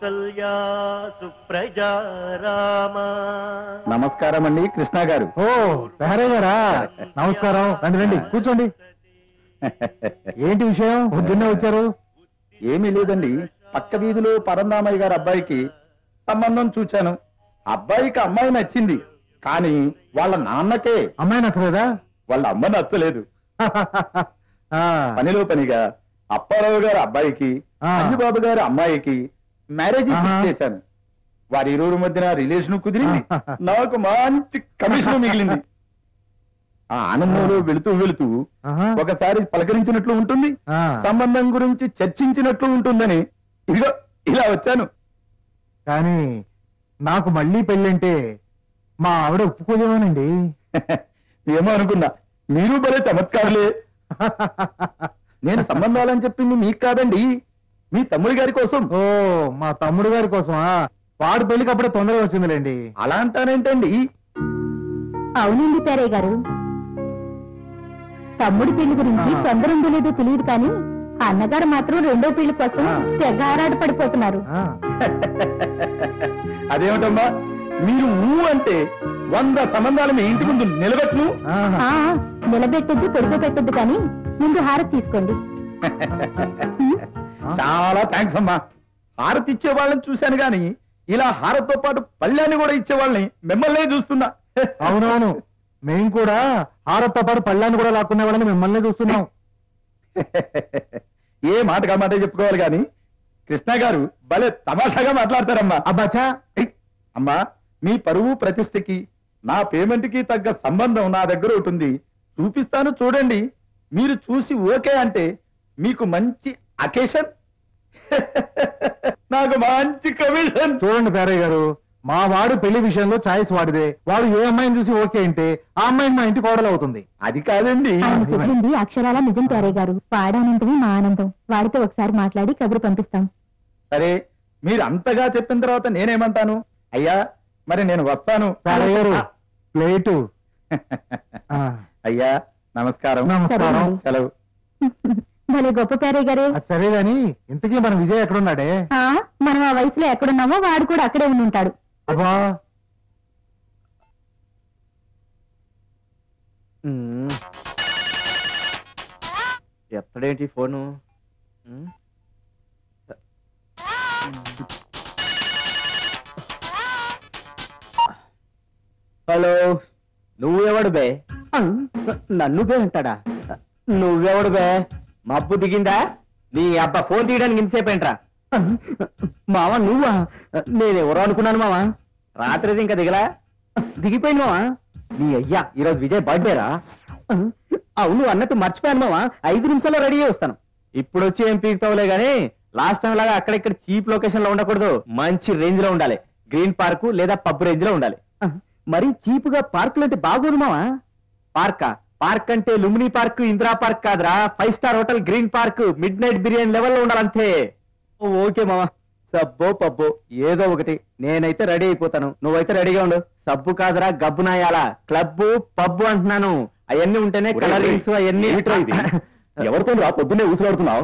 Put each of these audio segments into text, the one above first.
కౌసల్యా సుప్రజా రామ నమస్కారం అండి కృష్ణ గారు ఓ పెహరే గారా నమస్కారం రండి రండి కూర్చోండి ఏంటి విషయం పొద్దున్నే వచ్చారు ఏమీ లేదండి పక్క వీధిలో పరందామయ్య గారి అబ్బాయికి సంబంధం చూచాను అబ్బాయికి అమ్మాయి నచ్చింది కానీ వాళ్ళ నాన్నకే అమ్మాయి నచ్చలేదా వాళ్ళ అమ్మ నచ్చలేదు ఆ, పనిలో పనిగా అప్పారావు గారి అబ్బాయికి ఆ. అంజుబాబు గారి అమ్మాయికి మ్యారేజ్ ఆహా. చేశాను వారి ఇరువురు మధ్యన రిలేషన్ కుదిరింది నాకు మంచి కమిషన్ మిగిలింది ఆ ఆనందంలో వెళుతూ వెళుతూ ఆహా. ఒకసారి పలకరించినట్లు ఉంటుంది ఆ, సంబంధం గురించి చర్చించినట్లు ఉంటుందని ఇదిగో ఇలా వచ్చాను కానీ నాకు మళ్ళీ పెళ్ళంటే మా ఆవిడ ఒప్పుకోదేమోనండి ఏమో అనుకున్నా మీరు భలే చమత్కారులే నేను సంబంధాలని చెప్పింది మీకు కాదండి మీ తమ్ముడి గారి కోసం ఓ మా తమ్ముడు గారి కోసమా వాడు పెళ్లికి అప్పుడే తొందరగా వచ్చిందిలేండి అలా అంటానేంటండి అవునండి పేరయ్య గారు తమ్ముడి పెళ్లి గురించి ఆ. తొందర ఉందో లేదో తెలియదు కానీ అన్నగారు మాత్రం రెండో పెళ్లి కోసం ఆ. తెగ ఆరాట పడిపోతున్నారు ఆ, అదేమిటమ్మా మీరు ఊ అంటే వంద సంబంధాలు మీ ఇంటి ముందు నిలబెట్టును ఆహా. ఆ, నిలబెట్టొద్దు పెట్టొద్దు కానీ ముందు హారతి తీసుకోండి చాలా థ్యాంక్స్ అమ్మా హారతి ఇచ్చే వాళ్ళని చూశాను గాని ఇలా హారతితో పాటు పళ్ళాన్ని కూడా ఇచ్చే వాళ్ళని మిమ్మల్నే చూస్తున్నా అవునవును మేము కూడా హారత్తో పాటు పళ్ళాన్ని కూడా లాక్కునే వాళ్ళని మిమ్మల్ని చూస్తున్నాం ఏ మాట కా మాట చెప్పుకోవాలి గాని కృష్ణ గారు భలే తమాషాగా మాట్లాడతారమ్మా అబ్బాచా ఏయ్, అమ్మా మీ పరువు ప్రతిష్టకి నా పేమెంట్ కి తగ్గ సంబంధం నా దగ్గర ఉంటుంది చూపిస్తాను చూడండి మీరు చూసి ఓకే అంటే మీకు మంచి అకేషన్ నాకు మంచి కమిషన్ చూడండి పేరయ్య గారు మా వాడు పెళ్లి విషయంలో ఛాయిస్ వాడిదే వాడు ఏ అమ్మాయిని చూసి ఓకే అంటే ఆ అమ్మాయి మా ఇంటి కోడలు అవుతుంది అది కాదండి ఆయన చెప్పింది అక్షరాల నిజం పేరయ్య గారు వాడానంతమే మా ఆనందం వాడితో ఒకసారి మాట్లాడి కబురు పంపిస్తాం సరే మీరు అంతగా చెప్పిన తర్వాత నేనేమంటాను అయ్యా మరి నేను వస్తాను పేరయ్య గారు ప్లేటు ఆ, అయ్యా నమస్కారం నమస్కారం సరే. సెలవు భలే గొప్ప పేరయ్య గారే అది సరే గాని ఇంతకీ మన విజయ్ ఎక్కడున్నాడే ఆ, మనం ఆ వయసులో ఎక్కడున్నామో వాడు కూడా అక్కడే ఉండి ఉంటాడు అబ్బా ఎత్తడేంటి ఫోను హలో నువ్వెవడు బే నన్ను బే అంటాడా నువ్వెవడు బే మబ్బు దిగిందా నీ అబ్బా ఫోన్ తీయడానికి ఇంతసేపేంట్రా మావా నువ్వా నేనెవరో అనుకున్నాను మావా రాత్రి ఇంకా దిగలా దిగిపోయింది మావా నీ అయ్యా ఈరోజు విజయ్ బర్త్డేరా అవును అన్నట్టు మర్చిపోయాను మావా ఐదు నిమిషాల్లో రెడీ అయ్యి వస్తాను ఇప్పుడు వచ్చి ఏం పీకుతావులే గానీ లాస్ట్ టైం లాగా అక్కడిక్కడ చీప్ లొకేషన్ లో ఉండకూడదు మంచి రేంజ్ లో ఉండాలి గ్రీన్ పార్క్ లేదా పబ్ రేంజ్ లో ఉండాలి మరి చీప్ గా పార్కులు అంటే బాగోదు మావా పార్కా పార్క్ అంటే లుమినీ పార్క్ ఇందిరా పార్క్ కాదురా five star hotel green park midnight biryani లెవెల్లో ఉండాలంతే ఓ, ఓకే మావా సబ్బో పబ్బో ఏదో ఒకటి నేనైతే రెడీ అయిపోతాను నువ్వైతే రెడీగా ఉండు సబ్బు కాదురా గబ్బు నాయాలా క్లబ్ పబ్బు అంటున్నాను అవన్నీ ఉంటేనే ఒరేయ్, కలరింగ్స్ అవన్నీ ఏమిట్రా ఇది? ఎవరితో రా పొద్దున్నే ఊసులాడుతున్నావు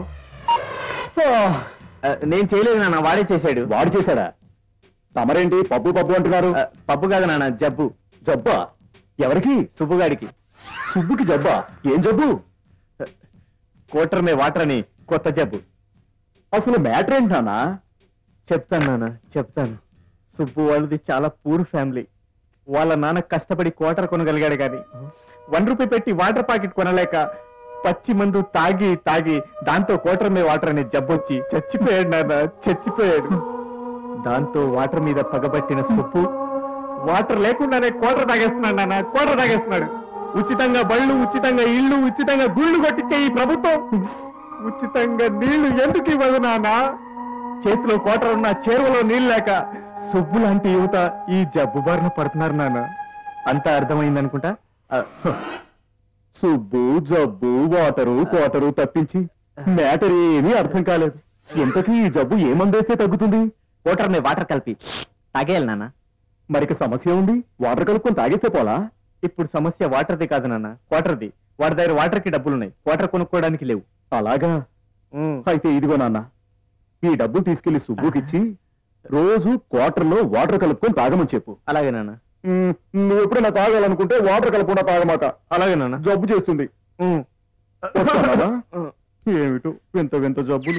ఆ, నేను చేయలేదు నాన్న వాడే చేశాడు వాడు చేశాడా తమరేంటి పబ్బు పబ్బు అంటున్నారు ఆ, పబ్బు కాదు నాన్న జబ్బు జబ్బా ఎవరికి సుబ్బుగాడికి సుబ్బుకి జబ్బా ఏం జబ్బు కోటర్ మే వాటర్ అని కొత్త జబ్బు అసలు మ్యాటర్ ఏంటి నాన్నా చెప్తాను నాన్న చెప్తాను సుబ్బు వాళ్ళది చాలా పూర్ ఫ్యామిలీ వాళ్ళ నాన్న కష్టపడి క్వార్టర్ కొనగలిగాడు గాని వన్ రూపీ పెట్టి వాటర్ ప్యాకెట్ కొనలేక పచ్చి మందు తాగి తాగి దాంతో క్వార్టర్ మే వాటర్ అనే జబ్బొచ్చి చచ్చిపోయాడు నాన్న చచ్చిపోయాడు దాంతో వాటర్ మీద పగబట్టిన సుబ్బు వాటర్ లేకుండానే క్వార్టర్ తాగేస్తున్నాడు నాన్న క్వార్టర్ తాగేస్తున్నాడు ఉచితంగా బళ్ళు ఉచితంగా ఇళ్ళు ఉచితంగా గుళ్ళు కొట్టించే ఈ ప్రభుత్వం ఉచితంగా నీళ్లు ఎందుకు ఇవ్వదు నాన్న చేతిలో కోటర్ ఉన్న చేరువలో నీళ్ళు లేక సుబ్బు లాంటి యువత ఈ జబ్బు బారిన పడుతున్నారు నాన్న అంతా అర్థమైందనుకుంటా ఆ, సుబ్బు జబ్బు వాటరు కోటరు తప్పించి మ్యాటర్ ఏమీ అర్థం కాలేదు ఇంతకీ ఈ జబ్బు ఏమందేస్తే తగ్గుతుంది కోటర్ మే వాటర్ కలిపి తాగేయాలి నాన్న మరికి సమస్య ఉంది వాటర్ కలుపుకొని తాగేస్తే పోలా ఇప్పుడు సమస్య వాటర్ది కాదు నాన్న క్వార్టర్ది వాడి దగ్గర వాటర్ కి డబ్బులున్నాయి వాటర్ కొనుక్కోవడానికి లేవు అలాగా ఉమ్, అయితే ఇదిగో నాన్న ఈ డబ్బులు తీసుకెళ్లి సుబ్బుకిచ్చి రోజు క్వార్టర్లో వాటర్ కలుపుకొని తాగమని చెప్పు అలాగే నాన్న నువ్వు ఎప్పుడైనా తాగాలనుకుంటే వాటర్ కలపకుండా తాగమాట అలాగే నాన్న జబ్బు చేస్తుంది వస్తున్నావా? ఏమిటో వింత వింత జబ్బులు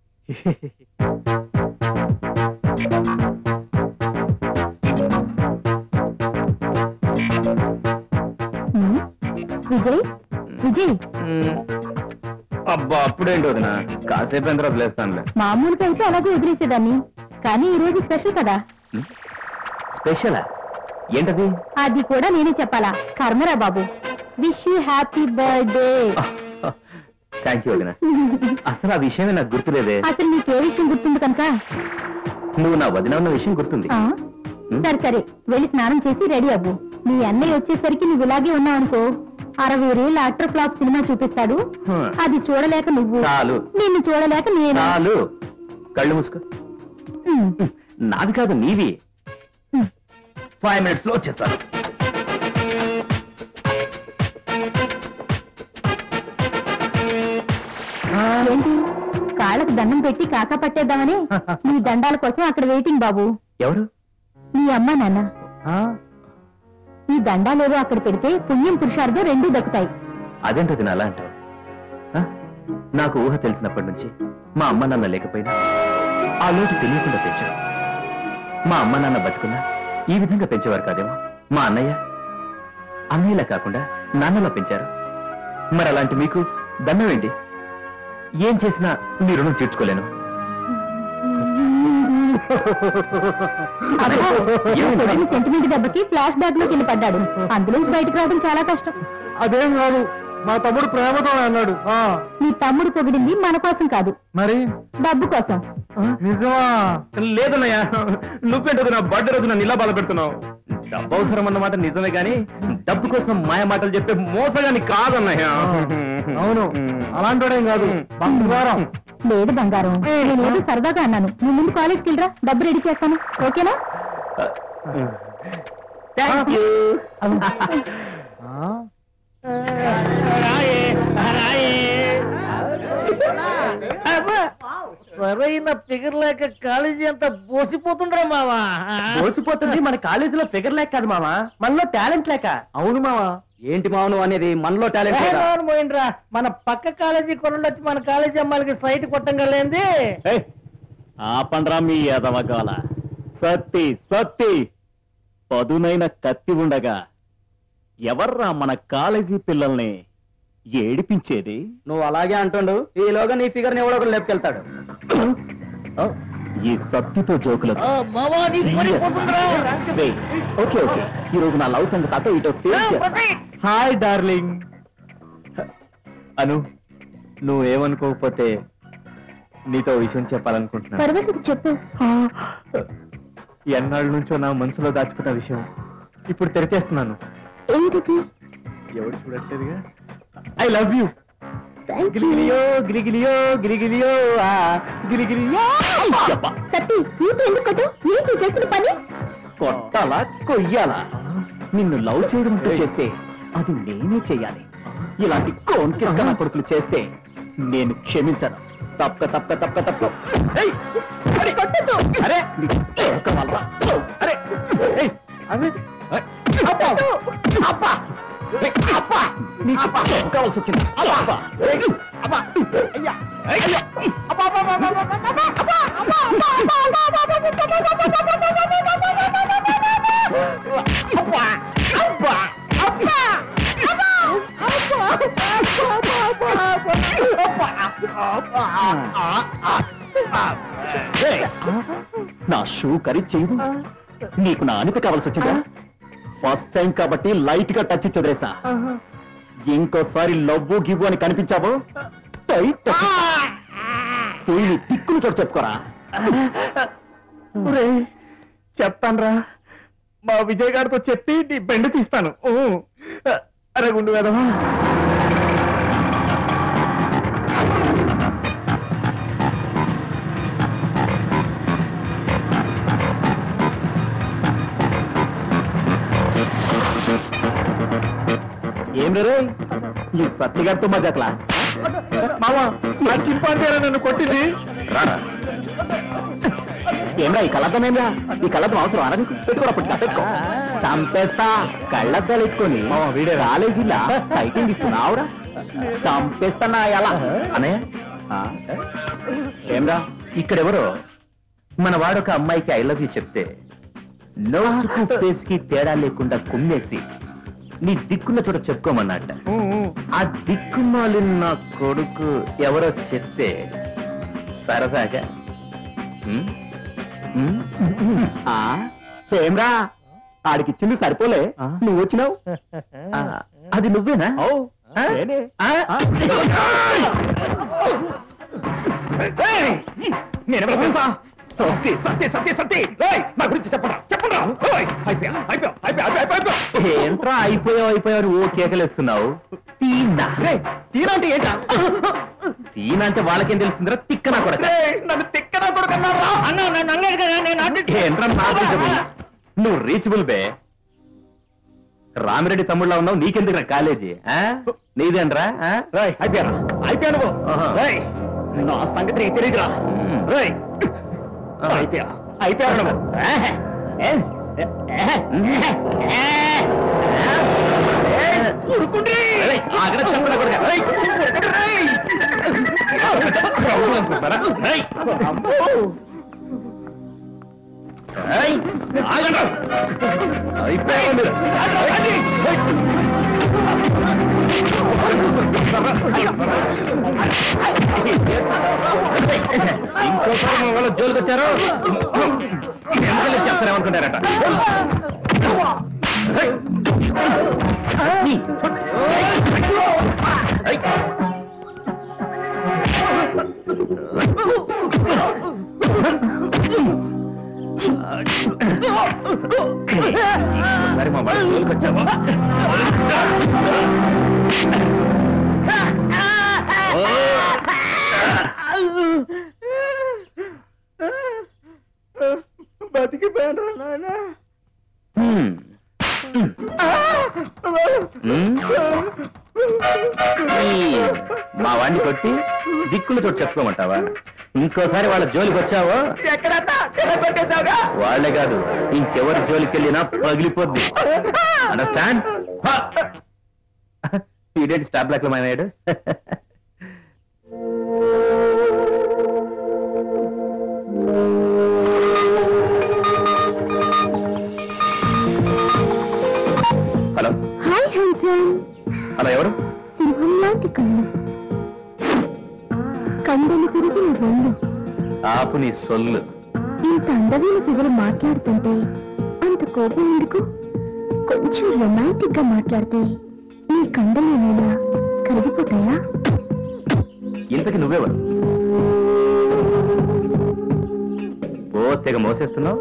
ఉమ్, విజయ్ విజయ్ అబ్బా అప్పుడేంటి వదిన కాసేపు ఎంత వదిలేస్తానులే మామూలుగా అయితే అలాగే వదిలేసేదాన్ని కానీ ఈ రోజు స్పెషల్ కదా స్పెషలా ఏంటది అది కూడా నేనే చెప్పాలా కర్మరా బాబు wish you happy birthday thank you వదిన అసలు ఆ విషయమే నాకు గుర్తులేదే అసలు నీకే విషయం గుర్తుంది కనుక నువ్వు నా వదిన ఉన్న విషయం గుర్తుంది ఆ? సరే సరే వెళ్ళి స్నానం చేసి రెడీ అవ్వు మీ అన్నయ్య వచ్చేసరికి నువ్వు ఇలాగే ఉన్నావు అనుకో అరవై రేళ్ళ అట్టర్ ఫ్లాప్ సినిమా చూపిస్తాడు హ్మ్. అది చూడలేక నువ్వు చాలు నిన్ను చూడలేక నేను చాలు కళ్ళు మూసుకో ఉమ్, నాది కాదు నీవి ఉమ్. ఫైవ్ మినిట్స్ లో వచ్చేస్తాను ఏంటి కాళ్ళకు దండం పెట్టి కాకా పట్టేద్దామని నీ దండాల కోసం అక్కడ వెయిటింగ్ బాబు ఎవరు నీ అమ్మ నాన్న ఈ దండాలేవో అక్కడ పెడితే పుణ్యం పురుషార్థం రెండూ దక్కుతాయి అదేంటది నా అలా అంటావు ఆ? నాకు ఊహ తెలిసినప్పటి నుంచి మా అమ్మ నాన్న లేకపోయినా ఆ లోటు తెలియకుండా పెంచారు మా అమ్మ నాన్న బతుకున్నా ఈ విధంగా పెంచేవారు కాదేమో మా అన్నయ్య అన్నయ్యలా కాకుండా నాన్నలా పెంచారు మరి అలాంటి మీకు దండం ఏంటి ఏం చేసినా మీ రుణం తీర్చుకోలేను సెంటిమెంట్ దెబ్బకి ఫ్లాష్ బ్యాక్ లోకి వెళ్ళి పడ్డాడు అందులోంచి బయటకు రావడం చాలా కష్టం అదేం కాదు మా తమ్ముడు ప్రేమతో అన్నాడు ఆ, నీ తమ్ముడు పొగిడింది మన కోసం కాదు మరి డబ్బు కోసం నిజమా లేదన్నయ్య నువ్వేంటది నా బర్త్డే రోజు నన్ను ఇలా బాధ పెడుతున్నావు డబ్బు అవసరం అన్నమాట నిజమే కానీ డబ్బు కోసం మాయ మాటలు చెప్పే మోసగాని కాదన్నయ్య అవును అలాంటోడేం కాదు బంగారం లేదు బంగారం నేనేదో సరదాగా అన్నాను నువ్వు ముందు కాలేజ్కి వెళ్ళరా డబ్బు రెడీ చేస్తాను ఓకేనా థ్యాంక్ యూ ఆ? సరైన ఫిగర్ లేక కాలేజీ అంతా పోసిపోతుండ్రా మావా మోసిపోతుంది మన కాలేజీలో ఫిగర్ లేక కాదు మామ మనలో టాలెంట్ లేక అవును మావా ఏంటి మామను అనేది మనలో టాలెంట్ లేక పోయిండ్రా మన పక్క కాలేజీ కొనలు వచ్చి మన కాలేజీ అమ్మాయిలకి సైట్ కొట్టంగా లేంది ఆపండ్రా మీ ఎదవగాల సత్తి సత్తి పదునైన కత్తి ఉండగా ఎవర్రా మన కాలేజీ పిల్లల్ని ఏడిపించేది నువ్వు అలాగే అంటుండు ఈలోగా నీ ఫిగర్ ని ఎవడో ఒకడు లేపుకెళ్తాడు ఈ సత్తితో జోకులకు ఆ, మావా నీ పడిపోతుండ్రా రేయ్, ఓకే ఓకే ఈ రోజు నా లవ్ సంగతి అటో ఇటో హాయ్ డార్లింగ్ అను నువ్వేమనుకోకపోతే నీతో ఓ విషయం చెప్పాలనుకుంటున్నా పర్వాలేదు చెప్పు ఎన్నాళ్ళ నుంచో నా మనసులో దాచుకున్న విషయం ఇప్పుడు తెరిచేస్తున్నాను ఏంటిది ఎవడు చూడట్లేదుగా I love you Thank you. గిలిగిలియో గిలిగిలియో గిలిగిలియో ఆ గిలిగిలియో యబ్బా, సత్తి నీతో ఎందుకు కొట్టు ఏంటి చేసిన పని కొట్టాలా కొయ్యాలా నిన్ను లవ్ చేయడం ఉంటే చేస్తే అది నేనే చెయ్యాలి ఇలాంటి కోన్కిస్క నా కొడుకులు చేస్తే నేను క్షమించను తప్పక తప్పక తప్పక తప్ప ఏయ్! అరే! అరే నీ తోక వల్ల. అరే ఏయ్! అరే! అబ్బా! అబ్బా! ఏయ్! అబ్బా! నీకు కావాల్సి వచ్చింది అబ్బా! ఏయ్! అబ్బా! అయ్యా! అయ్యా! అబ్బా! అబ్బా! అబ్బా! అబ్బా! అబ్బా! అబ్బా! అబ్బా! అబ్బా! అబ్బా! అబ్బా! అబ్బా! అబ్బా! ఏయ్! నా షూ కరి చేయు నీకు నా అనిత కావాల్సి వచ్చిందా ఫస్ట్ టైం కాబట్టి లైట్ గా టచ్ చదిరేసా ఇంకోసారి లవ్వు గివ్వు అని కనిపించావు టైట్ పోయి నీ తిక్కులు చోటు చెప్పుకోరా చెప్తాన్రా మా విజయ్ గారితో చెప్పి నీ బెండు తీస్తాను ఊ. అరే గుండు వేదవా ఏం రే ఈ సత్తిగారితో మజాక్లా మావా ఆ చింపాంతేరా నన్ను కొట్టింది రారా ఏమ్రా ఈ కళ్ళద్దం ఏమ్రా ఈ కళ్ళద్దం అవసరం అరా నీకు పెట్టుకోరా పుట్టుక పెట్టుకో చంపేస్తా కళ్ళద్దాలు ఎత్తుకొని వీడే కాలేజీలా సైటింగ్ ఇస్తున్నావురా చంపేస్తానా ఎలా అన్నయ్య ఆ? ఏమ్రా ఇక్కడెవరో మన వాడొక అమ్మాయికి ఐ లవ్ యూ చెప్తే నోసుకు ఫేస్ కి తేడా లేకుండా కుమ్మేసి నీ దిక్కున్న చోట చెప్పుకోమన్నట్ట ఆ దిక్కుమాలిన నా కొడుకు ఎవరో చెప్తే సరదాగా ఉమ్, ఉమ్, ఆ? ఏమ్రా ఆడికిచ్చింది సరిపోలే ఆ? నువ్వు వచ్చినావు ఆ, అది నువ్వేనా ఆ? నేనే. ఆ? నేనెవరో తెలుసా సత్తి సత్తి సత్తి సత్తి ఏయ్, నా గురించి చెప్పరా చెప్పరా ఏయ్, అయిపోయా అయిపోయా అయిపోయా అయిపోయా అయిపోయా ఏంట్రా అయిపోయావు అయిపోయావు ఓ కేకలేస్తున్నావు తీనా ఏయ్, తీరంటే ఏంటా తీనా అంటే వాళ్ళకేం తెలుస్తుందిరా తిక్కనా కూడా ఏయ్, నన్ను తిక్కనా కొడుకన్నారా అన్న నన్ను అనలేదు కదా నేను అడ్డు ఏంట్రా నా గురించి నువ్వు రీచబుల్ బే రామిరెడ్డి తమ్ముళ్ళ ఉన్నావు నీకెందుకు కాలేజీ ఆ? నీదేంట్రా ఆ? రేయ్, అయిపోయారా అయిపోయా నువ్వు ఆహా. రేయ్, నా సంగతి నీకు తెలియదురా మ్మ్. రేయ్ ఆహా. అయిపోయా అయిపోయా నువ్వు ఆహా. ఏ? ఊరుకుండ్రి. రేయ్, ఆగరా చంపడా కొడుకా. రేయ్, ఊరుకుండ్రి, రేయ్. రౌడీలు అనుకుంటున్నారా? రేయ్. రేయ్, ఆగండ్రా. అయిపోయావు మీరు. ఇంకోసారి మా వాళ్ళ జోలికి వచ్చారు ఎందుకు చెప్తారేమనుకుంటారట రేయ్. నీ. రేయ్. సరే మా వాళ్ళ జోలికి వచ్చావా బతికిపోయాను నాయన హ్మ్. హ్మ్? ఈ మా వాడిని కొట్టి దిక్కులు చోటు చెప్పుకోమంటావా ఇంకోసారి వాళ్ళ జోలికి వచ్చావో ఎక్కడన్నా చెరపట్టేశావుగా వాళ్ళే కాదు ఇంకెవరి జోలికి వెళ్ళినా పగిలిపోద్ది అండర్స్టాండ్ ఇదేంటి స్టాప్ బ్లాక్ లో మాయమయ్యాడు హలో హాయ్ హ్యాండ్సమ్ హలో ఎవరు సింహం లాంటి కళ్ళు కండలు తిరిగిన ఒళ్ళు ఆపు నీ సొల్లు ఇంత అందమైన ఫిగర్ మాట్లాడుతుంటే అంత కోపం ఎందుకు కొంచెం రొమాంటిక్ గా మాట్లాడితే నీ కండలు ఏమైనా కరిగిపోతాయా ఇంతకి నువ్వెవరు ఓ తెగ మోసేస్తున్నావు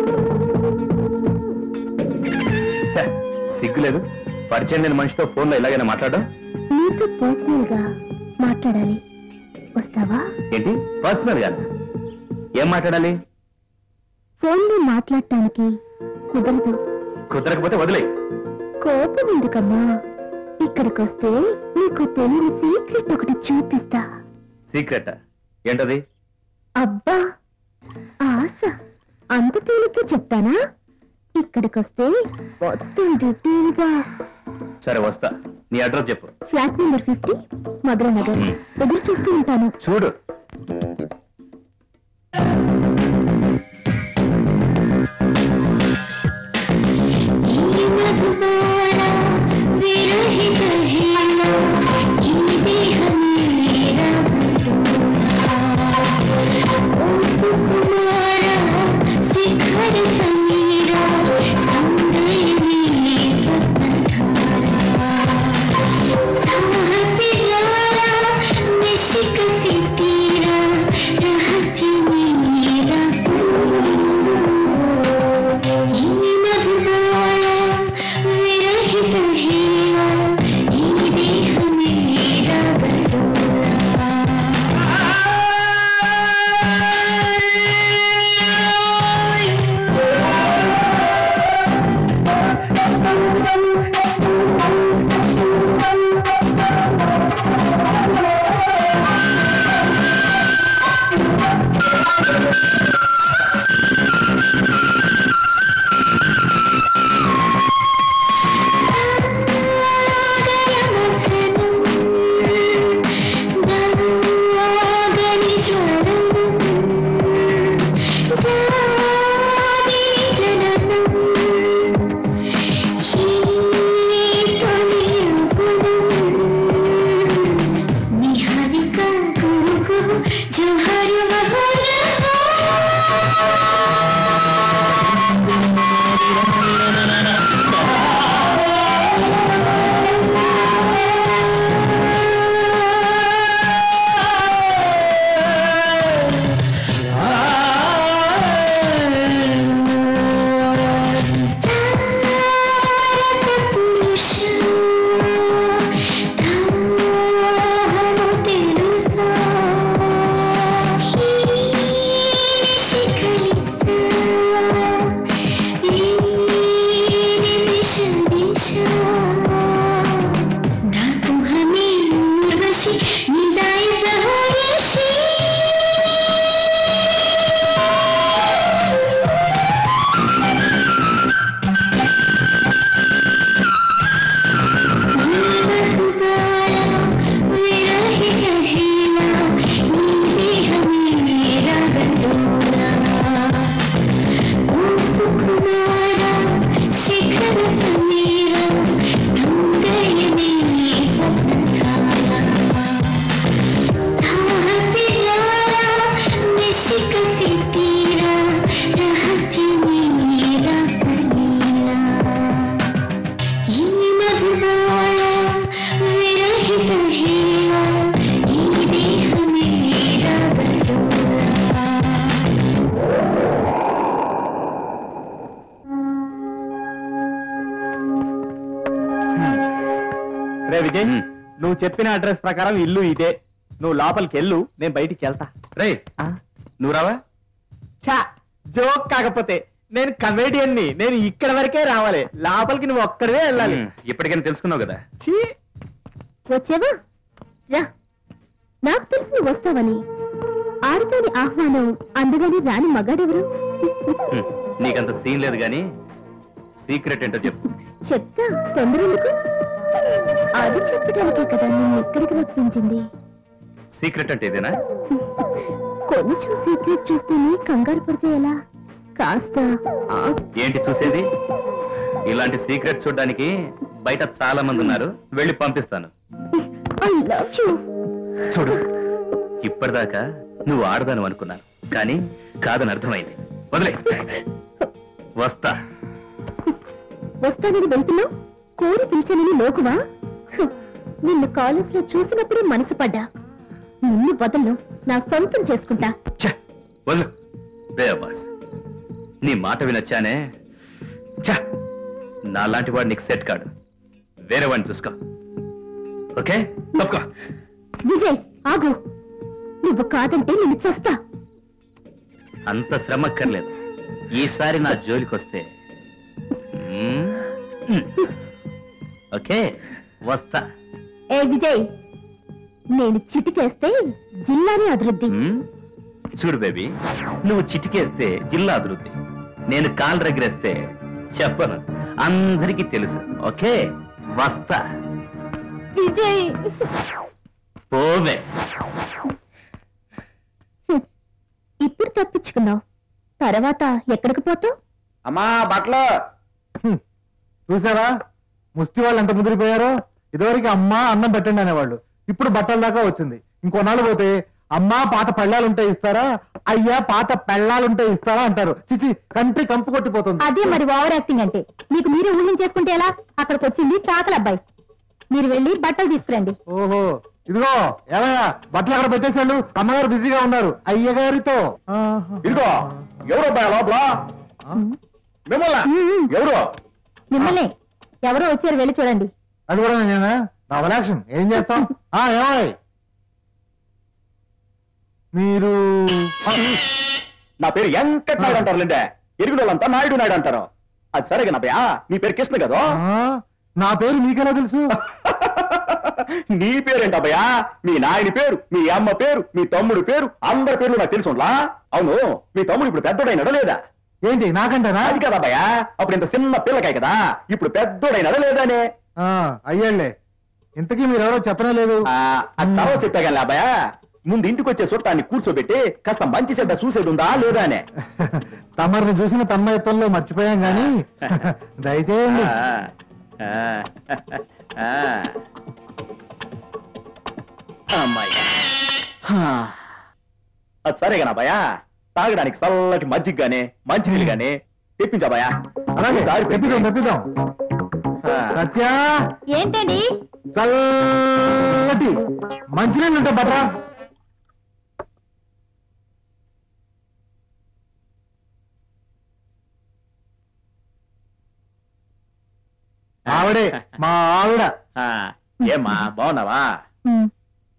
హ, సిగ్గులేదు పరిచయం లేని మనిషితో ఫోన్లో ఇలాగైనా మాట్లాడడం నీతో పర్సనల్ గా మాట్లాడాలి వస్తావా ఏంటి పర్సనల్ గా ఏం మాట్లాడాలి ఫోన్లో మాట్లాడటానికి కుదరదు కుదరకపోతే వదిలే కోపం ఎందుకమ్మా ఇక్కడికొస్తే నీకు తెలియని సీక్రెట్ ఒకటి చూపిస్తా సీక్రెట్ ఏంటది అబ్బా ఆశ అంత తేలిగ్గా చెప్తానా ఇక్కడికొస్తే మొత్తం డీటెయిల్ గా సరే వస్తా నీ అడ్రస్ చెప్పు flat number fifty Madhura Nagar Hmm. ఎదురు చూస్తూ ఉంటాను చూడు తీరా విజయ్ ఉమ్. నువ్వు చెప్పిన అడ్రస్ ప్రకారం ఇల్లు ఇదే నువ్వు లోపలికి వెళ్ళు నేను బయటికి వెళ్తా రే ఆ? నువ్వు రావా ఛా జోక్ కాకపోతే నేను కమేడియన్ ని నేను ఇక్కడ వరకే రావాలి లోపలికి నువ్వు ఒక్కడే వెళ్ళాలి ఉమ్, ఇప్పటికైనా తెలుసుకున్నావు కదా ఛీ! వచ్చావా రా నాకు తెలిసి నువ్వు వస్తావని ఆడతాని ఆహ్వానం అందుకని రాని మగాడెవరు ఉమ్, నీకంత సీన్ లేదు గాని సీక్రెట్ ఏంటో చెప్పు చెప్తా తొందర ఎందుకు అది చెప్పడానికే కదా నేను ఇక్కడికి రప్పించింది సీక్రెట్ అంటే ఇదేనా కొంచెం సీక్రెట్ చూస్తేనే కంగారు పడితే ఎలా కాస్త ఆ- ఏంటి చూసేది ఇలాంటి సీక్రెట్ చూడడానికి బయట చాలా మంది ఉన్నారు వెళ్ళి పంపిస్తాను ఐ లవ్ యూ చూడు ఇప్పటిదాకా నువ్వు ఆడదాను అనుకున్నాను కానీ కాదని అర్థమైంది వదిలే వస్తా వస్తానని వెళ్తున్నావు కోరి పిలిచానని లోకువా హ్, నిన్ను కాలేజ్ లో చూసినప్పుడే మనసు పడ్డా నిన్ను బదులు నా సొంతం చేసుకుంటా ఛ, వదిలు బాస్ నీ మాట వినొచ్చానే ఛ, నాలాంటి వాడు నీకు సెట్ కాడు వేరే వాడిని చూసుకో ఓకే తప్పుకో విజయ్ ఆగు నువ్వు కాదంటే నిన్ను చేస్తా అంత శ్రమక్కర్లేదు ఈసారి నా జోలికొస్తే మ్మ్, మ్మ్. ఓకే వస్తా ఏ విజయ్ నేను చిటికేస్తే జిల్లానే అభివృద్ధి మ్మ్? చూడు బేబీ నువ్వు చిటికేస్తే జిల్లా అభివృద్ధి నేను కాలు రగిరేస్తే చెప్పను అందరికీ తెలుసు ఓకే వస్తా విజయ్ పోవే హ్మ్. ఇప్పుడు తప్పించుకున్నావు తర్వాత ఎక్కడికి పోతావు అమ్మా బట్టలు చూసారా ముష్టి వాళ్ళు ఎంత ముదిరిపోయారో ఇదివరకు అమ్మా అన్నం పెట్టండి అనేవాళ్ళు ఇప్పుడు బట్టల దాకా వచ్చింది ఇంకో నాళ్ళు పోతే అమ్మా పాత పళ్ళాలుంటే ఇస్తారా అయ్యా పాత పెళ్ళాలుంటే ఇస్తారా అంటారు చిచి కంట్రీ కంపు కొట్టిపోతుంది అదే మరి ఓవర్ యాక్టింగ్ అంటే మీకు మీరే ఊహించేసుకుంటే ఎలా అక్కడికి వచ్చింది చాకల అబ్బాయి మీరు వెళ్ళి బట్టలు తీసుకురండి ఓహో ఇదిగో ఏమయ్యా బట్టలు అక్కడ పెట్టేశాడు అమ్మగారు బిజీగా ఉన్నారు అయ్యగారితో ఇదిగో ఎవరు అబ్బాయి లోపల మిమ్మల్ని మ్మ్. ఎవరు మిమ్మల్ని ఎవరో వచ్చారు వెళ్ళి చూడండి అది కూడా నేనా నా అవలాక్షన్ ఏం చేస్తాం ఆ ఏమయ్య మీరు ఆ, నా పేరు వెంకట నాయుడు అంటారు లేండే ఎరుగుల వాళ్ళంతా నాయుడు నాయుడు అంటారు అది సరే నా భయ్యా నీ పేరు కృష్ణ కదా ఆ, నా పేరు మీకెలా తెలుసు నీ పేరేంటబ్బయ్యా మీ నాయని పేరు మీ అమ్మ పేరు మీ తమ్ముడు పేరు అందరి పేర్లు నాకు తెలుసు అవును మీ తమ్ముడు ఇప్పుడు పెద్దోడైనాడా లేదా ఏంటి నాకంటేనా అది కదా అబ్బయ్యా అప్పుడు ఇంత చిన్న పిల్లకాయ కదా ఇప్పుడు పెద్దోడైనాడా లేదానే ఆ, అయ్యాళ్లే ఇంతకీ మీరెవరో చెప్పనే లేదు ఆ, అది తర్వాత చెప్పాగా అబ్బాయా ముందు ఇంటికి వచ్చే చుట్టాన్ని కూర్చోబెట్టి కాస్త మంచి చెడ్డ చూసేది ఉందా లేదా అనే తమరిని చూసిన తన్మయత్వంలో మర్చిపోయాం గాని దయచేయండి ఆ, ఆ, ఆ. అమ్మాయి అది సరే కదా అబ్బాయా తాగడానికి చల్లటి మజ్జిగ గానే మంచినీళ్ళు గానే తెప్పించాబాయా అలాగే తెప్పిద్దాం తెప్పిద్దాం సత్య ఏంటండి చల్లటి మంచినీళ్ళు ఉంటాయి బట్రా ఆవిడే మా ఆవిడ ఏమ్మా బాగున్నావా ఉమ్,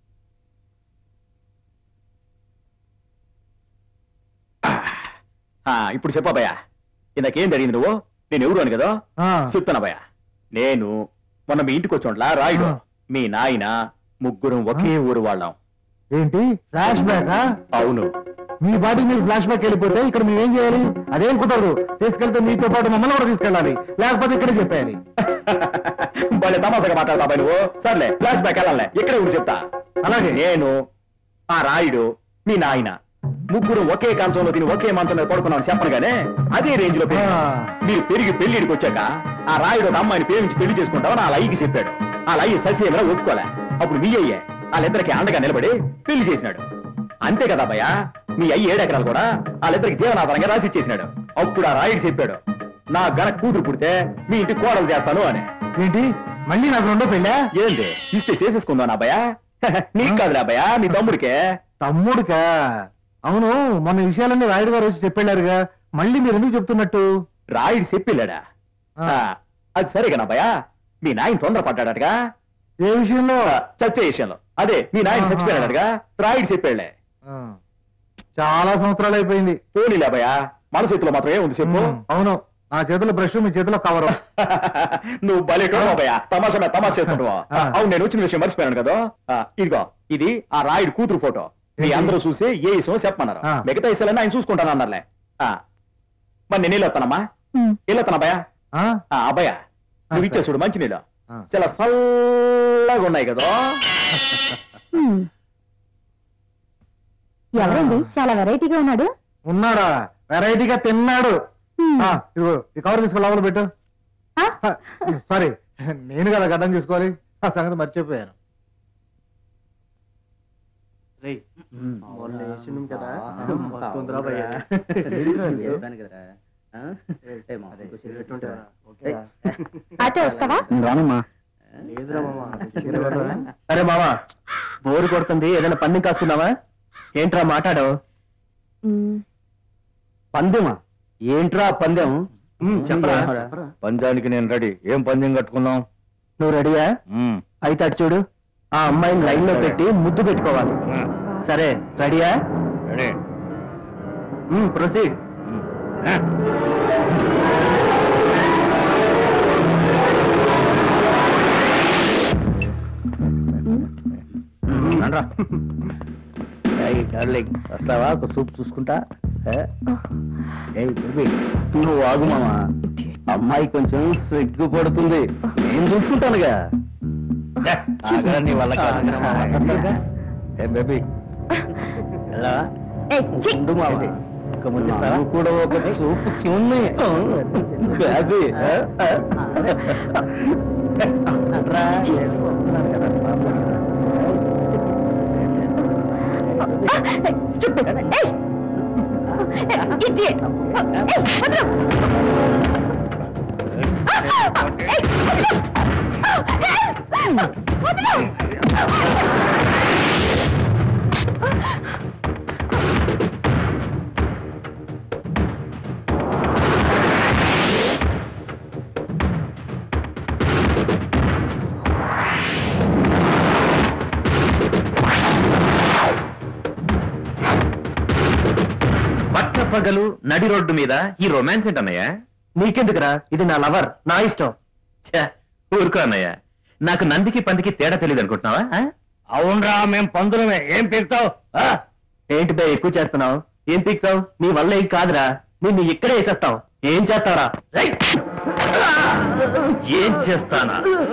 ఆ, ఇప్పుడు చెప్పాబయ్యా ఇందాకేం జరిగింది నువ్వు నేను ఎవరు అని కదా ఆ, చెప్తానబ్బయ్యా నేను మొన్న మీ ఇంటికి వచ్చోండ్లా రాయుడు ఆ. మీ నాయన ముగ్గురం ఒకే ఊరు వాళ్ళం ఏంటి ఫ్లాష్ బ్యాక్ అవును మీ బాడీ మీరు ఫ్లాష్ బ్యాక్ వెళ్ళిపోతే ఇక్కడ మేమేం చేయాలి అదేం కుదరదు తీసుకెళ్తే మీతో పాటు మమ్మల్ని కూడా తీసుకెళ్ళాలి లేకపోతే ఇక్కడే చెప్పేయాలి వాళ్ళే తమాసగా మాట్లాడతా నువ్వు సర్లే ఫ్లాష్ బ్యాక్ వెళ్ళాలే ఇక్కడే ఊరు చెప్తా అలాగే. నేను ఆ రాయుడు మీ నాయన ముగ్గురు ఒకే కంచంలో తిని ఒకే మంచం మీద పడుకున్నాం చెప్పనుగానే అదే రేంజ్ లో పెరిగాం. ఆ. మీరు పెరిగి పెళ్లిడికి వచ్చాక ఆ రాయుడు ఒక అమ్మాయిని ప్రేమించి పెళ్లి చేసుకుంటామని ఆ లయ్యకి చెప్పాడు ఆ లయ్య ససి ఏమైనా ఒప్పుకోలే అప్పుడు మీ అయ్యే వాళ్ళిద్దరికి అండగా నిలబడి పెళ్లి చేసినాడు అంతే కదా భయ్య మీ అయ్యి ఏడెకరాలు కూడా వాళ్ళిద్దరికి జీవనాధారంగా రాసి ఇచ్చేసినాడు అప్పుడు ఆ రాయుడు చెప్పాడు నా గన కూతురు పుడితే మీ ఇంటికి కోడలు చేస్తాను అని ఏంటి మళ్ళీ నాకు రెండో పెళ్ళా ఏంది ఇస్తే చేసేసుకుందాం అబ్బాయ నీకు కాదులే అబ్బాయ నీ తమ్ముడికే తమ్ముడికా అవును మొన్న ఈ విషయాలన్నీ రాయుడు గారు వచ్చి చెప్పాడుగా మళ్ళీ మీరు ఎందుకు చెప్తున్నట్టు రాయుడు చెప్పిల్లాడా ఆ. ఆ, అది సరే కదా అబ్బాయ మీ నాయన తొందర పడ్డాడటగా ఏ విషయంలో చచ్చే విషయంలో అదే మీ నాయన ఆహా. చచ్చిపోయాడుగా రాయుడు చెప్పాడులే ఆ, చాలా సంవత్సరాలు అయిపోయింది పోనీ లేబయ్యా మన చేతిలో మాత్రం ఏముంది చెప్పు ఉమ్, అవును నా చేతిలో బ్రష్ మీ చేతిలో కవరు నువ్వు బలేటో బాబయ్యా తమాషా మీద తమాషా చేస్తుంటావా ఆ. అవును నేను వచ్చిన విషయం మర్చిపోయాను కదా ఆ, ఇదిగో ఇది ఆ రాయుడు కూతురు ఫోటో మీ ఏంటి? అందరూ చూసి ఏ విషయం చెప్పమన్నారు ఆ. మిగతా విషయాలన్నీ ఆయన చూసుకుంటాను అన్నారులే ఆ. మరి నేను వెళ్ళొస్తానమ్మా ఉమ్. వెళ్ళొస్తాను అబ్బాయా ఆ? ఆ, అబ్బాయా నువ్వు సరే. ఇచ్చే చూడు మంచి నీళ్ళు ఆ. చాలా చల్లగా ఉన్నాయి కదా ఉమ్. ఎవరండి చాలా వెరైటీగా ఉన్నాడు ఉన్నాడా వెరైటీగా తిన్నాడు ఉమ్. ఆ, ఇదిగో ఈ కవర్ తీసుకుని లోపల పెట్టు ఆ? సారీ నేను కదా గడ్డం తీసుకోవాలి ఆ సంగతి మర్చిపోయాను ఆటో వస్తావా రానమ్మా అరే మామా బోరు కొడుతుంది ఏదైనా పందెం కాసుకుందామా ఏంట్రా మాట్లాడు ఉమ్. పందెమా ఏంట్రా పందెం చెప్పరా. పందానికి నేను రెడీ ఏం పందెం కట్టుకుందాం నువ్వు రెడీయా అయితే అటు చూడు ఆ అమ్మాయిని లైన్ లో పెట్టి ముద్దు పెట్టుకోవాలి సరే రెడీయా ప్రొసీడ్ డార్లింగ్ వస్తావా ఒక సూప్ చూసుకుంటా ఏ? ఏయ్, బేబీ, నువ్వు ఆగు మామా అమ్మాయి కొంచెం సిగ్గుపడుతుంది నేను చూసుకుంటానుగా ఆగరా, నీ వల్ల కాదు. ఏ బేబీ ఎలా ఏయ్, ఛీ! ఉండు మామ ఒక ముద్ద ఇస్తావా? నువ్వు కూడా ఒక సూప్ చిన్ని బేబీ ఏ? ఏ? రా. Stupid! Hey! Idiot! Hey, వదలు! Hey, వదలు! వదలు! పట్ట పగలు నడి రోడ్డు మీద ఈ రొమాన్స్ ఏంటన్నయ్య నీకెందుకురా ఇది నా లవర్ నా ఇష్టం ఛే, ఊరుకో అన్నయ్య నాకు నందికి పందికి తేడా తెలియదు అనుకుంటున్నావా ఆ? అవునరా మేం పందులమే ఏం పీకుతావు ఏంటి బే ఎక్కువ చేస్తున్నావు ఏం పీకుతావు నీ వల్ల ఏం కాదురా నిన్ను ఇక్కడే వేసేస్తావు ఏం చేస్తావురా రైట్ ఏం చేస్తానా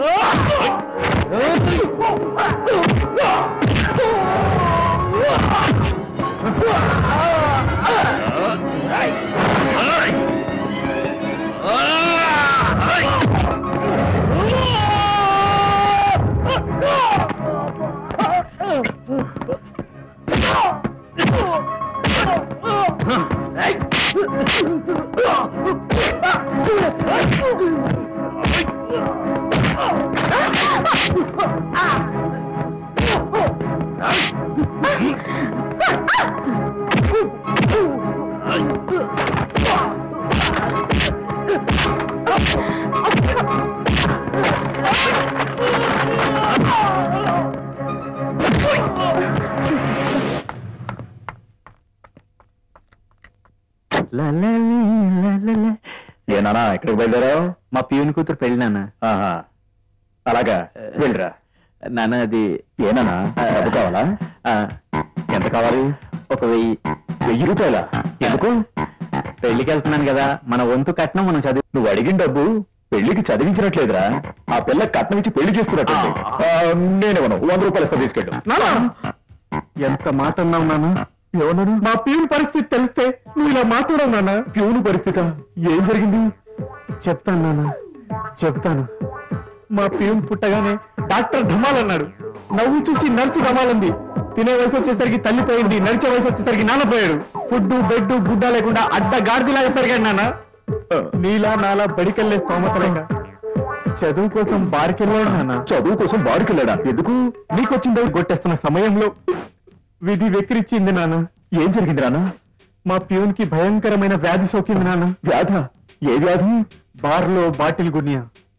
ఏనానా ఎక్కడికి బయలుదేరావు మా పియూని కూతురు పెళ్లి నాన్న ఆహా. అలాగా వెళ్ళరా నాన్న అది ఏనానా డబ్బు కావాలా ఆ, ఎంత కావాలి ఒక వెయ్యి వెయ్యి రూపాయల ఎందుకు పెళ్లికి వెళ్తున్నాను కదా మన వంతు కట్నం మనం చదివి నువ్వు అడిగిన డబ్బు పెళ్లికి చదివించినట్లేదురా ఆ పిల్ల కట్నం ఇచ్చి పెళ్లి చేసుకున్నట్టు నేను వంద రూపాయలు ఇస్తా తీసుకెళ్ళు ఎంత మాట అన్నావు నాన్న ఎవరు మా పియూని పరిస్థితి తెలిస్తే నువ్వు ఇలా మాట్లాడవు నాన్న ప్యూను పరిస్థితి ఏం జరిగింది చెప్తాను నాన్న చెప్తాను మా పియూన్ పుట్టగానే డాక్టర్ ధమాల్ అన్నాడు నవ్వు చూసి నర్సు ధమాలంది తినే వయసు వచ్చేసరికి తల్లి పోయింది నడిచే వయసు వచ్చేసరికి నాన్న పోయాడు ఫుడ్ బెడ్ గుడ్డ లేకుండా అడ్డ గాడిదిలాగా పెరిగాడు నాన్న నీలా నాలా బడికెళ్ళే స్తోమత లేక చదువు కోసం బారికెళ్ళాడు నాన్న చదువు కోసం బారుకెళ్ళాడా ఎందుకు నీకొచ్చిందో కొట్టేస్తున్న సమయంలో విధి వెక్కిరిచ్చింది నాన్న ఏం జరిగింది రానా మా ప్యూన్ కి భయంకరమైన వ్యాధి సోకింది నాన్న వ్యాధ ఏ వ్యాధి బార్లో బాటిల్ గున్యా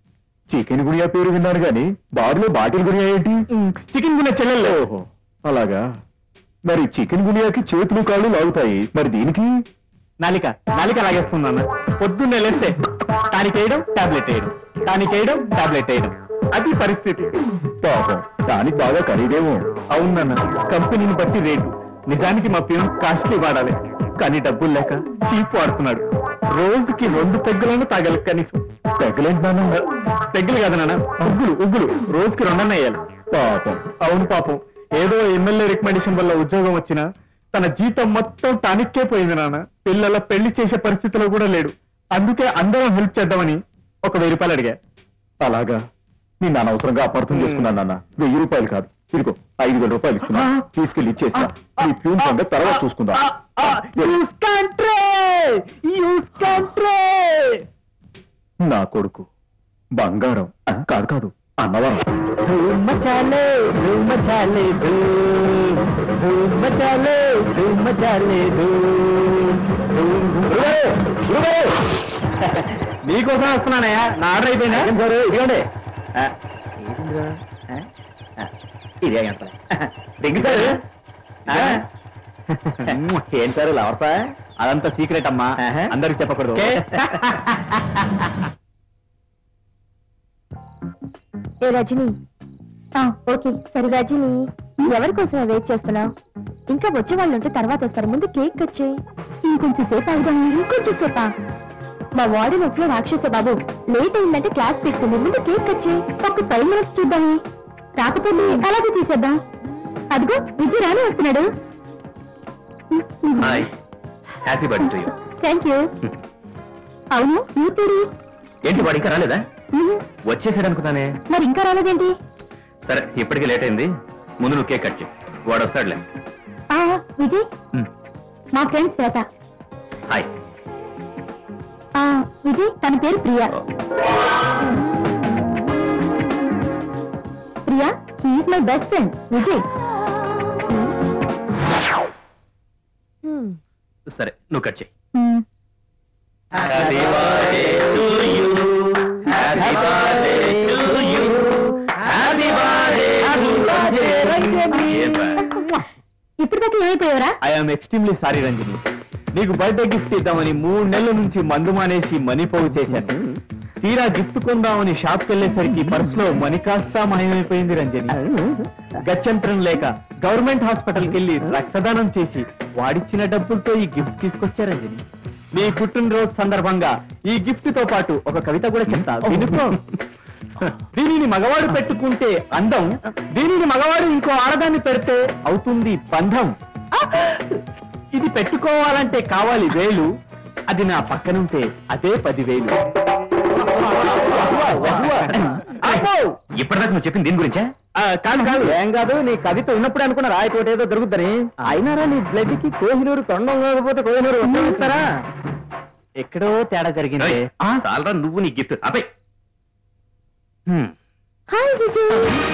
చికెన్ గునియా పేరు విన్నాను గాని బారులో బాటిల్ గునియా ఏంటి చికెన్ గునియా చెల్లెల్లో ఓహో అలాగా మరి చికెన్ గునియాకి చేతులు కాళ్ళు లాగుతాయి మరి దీనికి నాలిక నాలిక లాగేస్తుందన్న పొద్దున్నే లేస్తే టానిక్ వేయడం టాబ్లెట్ వేయడం టానిక్ వేయడం టాబ్లెట్ వేయడం అది పరిస్థితి పాపం టానిక్ బాగా ఖరీదేమో అవునన్న కంపెనీని బట్టి రేటు నిజానికి మా ప్యూన్ కాస్ట్లీ వాడాలి కానీ డబ్బులు లేక చీప్ వాడుతున్నాడు రోజుకి రెండు పెగ్గులను తాగాలి కనీసం పెగ్గలేంటి నాన్న పెగ్గులు కదా నాన్న ఉగ్గులు ఉగ్గులు రోజుకి రెండన్న వేయాలి పాపం అవును పాపం ఏదో ఎమ్మెల్యే రికమెండేషన్ వల్ల ఉద్యోగం వచ్చినా తన జీతం మొత్తం టానిక్కే పోయింది నాన్న పిల్లల పెళ్లి చేసే పరిస్థితిలో కూడా లేడు అందుకే అందరం హెల్ప్ చేద్దామని ఒక వెయ్యి రూపాయలు అడిగా అలాగా నేను అనవసరంగా అపార్థం చేసుకున్నాను నాన్న వెయ్యి రూపాయలు కాదు ఇదిగో ఐదు వేల రూపాయలు ఇస్తున్నా తీసుకెళ్లి ఇచ్చేస్తా ఈ ప్యూన్ సంగతి తర్వాత చూసుకుందాం నా కొడుకు బంగారం ఆ, కాదు కాదు అన్నవరం धूम मचाले धूम मचाले धूम धूम मचाले धूम मचाले धूम धूम నీకోసం వస్తున్నానయ్యా నా ఆర్డర్ అయిపోయిందా సార్ ఇదిగోండి ఆ, ఏంటిదిరా? ఆ? ఆ, ఇదే ఎంత దిగ్గు సార్ ఆ? ఏం సార్ లవర్సా అదంతా సీక్రెట్ అమ్మా ఆహా. అందరికి చెప్పకూడదు ఓకే? ఏ రజని ఆ, ఓకే సరే రజని ఎవరి కోసం వెయిట్ చేస్తున్నావు ఇంకా వచ్చే వాళ్ళు ఉంటే తర్వాత వస్తారు ముందు కేక్ కట్ చేయి ఇంకొంచెం సేపు అవుదాం ఇంకొంచెం సేపా మా వార్డెన్ అసలు రాక్షస బాబు లేట్ అయిందంటే క్లాస్ పెట్టుకుంది ముందు కేక్ కట్ చేయి ఒక ఫైవ్ మినిట్స్ చూద్దామే రాకపోతే అలాగే తీసేద్దాం అదిగో విజయ్ రాని వస్తున్నాడు hi happy birthday to you thank you అవును యూతూరి ఏంటి వాడు ఇంకా రాలేదా వచ్చేసాడు అనుకున్నానే మరి ఇంకా రాలేదేంటి సరే ఇప్పటికే లేట్ అయింది ముందు నువ్వు కేక్ కట్ చేయి వాడు వస్తాడులే ఆ, విజయ్ మా ఫ్రెండ్ శ్వేత హాయ్ ఆ, విజయ్ తన పేరు Priya Priya he is my best friend Vijay సరే నువ్వు కట్ చేయి Hmm. Happy birthday to you. Happy birthday to you. Happy birthday to you. ఇప్పుడు దాకా ఏమైపోయావరా ఐఎమ్ ఎక్స్ట్రీమ్లీ సారీ రంజని నీకు బర్త్డే గిఫ్ట్ ఇద్దామని మూడు నెలల నుంచి మందు మానేసి మనీ పోగు చేశాను తీరా గిఫ్ట్ కొందామని షాప్కి వెళ్ళేసరికి పర్సులో మనీ కాస్తా మాయమైపోయింది రంజని గత్యంతరం లేక గవర్నమెంట్ హాస్పిటల్కి వెళ్ళి రక్తదానం చేసి వాడిచ్చిన డబ్బులతో ఈ గిఫ్ట్ తీసుకొచ్చా రంజని నీ పుట్టినరోజు సందర్భంగా ఈ గిఫ్ట్ తో పాటు ఒక కవిత కూడా చెప్తా వినుకో దీనిని మగవాడు పెట్టుకుంటే అందం దీనిని మగవాడు ఇంకో ఆడదాన్ని పెడితే అవుతుంది బంధం ఇది పెట్టుకోవాలంటే కావాలి వేలు అది నా పక్కనుంటే అదే పదివేలు ఇప్పటిదాకా నువ్వు చెప్పింది దీని గురించా కాదు కాదు ఏం కాదు నీ కవిత ఉన్నప్పుడు అనుకున్నా రాయకోట ఏదో దొరుకుద్దని అయినారా నీ బ్లడ్ కి కోహినూరు తొండం కాకపోతే కోహినూరు ఉపయోగిస్తారా ఎక్కడో తేడా జరిగింది చాలరా నువ్వు నీ గిఫ్ట్ అపై హాయ్ విజయ్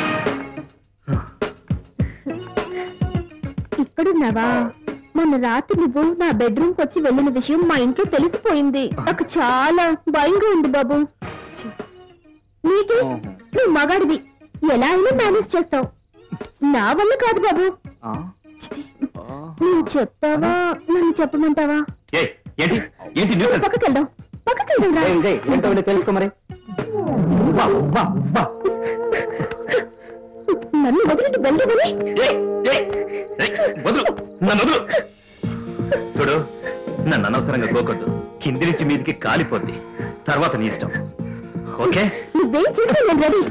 ఇక్కడున్నావా మొన్న రాత్రి నువ్వు నా బెడ్రూమ్ వచ్చి వెళ్ళిన విషయం మా ఇంట్లో తెలిసిపోయింది నాకు చాలా భయంగా ఉంది బాబు నీకే నువ్వు మగాడివి ఎలా అయినా మేనేజ్ చేస్తావు నా వల్ల కాదు బాబు చిచి. నువ్వు చెప్తావా నన్ను చెప్పమంటావా ఏంటి ఏంటి న్యూస్ పక్కకి వెళ్దాం పక్కకి వెళ్దాం రా. ఏయ్, విజయ్, ఏంటో వెళ్ళి తెలుసుకో మరి నన్ను వదిలిட்டு వెళ్ళదని వదులు నన్ను వదులు చూడు నన్ను అనవసరంగా గోకొద్దు కింది నుంచి మీదికి కాలిపోద్ది తర్వాత నీ ఇష్టం ఓకే నువ్వేం చేసినా నేను రెడీ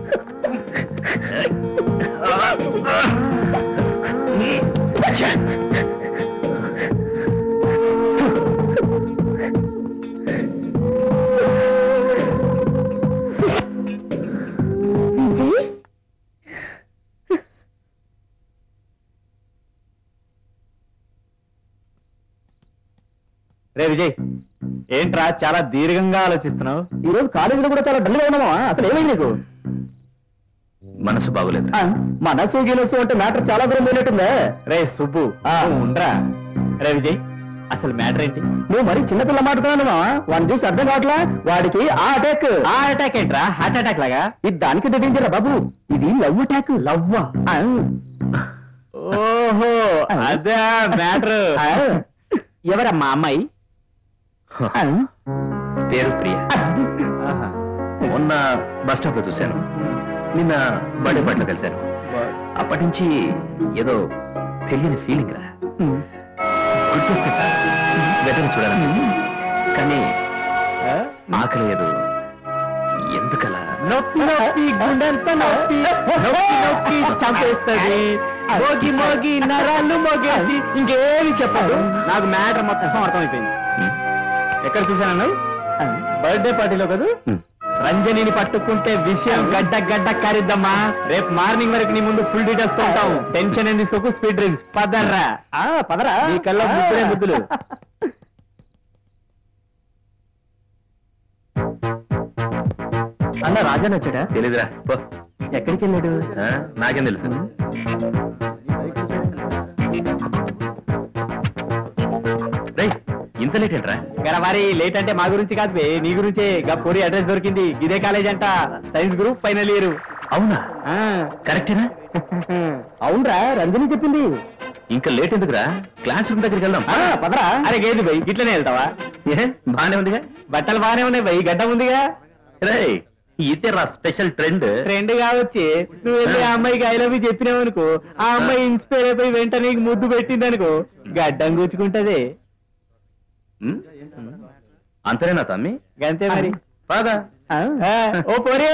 విజయ్ రే విజయ్ ఏంట్రా చాలా దీర్ఘంగా ఆలోచిస్తున్నావు ఈ రోజు కాలేజీలో కూడా చాలా డల్గా ఉన్నావా అసలు ఏమైంది నీకు మనసు బాగులేదు ఆ, మనసు గినసు అంటే మ్యాటర్ చాలా దూరం పోయినట్టుందే రే సుబ్బు ఆ. నువ్వు ఉండరా రే విజయ్ అసలు మ్యాటర్ ఏంటి నువ్వు మరి చిన్నపిల్ల మాట్లాడుతున్నావు మావా వాడిని చూసి అర్థం కావట్లా వాడికి ఆ అటాక్ ఆ అటాక్ ఏంట్రా హార్ట్ అటాక్ లాగా ఇది దానికి తగ్గించరా బాబు ఇది లవ్ అటాక్ లవ్ ఓహో అదే మ్యాటర్ ఎవరమ్మా అమ్మాయి పేరు ప్రియ మొన్న బస్ స్టాప్ లో చూశాను నిన్న బర్త్డే పాటలో కలిశాను అప్పటి నుంచి ఏదో తెలియని ఫీలింగ్ రా గుర్తొస్తే చాలు వెంటనే చూడాలనిపిస్తుంది కానీ ఆకలి లేదు ఎందుకలా నొప్పి నొప్పి గుండెంత నొప్పి నొప్పి నొప్పి చంపేస్తుంది మోగి మోగి నరాలు మోగేసి ఇంకేమి చెప్పదు నాకు మ్యాటర్ మొత్తం అర్థమైపోయింది హ్మ్? ఎక్కడ చూశాను బర్త్డే పార్టీలో కదా హ్మ్. రంజనిని పట్టుకుంటే విషయం గడ్డ గడ్డ కారిద్దమ్మా రేపు మార్నింగ్ వరకు నీ ముందు ఫుల్ డీటెయిల్స్ తో ఉంటాం టెన్షన్ ఏం తీసుకోకు స్పీడ్ డ్రింక్స్ పదర్రా పదరా నీ కల్లో ముద్దులే ముద్దులు అన్న రాజన్ వచ్చాడా తెలీదురా పో ఎక్కడికి వెళ్ళాడు ఆ, నాకేం తెలుసు రేయ్, ఇంత లేట్ ఏంట్రా గర మరి లేట్ అంటే మా గురించి కాదు బే నీ గురించే గా పొరి అడ్రస్ దొరికింది ఇదే కాలేజ్ అంట సైన్స్ గ్రూప్ ఫైనల్ ఇయర్ అవునా కరెక్టేనా అవునరా రంజని చెప్పింది ఇంకా లేట్ ఎందుకురా క్లాస్ రూమ్ దగ్గరికి వెళ్దాం ఆ, పదరా అరే గేది బై ఇట్లనే వెళ్తావా ఏ బానే ఉందిగా బట్టలు బాగానే ఉన్నాయి బై గడ్డ ఉందిగా రేయ్ ఇదే రా స్పెషల్ ట్రెండ్ ట్రెండ్ కావచ్చి నువ్వు వెళ్ళి ఆ అమ్మాయికి ఐ లవ్ చెప్పినావు అనుకో ఆ అమ్మాయి ఇన్స్పైర్ అయిపోయి వెంటనే నీకు ముద్దు పెట్టింది అనుకో గడ్డం కూర్చుకుంటది అంతనేనా తమ్మి గంతే మరి బాగా ఆ, ఓ పోరే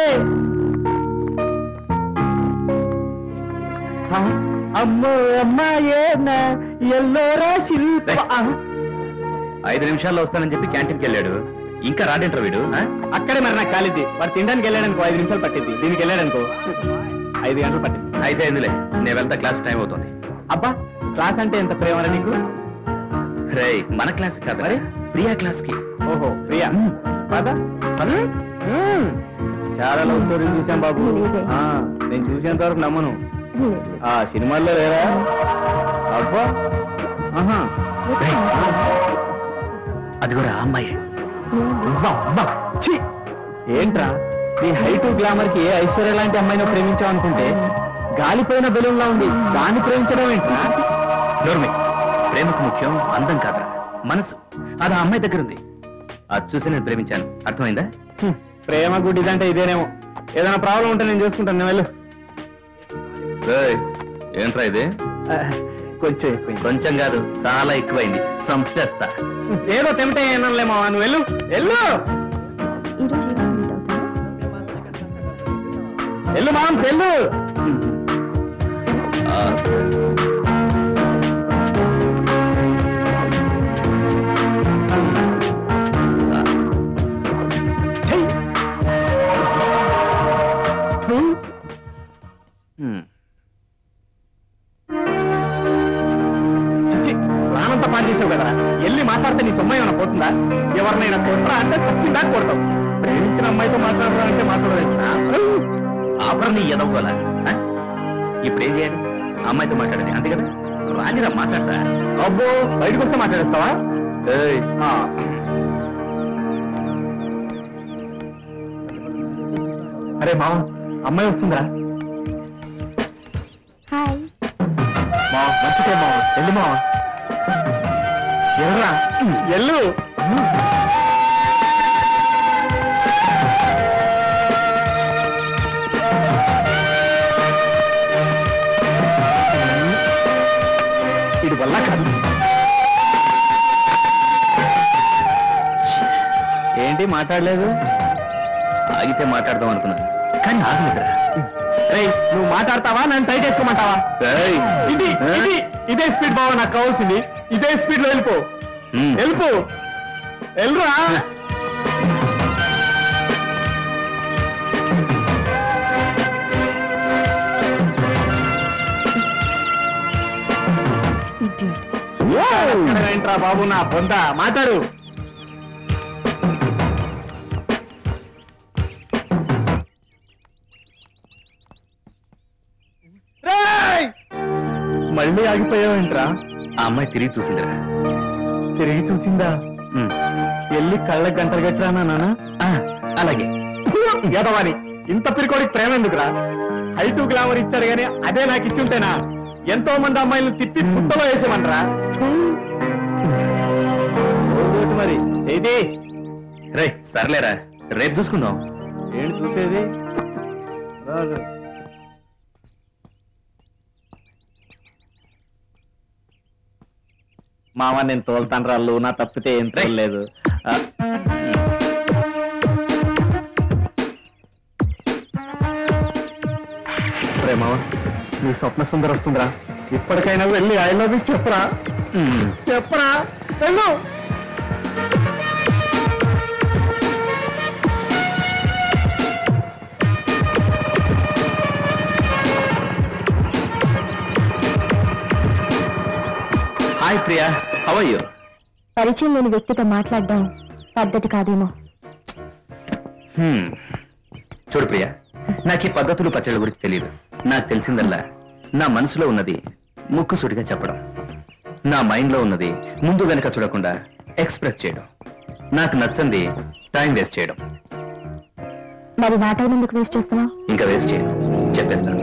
అమ్మో అమ్మాయేనా ఎల్లోరా శిల్ప ఆ, ఐదు నిమిషాల్లో వస్తానని చెప్పి క్యాంటీన్కి వెళ్ళాడు ఇంకా రాడేంట్రా వీడు ఆ? అక్కడే మరి నాకు కాలిద్ది వాడు తినడానికి వెళ్ళాడనుకో ఐదు నిమిషాలు పట్టింది దీనికి వెళ్ళాడనుకో ఐదు గంటలు పట్టింది అయితే ఎందులే నేను వెళ్తా క్లాస్ టైం అవుతుంది అబ్బా క్లాస్ అంటే ఎంత ప్రేమరా నీకు రేయ్ మన క్లాస్ కాదు మరి ప్రియా క్లాస్ కి ఓహో ప్రియా పద పద మ్మ్. చాలా లవ్ స్టోరీలు చూసాం బాబు లేదే. ఆ, నేను చూసేంత వరకు నమ్మను ఆ సినిమాల్లో లేరా అబ్బా ఆహా రేయ్, అది కూడా ఆ అమ్మాయి అబ్బా, అబ్బా. ఛీ! ఏంట్రా నీ హైట్ గ్లామర్ కి ఐశ్వర్య లాంటి అమ్మాయిని ప్రేమించావు అనుకుంటే గాలిపోయిన బెలూన్ లా ఉంది దాన్ని ప్రేమించడం ఏంట్రా నోర్మి ప్రేమకు ముఖ్యం అందం కాదురా మనసు అది ఆ అమ్మాయి దగ్గర ఉంది అది చూసి నేను ప్రేమించాను అర్థమైందా హ్మ్. ప్రేమ గుడ్డిదంటే ఇదేనేమో ఏదైనా ప్రాబ్లం ఉంటే నేను చూసుకుంటాను నేను వెళ్ళు రేయ్, ఏంట్రా ఇది ఆ, కొంచెం ఎక్కువ కొంచెం కాదు చాలా ఎక్కువైంది చంపేస్తా ఏదో తెంటే ఏనలేమో నువ్వు వెళ్ళు వెళ్ళు ఈరోజు ఈవినింగ్ మీట్ అవుతారా వెళ్ళు మాం వెళ్ళు ఆ, చెయ్. హ్మ్. హ్మ్. చిచ్చి, రానంత పాటు చేసావు కదరా వెళ్ళి మాట్లాడితే నీ సొమ్మ ఏమైనా పోతుందా ఎవరినైనా కొట్టరా అంటే తప్పిందా కొడతావు ప్రేమించిన అమ్మాయితో మాట్లాడరా అంటే మాట్లాడలేదు ఆపరం నీ ఎదవ్వాలా ఆ? ఇప్పుడు ఏం చేయాలి అమ్మాయితో మాట్లాడాలి అంతే కదా రానిరా మాట్లాడతా అబ్బో బయటకు వస్తే మాట్లాడేస్తావా ఏయ్, ఆ. అరే మామ అమ్మాయి వస్తుందిరా హాయ్ మా మంచిదే మావ ఎల్లు మావ ఎల్లురా ఎల్లు ఇది వల్ల కాదు ఏంటి మాట్లాడలేదు ఆగితే మాట్లాడదాం అనుకున్నాను కానీ ఆగలేదురా రేయ్ నువ్వు మాట్లాడతావా నన్ను టైట్ చేసుకోమంటావా ఏయ్, ఇది ఇది ఇదే స్పీడ్ బావ నాకు కావాల్సింది ఇదే స్పీడ్ లో వెళ్ళిపో హ్మ్. వెళ్ళిపో వెళ్ళురా ఏంట్రా బాబు నా పొంద మాట్లాడు రేయ్! మళ్ళీ ఆగిపోయావేంట్రా ఆ అమ్మాయి తిరిగి చూసిందిరా తిరిగి చూసిందా ఉమ్. వెళ్ళి కళ్ళ గంటలు గట్రానా నాన్న ఆ, అలాగే ఎదవాని ఇంత పిరికోడికి ప్రేమ ఎందుకురా హైటు గ్లామర్ ఇచ్చారు గానీ అదే నాకు ఇచ్చుంటేనా ఎంతో మంది అమ్మాయిలను తిప్పి పుట్టలో వేసేమనరా మరి చేతి రే సర్లేరా రేపు చూసుకుందాం ఏంటి చూసేది రాదు. మామ నేను తోలుతాను రాళ్ళు నా తప్పితే ఏం తోలలేదు ఆ, రే మామ నీ స్వప్న సుందర వస్తుందిరా ఇప్పటికైనా వెళ్ళి ఐ లవ్ యూ చెప్పరా ఉమ్. చెప్పరా వెళ్ళు hi Priya how are you పరిచయం లేని వ్యక్తితో మాట్లాడడం పద్ధతి కాదేమో హ్మ్. చూడు ప్రియా నాకు ఈ పద్ధతులు పచ్చళ్ళ గురించి తెలియదు నాకు తెలిసిందల్లా నా మనసులో ఉన్నది ముక్కుసూటిగా చెప్పడం నా మైండ్ లో ఉన్నది ముందు వెనక చూడకుండా ఎక్స్ప్రెస్ చేయడం నాకు నచ్చంది టైం వేస్ట్ చేయడం మరి నా టైం ఎందుకు వేస్ట్ చేస్తున్నావు ఇంకా వేస్ట్ చేయను చెప్పేస్తాను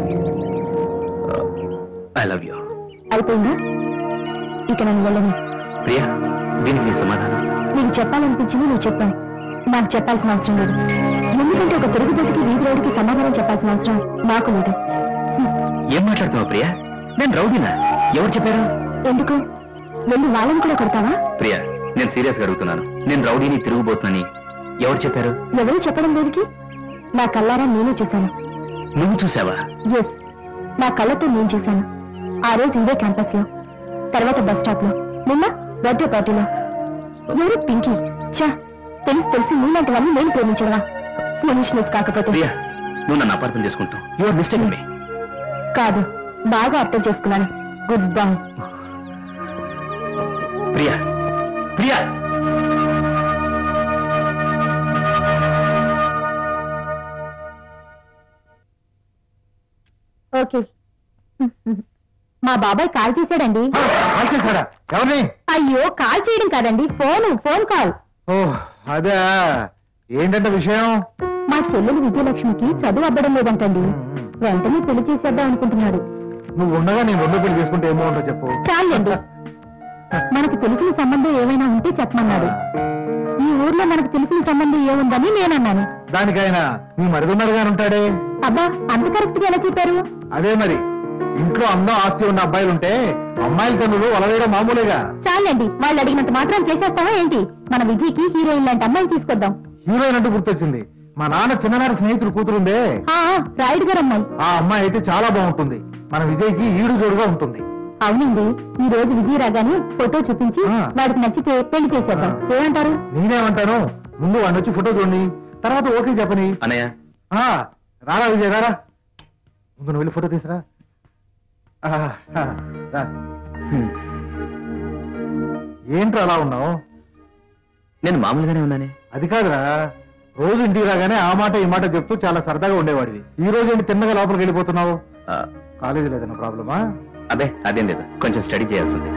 ఐ లవ్ యూ అయిపోయిందా ఇక నన్ను వెళ్ళని ప్రియా దీనికి నీ సమాధానం నీకు చెప్పాలనిపించింది నువ్వు చెప్పావు నాకు చెప్పాల్సిన అవసరం లేదు ఎందుకంటే ఒక తిరుగుదొడికి వీధి రోడ్డుకి సమాధానం చెప్పాల్సిన అవసరం నాకు లేదు ఏం మాట్లాడుతున్నావు ప్రియా నేను రౌడీనా ఎవరు చెప్పారు ఎందుకు వెళ్ళి వాళ్ళని కూడా కొడతావా ప్రియా నేను సీరియస్ గా అడుగుతున్నాను నేను రౌడీని తిరుగుబోతున్నాని ఎవరు చెప్పారు ఎవరు చెప్పడం దేనికి నా కల్లారా నేను చూశాను నువ్వు చూసావా ఎస్ నా కళ్ళతో నేను చూశాను ఆ రోజు ఇదే క్యాంపస్ లో తర్వాత బస్ స్టాప్ లో నిన్న బర్త్డే పార్టీలో ఎవరు పింకీ చా తెలిసి తెలిసి నీలాంటివన్నీ నేను ప్రేమించడవా ఫూలిష్నెస్ కాకపోతే ప్రియా నువ్వు నన్ను అపార్థం చేసుకుంటావు యువర్ మిస్టేక్ మీ కాదు బాగా అర్థం చేసుకున్నాను good bye Priya Priya okay మా బాబాయ్ కాల్ చేశాడండి కాల్ చేశాడా ఎవరిని అయ్యో కాల్ చేయడం కాదండి ఫోన్ ఫోన్ కాల్ ఓ అదే ఏంటంటే విషయం మా చెల్లెలు విజయలక్ష్మికి చదువు అవ్వడం లేదంటండి వెంటనే పెళ్లి చేసేద్దాం అనుకుంటున్నాడు నువ్వు ఉండగా నేను రెండు పెళ్లి చేసుకుంటే ఏమో ఉంటో చెప్పు చాలండి మనకు తెలిసిన సంబంధం ఏమైనా ఉంటే చెప్పమన్నాడు ఈ ఊర్లో మనకు తెలిసిన సంబంధం ఏముందని నేనన్నాను దానికైనా నీ మరిదున్నాడు గాని ఉంటాడే అబ్బా అంత కరెక్ట్ గా ఎలా చెప్పారు అదే మరి ఇంట్లో అందం ఆస్తి ఉన్న అబ్బాయిలు ఉంటే అమ్మాయిల తల్లులు వలవేయడం మామూలేగా చాలండి వాళ్ళు అడిగినంత మాత్రం చేసేస్తావా ఏంటి మన విజయ్కి హీరోయిన్ లాంటి అమ్మాయిని తీసుకొద్దాం హీరోయిన్ అంటూ గుర్తొచ్చింది మా నాన్న చిన్ననాటి స్నేహితుడు కూతురుందే ఆ, రాయుడు గారు అమ్మాయి ఆ అమ్మాయి అయితే చాలా బాగుంటుంది మన విజయ్కి ఈడు జోడుగా ఉంటుంది అవునండి ఈ రోజు విజయ్ రాగానే ఫోటో చూపించి ఆ. వాడికి నచ్చితే పెళ్లి చేసేద్దాం ఏమంటారు నేనేమంటాను ముందు వాడిని వచ్చి ఫోటో చూడండి తర్వాత ఓకే చెప్పని అన్నయ్య ఆ, రారా విజయ్ రారా ముందు నువ్వు వెళ్ళి ఫోటో తీసురా ఆ, ఆ, రా. హ్మ్. ఏంట్రా అలా ఉన్నావు నేను మామూలుగానే ఉన్నానే అది కాదురా రోజు ఇంటికి రాగానే ఆ మాట ఈ మాట చెప్తూ చాలా సరదాగా ఉండేవాడివి ఈ రోజు ఏంటి తిన్నగా లోపలికి వెళ్ళిపోతున్నావు ఆ, కాలేజీ లేదన్న ప్రాబ్లమా అదే అదేం లేదు కొంచెం స్టడీ చేయాల్సి ఉంది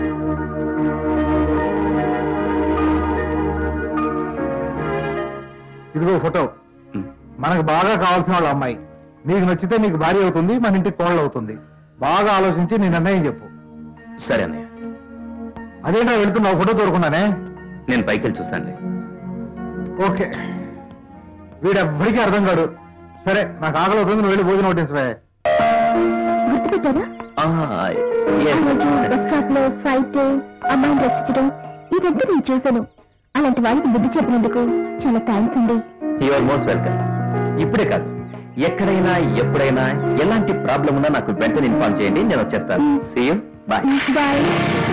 ఇదిగో ఫోటో హ్మ్. మనకు బాగా కావాల్సిన వాళ్ళ అమ్మాయి నీకు నచ్చితే నీకు భార్య అవుతుంది మన ఇంటికి కోళ్ళు అవుతుంది బాగా ఆలోచించి నీ నిర్ణయం చెప్పు సరే అన్నయ్య అదేంటో వెళ్తున్నావు ఫోటో తోడుకున్నానే నేను పైకి వెళ్ళి చూస్తానులే ఓకే వీడెవ్వడికి అర్థం కాడు సరే నాకు ఆకలి అవుతుంది నువ్వు వెళ్ళి భోజనం వడ్డించవే గుర్తుపెట్టారా ఆ, ఆ yes. రోజు బస్ స్టాప్ లో ఫ్లైట్ అమ్మాయిని రక్షించడం ఇదంతా నేను చూశాను అలాంటి వాళ్ళకి బుద్ధి చెప్పినందుకు చాలా థ్యాంక్స్ అండి యు ఆర్ మోస్ట్ వెల్కమ్ ఇప్పుడే కాదు ఎక్కడైనా ఎప్పుడైనా ఎలాంటి ప్రాబ్లం ఉన్నా నాకు వెంటనే ఇన్ఫార్మ్ చేయండి నేను వచ్చేస్తాను see you bye bye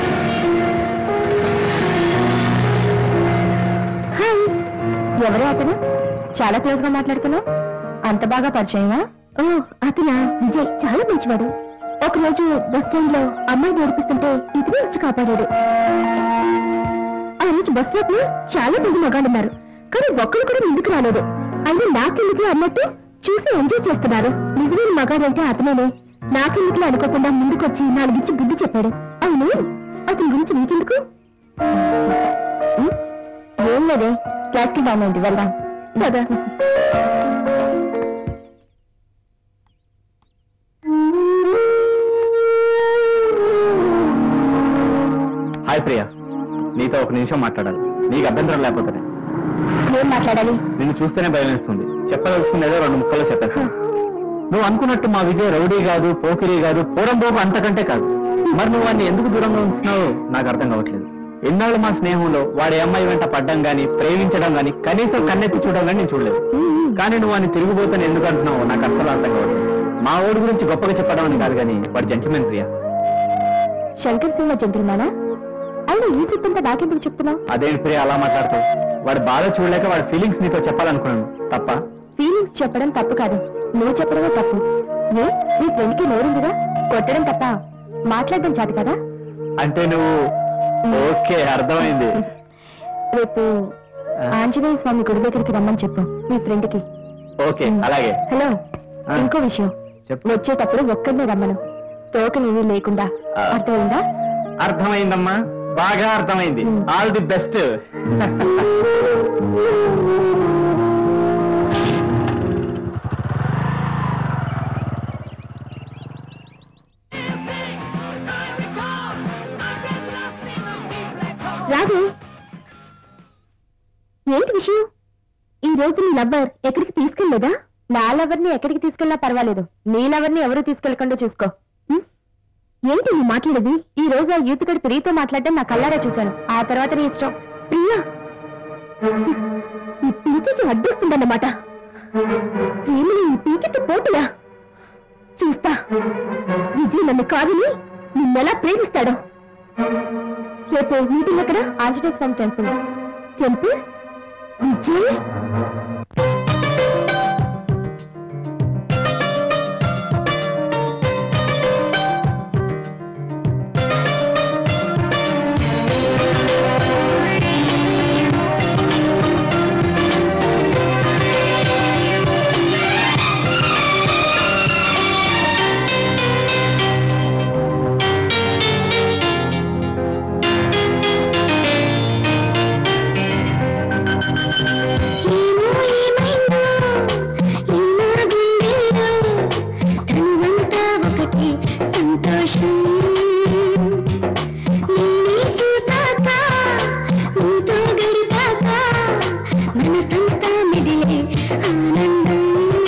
hi ఎవరే అతను చాలా క్లోజ్ గా మాట్లాడుతున్నావు అంత బాగా పరిచయమా ఓ అతనా విజయ్ చాలా మంచివాడు ఒక రోజు బస్ స్టాండ్ లో అమ్మాయి ఏడిపిస్తుంటే ఇతనే వచ్చి కాపాడాడు ఆ రోజు బస్ స్టాప్ లో చాలా మంది మగాళ్ళున్నారు కానీ ఒక్కరు కూడా ముందుకు రాలేదు అయినా నాకెందుకు అన్నట్టు చూసి ఎంజాయ్ చేస్తున్నారు నిజమైన మగాడంటే అతనేనే నాకెందుకు అనుకోకుండా ముందుకొచ్చి నాలుగిచ్చి బుద్ధి చెప్పాడు అవును అతని గురించి నీకెందుకు ఉమ్, ఏం లేదే క్లాస్కి టైం అయింది వెళ్దాం కదా హాయ్ ప్రియా నీతో ఒక నిమిషం మాట్లాడాలి నీకు అభ్యంతరం లేకపోతే ఏం మాట్లాడాలి నిన్ను చూస్తేనే భయం వేస్తుంది చెప్పదలుచుకునేదో రెండు ముక్కల్లో చెప్పేస్తాను నువ్వు అనుకున్నట్టు మా విజయ్ రౌడీ కాదు పోకిరి కాదు పూరం పోపు అంతకంటే కాదు మరి నువ్వు వాడిని ఎందుకు దూరంగా ఉంచున్నావో నాకు అర్థం కావట్లేదు ఎన్నాళ్ళు మా స్నేహంలో వాడి అమ్మాయి వెంట పడ్డం గాని ప్రేమించడం గాని కనీసం కన్నెత్తి చూడడం గాని నేను చూడలేదు కానీ నువ్వు వాడిని తిరిగిపోతాను ఎందుకు అంటున్నావు నాకు అర్థం అర్థం కావట్లేదు మా ఊడి గురించి గొప్పగా చెప్పడం అని కాదు కానీ వాడు జెంటిల్మెన్ ప్రియా శంకర్ సింగ్ జంతువుమానా అయినా ఈ సిద్ధంతా నాకెందుకు చెప్తున్నావు అదేంటి ప్రియా అలా మాట్లాడుతావు వాడి బాధ చూడలేక వాడి ఫీలింగ్స్ నీతో చెప్పాలనుకున్నాను తప్ప ఫీలింగ్స్ చెప్పడం తప్పు కాదు నువ్వు చెప్పడమే తప్పు ఏ నీ ఫ్రెండ్కి నోరుందిగా కొట్టడం తప్ప మాట్లాడడం చేత కదా అంటే నువ్వు ఓకే అర్థమైంది రేపు ఆంజనేయ స్వామి గుడి దగ్గరికి రమ్మని చెప్పు మీ ఫ్రెండ్ కి ఓకే అలాగే హలో ఆ. ఇంకో విషయం చెప్పు వచ్చేటప్పుడు ఒక్కరినే రమ్మను తోకనేమీ లేకుండా ఆ. అర్థమైందా అర్థమైందమ్మా బాగా అర్థమైంది Hmm. ఆల్ ది బెస్ట్ రాదే ఏంటి విషయం ఈ రోజు నీ లవ్వర్ ఎక్కడికి తీసుకెళ్లేదా నా లవర్ ని ఎక్కడికి తీసుకెళ్ళినా పర్వాలేదు నీ లవర్ ని ఎవరు తీసుకెళ్లకుండా చూసుకో ఉం? ఏంటి నువ్వు మాట్లాడేది ఈ రోజు ఆ యూత్ గడి ప్రియతో మాట్లాడడం నా కల్లారా చూశాను ఆ తర్వాత నీ ఇష్టం ప్రియా ఈ పీకికి అడ్డొస్తుందన్నమాట ప్రేమని ఈ పీకికి పోతులా చూస్తా విజయ్ నన్ను కాదని నిన్నెలా ప్రేమిస్తాడో రేపు మీటింగ్ ఎక్కడ ఆంజనేయ స్వామి టెంపుల్ టెంపుల్ విజయ్ సంతోషం నిన్నే చూసాక నీతో గడిపాక మనసంతా మెదిలే ఆనందం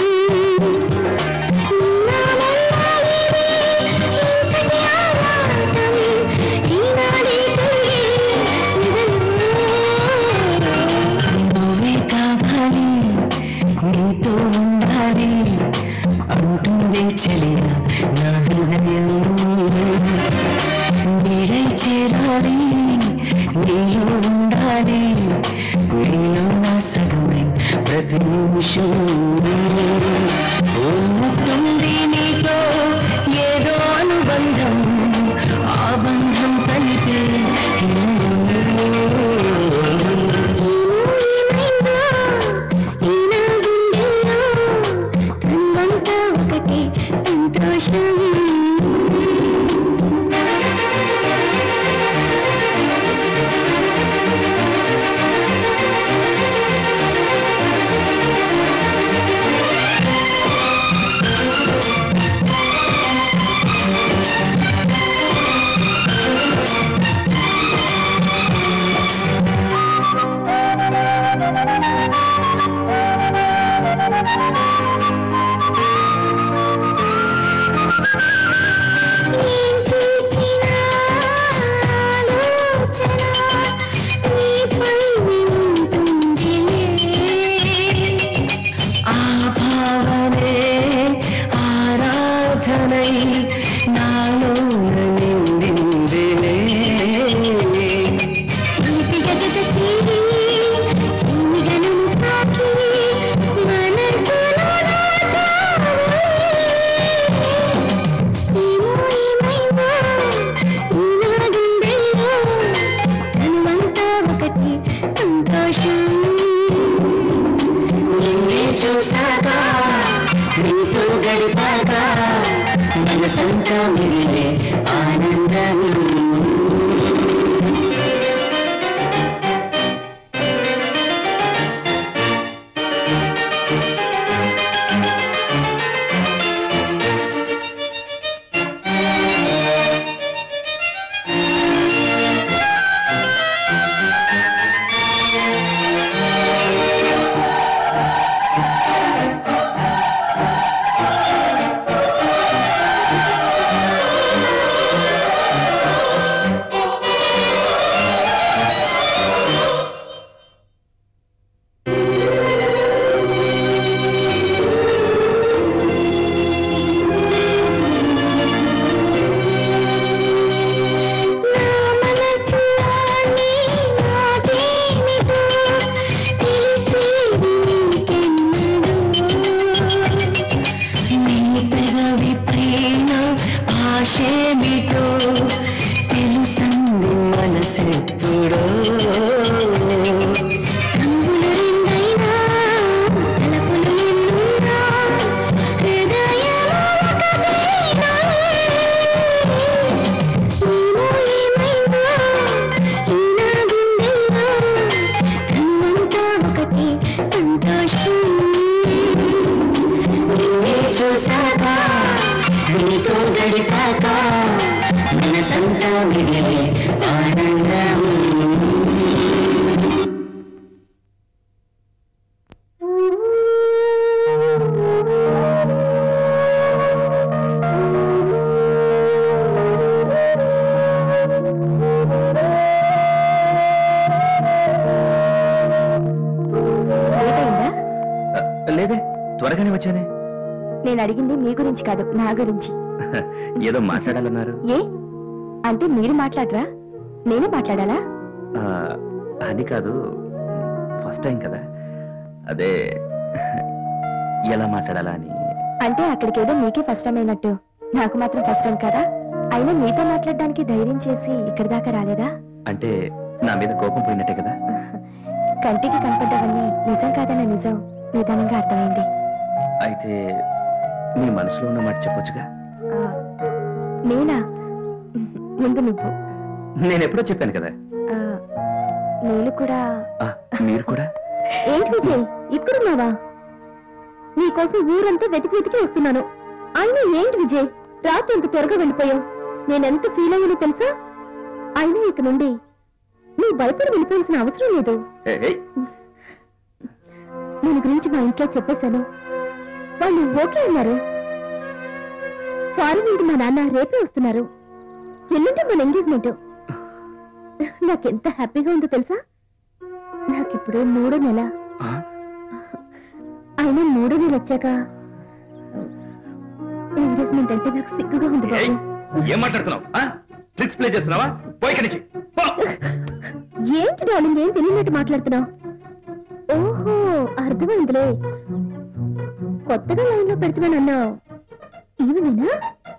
నువ్వే కావాలి నీతో ఉండాలి అంటుంది చెలియ నా హృదయం నీడై చేరాలి నీలో ఉండాలి నీలో నా సగమై ప్రతి నిమిషం ఉన్నట్టుంది నీతో ఏదో అనుబంధం ఆ బంధం కలిపే సంతోషం భాషేమిటో తెలుసంది మనసెప్పుడో రంగులు రెండైనా తలపులు ఎన్నున్నా హృదయము ఒకటేనా నీవు ఏమైనా ఈనా గుండెల్లో కన్నంతా ఒకటి సంతోషం నిన్నే చూశాక నీతో గడిపాక మనసంతా మిగిలి ఆనందం లేట్ అయిందా ఆ, లేదే త్వరగానే వచ్చానే నేను అడిగింది మీ గురించి కాదు నా గురించి ఏదో మాట్లాడాలన్నారు ఏ అంటే మీరు మాట్లాడరా నేను మాట్లాడాలా ఆ, అని కాదు ఫస్ట్ టైం కదా అదే ఎలా మాట్లాడాలా అని అంటే అక్కడికి ఏదో మీకే ఫస్ట్ టైం అయినట్టు నాకు మాత్రం ఫస్ట్ టైం కదా అయినా మీతో మాట్లాడడానికి ధైర్యం చేసి ఇక్కడి దాకా రాలేదా అంటే నా మీద కోపం పోయినట్టే కదా కంటికి కనపడ్డవన్నీ నిజం కాదన్న నిజం నిదానంగా అర్థమైంది అయితే మీ మనసులో ఉన్న మాట చెప్పొచ్చుగా ఆ, నేనా ముందు నువ్వు నేను ఎప్పుడో చెప్పాను కదా ఆ, నేను కూడా ఆ, మీరు కూడా ఏంటి విజయ్ ఇక్కడున్నావా నీకోసం ఊరంతా వెతికి వెతికి వస్తున్నాను అయినా ఏంటి విజయ్ రాత్రి ఇంత త్వరగా వెళ్ళిపోయావు నేనెంత ఫీల్ అయ్యానో తెలుసా అయినా ఇక నుండి నువ్వు భయపడి వెళ్ళిపోవాల్సిన అవసరం లేదు ఏ, ఏయ్, నేను గురించి మా ఇంట్లో చెప్పేశాను వాళ్ళు ఓకే అన్నారు ఫారెన్ నుండి మా నాన్న రేపే వస్తున్నారు ఎల్లుంటే మన ఎంగేజ్మెంట్ నాకెంత హ్యాపీగా ఉందో తెలుసా నాకిప్పుడు మూడో నెల ఆ, అయినా మూడో నెల వచ్చాక ఎంగేజ్మెంట్ అంటే నాకు సిగ్గుగా ఉంది ఏయ్, బాబు ఏం మాట్లాడుతున్నావు ట్రిక్స్ ప్లే చేస్తున్నావా పోయి ఇక్కడి నుంచి పో. ఏంటి డార్లింగ్ ఏం తెలియనట్టు మాట్లాడుతున్నావు ఓహో అర్థమైందిలే కొత్తగా లైన్ లో పెడుతున్నానన్నావు ఈవినేనా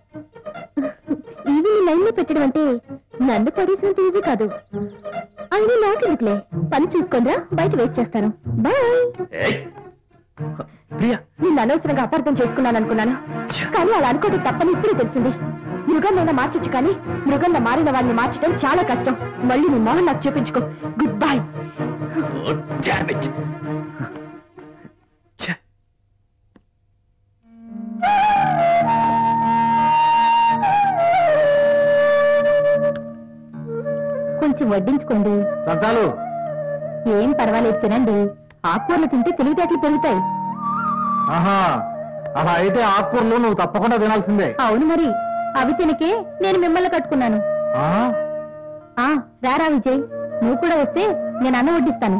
ఈవిని లైన్ లో పెట్టడం అంటే నన్ను పడేసినంత ఈజీ కాదు అయినా నాకెందుకులే పని చూసుకోండిరా బయట వెయిట్ చేస్తాను బాయ్ ఏయ్, ప్రియా నిన్ను అనవసరంగా అపార్థం చేసుకున్నాను అనుకున్నాను కానీ అలా అనుకోవడం తప్పని ఇప్పుడే తెలిసింది మృగంలో మార్చొచ్చు కానీ మృగంలో మారిన వాడిని మార్చడం చాలా కష్టం మళ్ళీ నీ మొహం నాకు చూపించుకో good bye Oh, damn it. ఛ, కొంచెం వడ్డించుకోండి సంతాలు ఏం పర్వాలేదు తినండి ఆకుకూరలు తింటే తెలివితేటలు పెరుగుతాయి ఆహా అలా అయితే ఆకుకూరలు నువ్వు తప్పకుండా తినాల్సిందే అవును మరి అవి తినకే నేను మిమ్మల్ని కట్టుకున్నాను ఆ? ఆ రారా విజయ్ నువ్వు కూడా వస్తే నేను అన్నం వడ్డిస్తాను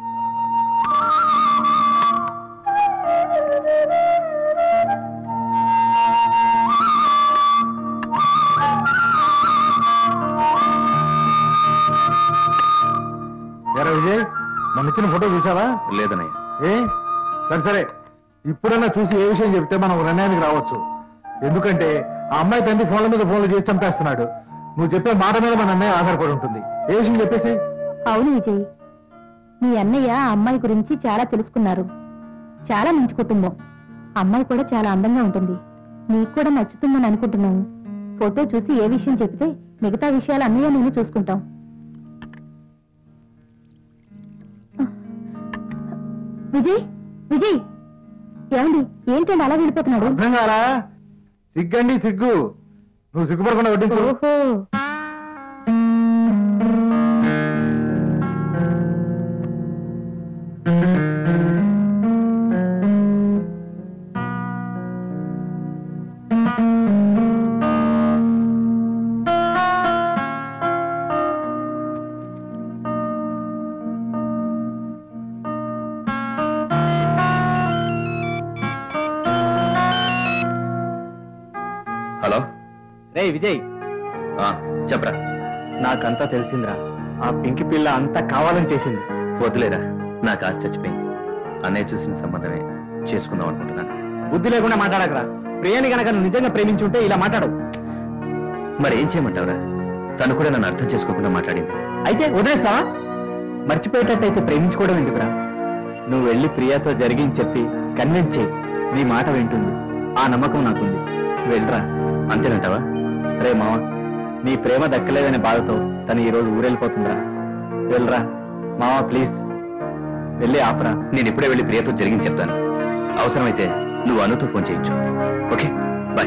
ఎరా విజయ్ మన ఇచ్చిన ఫోటో చూసావా లేదన్నయ్య ఏ సరే సరే ఇప్పుడన్నా చూసి ఏ విషయం చెప్తే మనం ఒక నిర్ణయానికి రావచ్చు ఎందుకంటే ఆ అమ్మాయి తండ్రి ఫోన్ల మీద ఫోన్లు చేసి చంపేస్తున్నాడు నువ్వు చెప్పే మాట మీద మన అన్నయ్య ఆధారపడి ఉంటుంది ఏ విషయం చెప్పేసి అవును విజయ్ మీ అన్నయ్య ఆ అమ్మాయి గురించి చాలా తెలుసుకున్నారు చాలా మంచి కుటుంబం అమ్మాయి కూడా చాలా అందంగా ఉంటుంది నీకు కూడా నచ్చుతుందని అనుకుంటున్నాను ఫోటో చూసి ఏ విషయం చెప్తే మిగతా విషయాలు అన్నయ్య నేను చూసుకుంటాం విజయ్ విజయ్ ఏమండి ఏంటండి అలా వెళ్ళిపోతున్నాడు అర్థం కారా సిగ్గండి సిగ్గు నువ్వు సిగ్గుపడకుండా వడ్డించు ఓహో రే విజయ్ ఆ, చెప్పరా నాకంతా తెలిసిందిరా ఆ పింకి పిల్ల అంతా కావాలని చేసింది వదిలేరా నాకు ఆశ చచ్చిపోయింది అన్నయ్య చూసిన సంబంధమే చేసుకుందాం అనుకుంటున్నాను బుద్ధి లేకుండా మాట్లాడకరా ప్రియని గనక నువ్వు నిజంగా ప్రేమించుంటే ఇలా మాట్లాడు మరి ఏం చేయమంటావురా తను కూడా నన్ను అర్థం చేసుకోకుండా మాట్లాడింది అయితే వదిలేస్తావా మర్చిపోయేటట్టయితే ప్రేమించుకోవడం ఎందుకురా నువ్వు వెళ్ళి ప్రియాతో జరిగింది చెప్పి కన్విన్స్ చేయి నీ మాట వింటుంది ఆ నమ్మకం నాకుంది వెళ్ళరా అంతేనంటావా రే మావ నీ ప్రేమ దక్కలేదనే బాధతో తను ఈ రోజు ఊరెళ్ళిపోతుందిరా వెళ్ళరా మావా ప్లీజ్ వెళ్ళి ఆపరా నేను ఇప్పుడే వెళ్ళి ప్రియతో జరిగింది చెప్తాను అవసరమైతే నువ్వు అనుతో ఫోన్ చేయొచ్చు ఓకే బాయ్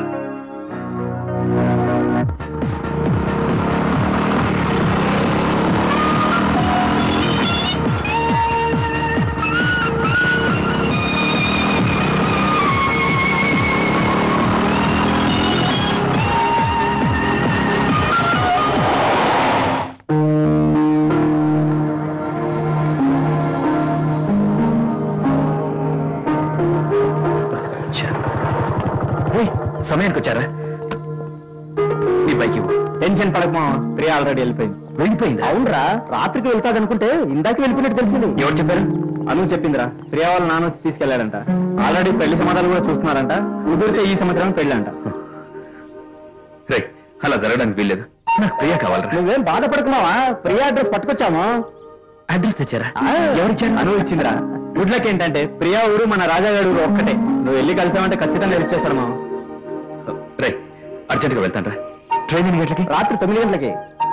ఛా. ఏయ్, సమయానికి వచ్చారా నీ బైక్ ఇవ్వు టెన్షన్ పడక మావా ప్రియా ఆల్రెడీ వెళ్ళిపోయింది వెళ్ళిపోయిందా అవునరా రాత్రికి వెళ్తాదనుకుంటే ఇందాక వెళ్ళిపోయినట్టు తెలిసింది ఎవరు చెప్పారు అను చెప్పిందిరా ప్రియా వాళ్ళ నాన్న వచ్చి తీసుకెళ్లాడంట ఆల్రెడీ పెళ్లి సంబంధాలు కూడా చూస్తున్నారంట కుదిరితే ఈ సంవత్సరం పెళ్ళి అంట రే అలా జరగడానికి వీల్లేదు నాకు ప్రియ కావాలరా నువ్వేం బాధపడుతున్నావా ప్రియా అడ్రస్ పట్టుకొచ్చాము అడ్రస్ తెచ్చారా ఆ, ఎవరిచ్చారు అను ఇచ్చిందిరా గుడ్ లక్ ఏంటంటే ప్రియా ఊరు మన రాజాగాడు ఊరు ఒక్కటే నువ్వు వెళ్ళి కలిసామంటే ఖచ్చితంగా హెల్ప్ చేస్తారు మా రే అర్జెంట్గా వెళ్తాను రా ట్రైన్ ఎన్ని గంటలకి రాత్రి తొమ్మిది గంటలకి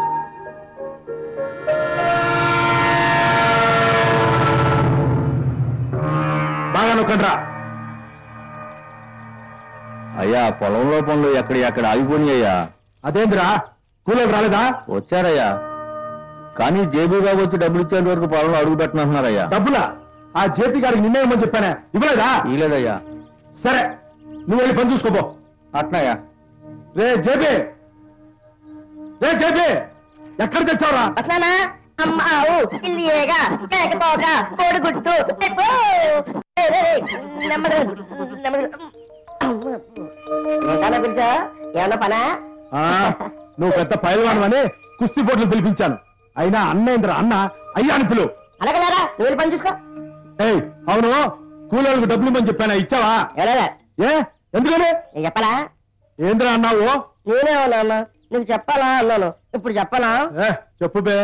బాగా నొక్కండి రా అయ్యా పొలంలో పనులు ఎక్కడ ఎక్కడ ఆగిపోయినాయ్యా అదేందిరా కూలోకి రాలేదా వచ్చారయ్యా కానీ జేబీ బాబు వచ్చి డబ్బులు ఇచ్చేంత వరకు పొలంలో అడుగు పెట్టనంటున్నారయ్యా డబ్బులా ఆ జేపీ గారికి నిన్నే ఇమ్మని చెప్పానే ఇవ్వలేదా ఇలేదయ్యా సరే నువ్వు వెళ్ళి పని చూసుకోపో అట్నాయా రే జేపీ రే జేపీ ఎక్కడ తెచ్చావురా అట్లానా అమ్మావు ఇల్లియేగా కేకపోక కోడిగుట్టు ఎక్కు. రే, రే, రే, నెమ్మది నెమ్మది ఏంటన్నా పిలిచా ఏమన్నా పనా ఆ, నువ్వు పెద్ద పైలవాను అని కుస్తీ పోట్లు పిలిపించాను అయినా అన్నేంద్ర అన్న అయ్యా అని పిలువు అలాగేలారా నువ్వు వెళ్ళి పని చూసుకో ఏయ్ అవును కూలీలకు డబ్బులు ఇమ్మని చెప్పానా ఇచ్చావా ఎలాగా ఏ ఎందుకని నేను చెప్పాలా ఏంద్రా అన్నావు నేనే ఉన్నా నీకు చెప్పాలా అన్నాను ఇప్పుడు చెప్పాలా ఏ చెప్పు బే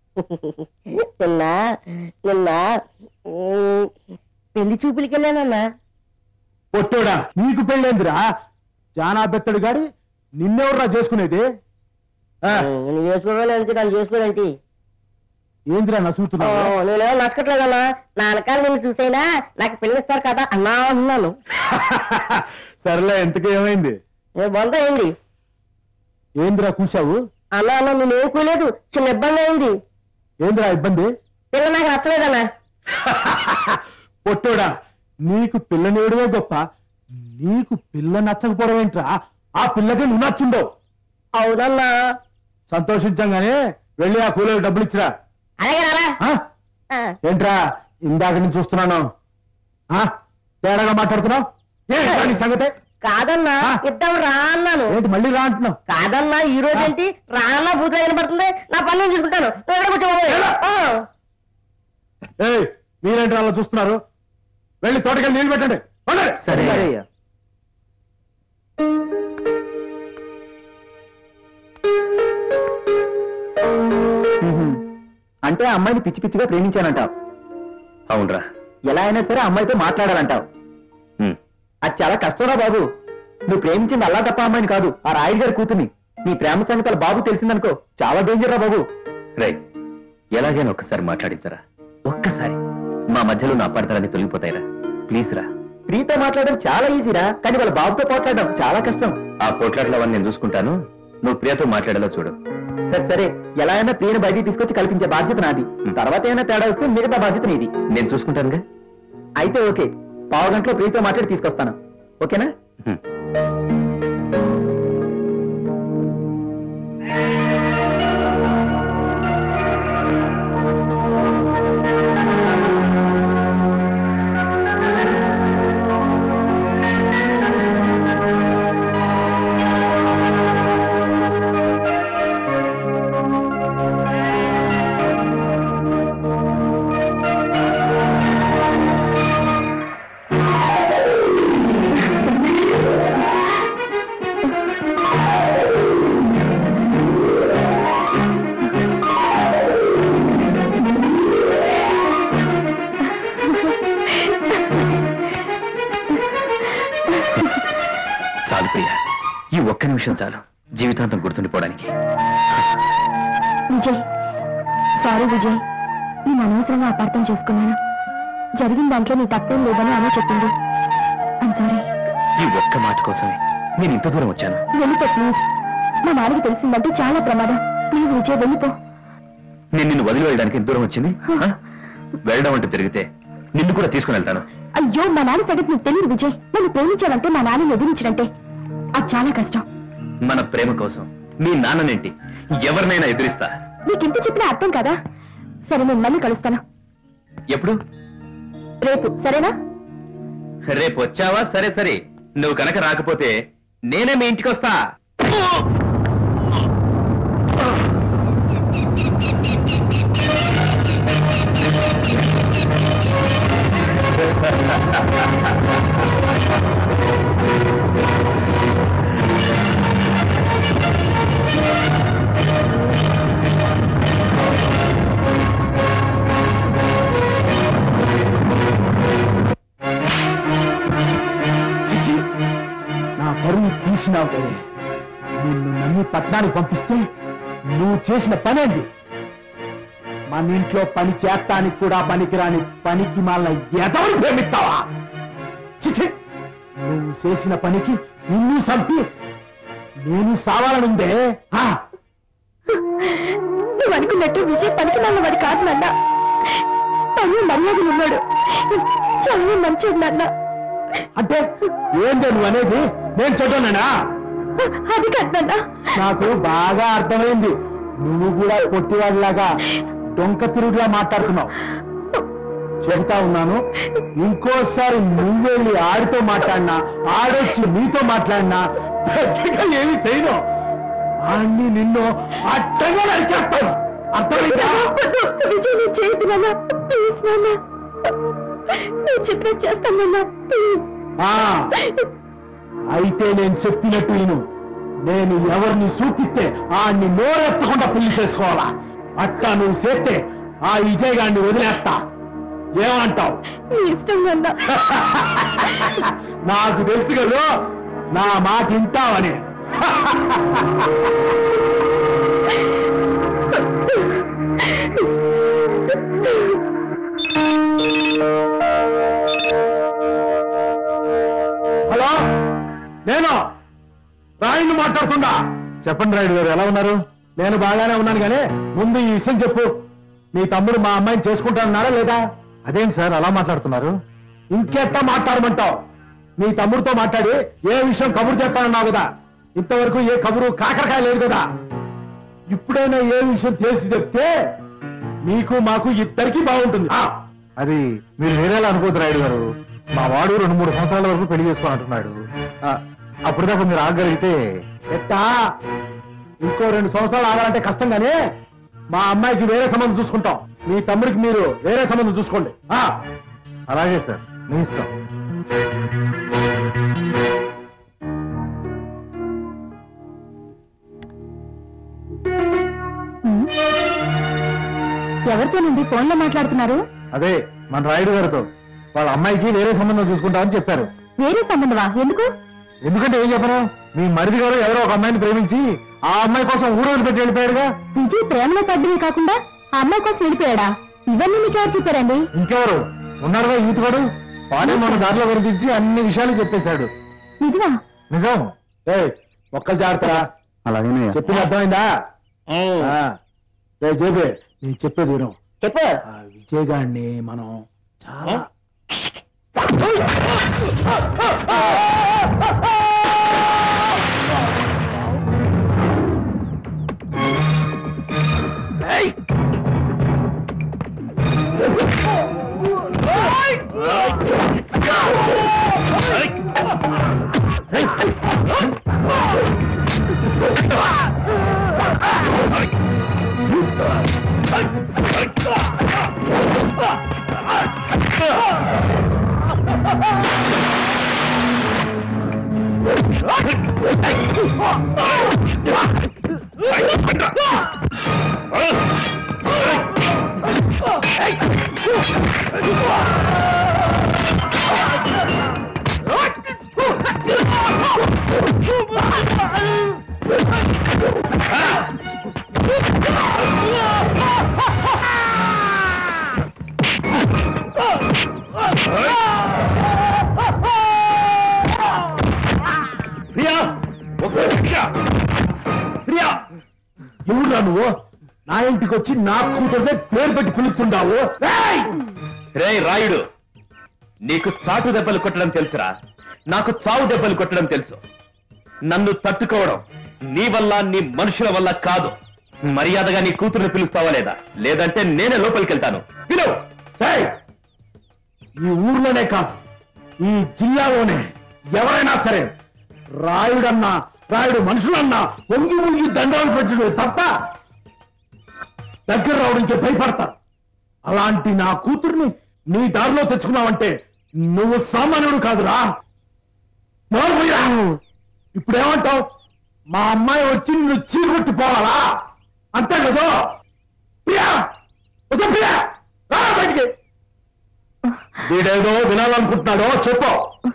నిన్న నిన్న ఉమ్, పెళ్లి చూపులకి వెళ్ళానన్నా పొట్టోడా నీకు పెళ్ళేందిరా జానా బెత్తడు గాడి నిన్నెవర్రా చేసుకునేది ఆ, నువ్వు చేసుకోవాలంటే నన్ను చేసుకోవాలంటే ఏందిరా నసుగుతున్నావు నేనేమో నచ్చట్లేదన్నా నా వెనకాల నిన్ను చూసైనా నాకు పిల్లనిస్తారు కదా అన్నా అన్నాను సరేలే ఎంతకీ ఏమైంది నేను బొంత అయింది ఏందిరా కూసావు అన్నా అన్న నేనేం కూలేదు చిన్న ఇబ్బంది అయింది ఏందిరా ఇబ్బంది పిల్ల నాకు నచ్చలేదన్నా పొట్టోడా నీకు పిల్లనేడువే గొప్ప నీకు పిల్ల నచ్చకపోవడం ఏంట్రా ఆ పిల్లకి నువ్వు నచ్చుండవు అవునన్నా సంతోషించంగానే వెళ్ళి ఆ కూలీలకు డబ్బులు ఇచ్చిరా అలాగే రారా ఆ? ఆ. ఏంట్రా ఇందాక నుంచి చూస్తున్నాను ఆ? తేడాగా మాట్లాడుతున్నావు ఏంట్రా నీ సంగతే కాదన్నా ఆ. ఇద్దాం రా అన్నాను ఏంటి మళ్ళీ రా అంటున్నావు కాదన్నా ఈ రోజు ఏంటి రానా భూత వినపడుతుంది నా పని నేను చూసుకుంటాను నువ్వు ఎక్కడ కూర్చోబాబు? ఆ ఏయ్ మీరేంటి అలా చూస్తున్నారు వెళ్ళి తోటకెళ్ళి నీళ్ళు పెట్టండి వెళ్ళండి. సరే. అయ్యా అంటే ఆ అమ్మాయిని పిచ్చి పిచ్చిగా ప్రేమించానంటావు అవునరా ఎలా అయినా సరే ఆ అమ్మాయితో మాట్లాడాలంటావు ఉమ్. అది చాలా కష్టంరా బాబు నువ్వు ప్రేమించింది అల్లా తప్ప అమ్మాయిని కాదు ఆ రాయుడు గారి కూతుర్ని నీ ప్రేమ సంగతాలు బాబు తెలిసిందనుకో చాలా డేంజర్ రా బాబు రై ఎలాగైనా ఒక్కసారి మాట్లాడించరా ఒక్కసారి మా మధ్యలో నా అపార్థాలన్నీ తొలగిపోతాయిరా ప్లీజ్ రా ప్రీతో మాట్లాడడం చాలా ఈజీరా కానీ వాళ్ళ బాబుతో మాట్లాడడం చాలా కష్టం ఆ పోట్లాట్ల అవన్నీ నేను చూసుకుంటాను నువ్వు ప్రియతో మాట్లాడేలా చూడు సరే సరే ఎలా అయినా ప్రియను బయటికి తీసుకొచ్చి కల్పించే బాధ్యత నాది తర్వాత ఏమైనా తేడా వస్తే మిగతా బాధ్యత నీది నేను చూసుకుంటానుగా అయితే ఓకే పావు గంటలో ప్రీతో మాట్లాడి తీసుకొస్తాను ఓకేనా హ్మ్. ఈ ఒక్క నిమిషం చాలు జీవితాంతం గుర్తుండిపోవడానికి విజయ్ సారీ విజయ్ నేను అనవసరంగా అపార్థం చేసుకున్నాను జరిగిన దాంట్లో నీ తప్పేం లేదని ఆమె చెప్పింది ఐమ్ సారీ ఈ ఒక్క మాట కోసమే నేను ఇంత దూరం వచ్చాను వెళ్ళిపో ప్లీజ్ మా నాన్నకి తెలిసిందంటే చాలా ప్రమాదం ప్లీజ్ విజయ్ వెళ్ళిపో నేను నిన్ను వదిలి వెళ్ళడానికి ఎంత దూరం వచ్చింది ఆ? వెళ్ళడం అంటూ తిరిగితే నిన్ను కూడా తీసుకుని వెళ్తాను అయ్యో మా నాన్న సంగతి నీకు తెలియదు విజయ్ నన్ను ప్రేమించావంటే మా నాన్నని ఎదిరించినంటే అది చాలా కష్టం మన ప్రేమ కోసం నీ నాన్ననేంటి ఎవరినైనా ఎదిరిస్తా నీకింత చెప్పినా అర్థం కదా సరే నేను మళ్ళీ కలుస్తాను ఎప్పుడు రేపు సరేనా రేపు వచ్చావా సరే సరే నువ్వు కనుక రాకపోతే నేనే మీ ఇంటికి వస్తా చిచి నా పరువు తీసినావు నిన్ను నమ్మి పట్టణానికి పంపిస్తే నువ్వు చేసిన పనేంది మన ఇంట్లో పని చేస్తానికి కూడా పనికిరాని పనికి మాల ఎదవరు ప్రేమిస్తావా చిచి నువ్వు చేసిన పనికి నిన్ను చంపి నేను సావాలనుందే ఆ, నువ్వు అనుకున్నట్టు విజయ్ పనికి నల్ల వాడు కాదు నాన్న తను మర్యాదలు ఉన్నాడు చాలా మంచోడు నాన్న అంటే ఏందో నువ్వు అనేది నేను చెడ్డోనా అది కాదు నాన్న నాకు బాగా అర్థమైంది నువ్వు కూడా పొట్టివాడిలాగా డొంక తిరుగులా మాట్లాడుతున్నావు చెబుతా ఉన్నాను ఇంకోసారి నువ్వెళ్ళి ఆడితో మాట్లాడినా ఆడొచ్చి నీతో మాట్లాడినా గట్టిగా ఏమి చేయను ఆడిని నిన్ను అట్టగా నరికేస్తాను అర్థమైందా విజయ్ నేను చేయదు నాన్న ప్లీజ్ నాన్న నేను చెప్పినట్టు చేస్తాను నాన్న ప్లీజ్ ఆ, అయితే నేను చెప్పినట్టు విను నేను ఎవరిని సూచిస్తే ఆడిని నోరెత్తకుండా పెళ్లి చేసుకోవాలా అట్టా నువ్వు చేస్తే ఆ విజయ్ గారిని వదిలేస్తా ఏమంటావు నీ ఇష్టం నాన్న నాకు తెలుసు కదా నా మాట వింటావని హలో నేను రాయుడిని మాట్లాడుతుందా చెప్పండి రాయుడు గారు ఎలా ఉన్నారు నేను బాగానే ఉన్నాను కానీ ముందు ఈ విషయం చెప్పు మీ తమ్ముడు మా అమ్మాయిని చేసుకుంటానన్నారా లేదా అదేం సార్ అలా మాట్లాడుతున్నారు ఇంకెట్టా మాట్లాడమంటావు మీ తమ్ముడితో మాట్లాడి ఏ విషయం కబురు చేస్తానన్నావు కదా ఇంతవరకు ఏ కబురు కాకరకాయ లేదు కదా ఇప్పుడైనా ఏ విషయం తెలిసి చెప్తే మీకు మాకు ఇద్దరికి బాగుంటుంది అది మీరు వేరేలా అనుకోద్దు రాయుడు గారు మా వాడు రెండు మూడు సంవత్సరాల వరకు పెళ్లి చేసుకోనంటున్నాడు అప్పుడు దాకా మీరు ఆగలిగితే ఎట్టా ఇంకో రెండు సంవత్సరాలు ఆగాలంటే కష్టం కానీ మా అమ్మాయికి వేరే సంబంధం చూసుకుంటాం మీ తమ్ముడికి మీరు వేరే సంబంధం చూసుకోండి ఆ, అలాగే సార్ మీ ఇష్టం ఎవరితోనండి ఫోన్లో మాట్లాడుతున్నారు అదే మన రాయుడు గారితో వాళ్ళ అమ్మాయికి వేరే సంబంధం చూసుకుంటామని చెప్పారు వేరే సంబంధమా ఎందుకు ఎందుకంటే ఏం చెప్పను మీ మరిది గారు ఎవరో ఒక అమ్మాయిని ప్రేమించి ఆ అమ్మాయి కోసం ఊరు పెట్టి వెళ్ళిపోయాడుగా విజయ్ ప్రేమలో పడ్డమే కాకుండా ఆ అమ్మాయి కోసం వెళ్ళిపోయాడా ఇవన్నీ మీకు ఎవరు చెప్పారండి ఇంకెవరు ఉన్నారుగా ఈతుగాడు వాడే మన దారిలో వరిపించి అన్ని విషయాలు చెప్పేశాడు నిజమా నిజం ఏ ఒక్కలు జాగ్రత్త అలాగే చెప్పింది అర్థమైందా ఆ, ఏ జేబే నేను చెప్పేది విను చెప్పు ఆ విజయ్ గారిని మనం చాలా ప్రియా ఒక ప్రియా ప్రియా ఎవరురా నువ్వు నా ఇంటికి వచ్చి నా కూతురునే పేరు పెట్టి పిలుస్తుండావు ఏయ్! రే రాయుడు నీకు చాటు దెబ్బలు కొట్టడం తెలుసురా నాకు చావు దెబ్బలు కొట్టడం తెలుసు నన్ను తట్టుకోవడం నీ వల్ల నీ మనుషుల వల్ల కాదు మర్యాదగా నీ కూతుర్ని పిలుస్తావా లేదా లేదంటే నేనే లోపలికి వెళ్తాను పిలువు ఏయ్! ఈ ఊర్లోనే కాదు ఈ జిల్లాలోనే ఎవరైనా సరే రాయుడన్నా రాయుడు మనుషులన్నా వంగి వంగి దండాలు పెట్టడం తప్ప దగ్గర రావడానికి భయపడతారు అలాంటి నా కూతుర్ని నీ దారిలో తెచ్చుకున్నావంటే నువ్వు సామాన్యుడు కాదురా నోరుమూయరా. ఇప్పుడేమంటావు మా అమ్మాయి వచ్చి నిన్ను చీకొట్టి పోవాలా అంతే కదా ప్రియా వద్దు ప్రియా రా బయటికి వీడేదో వినాలనుకుంటున్నాడో చెప్పు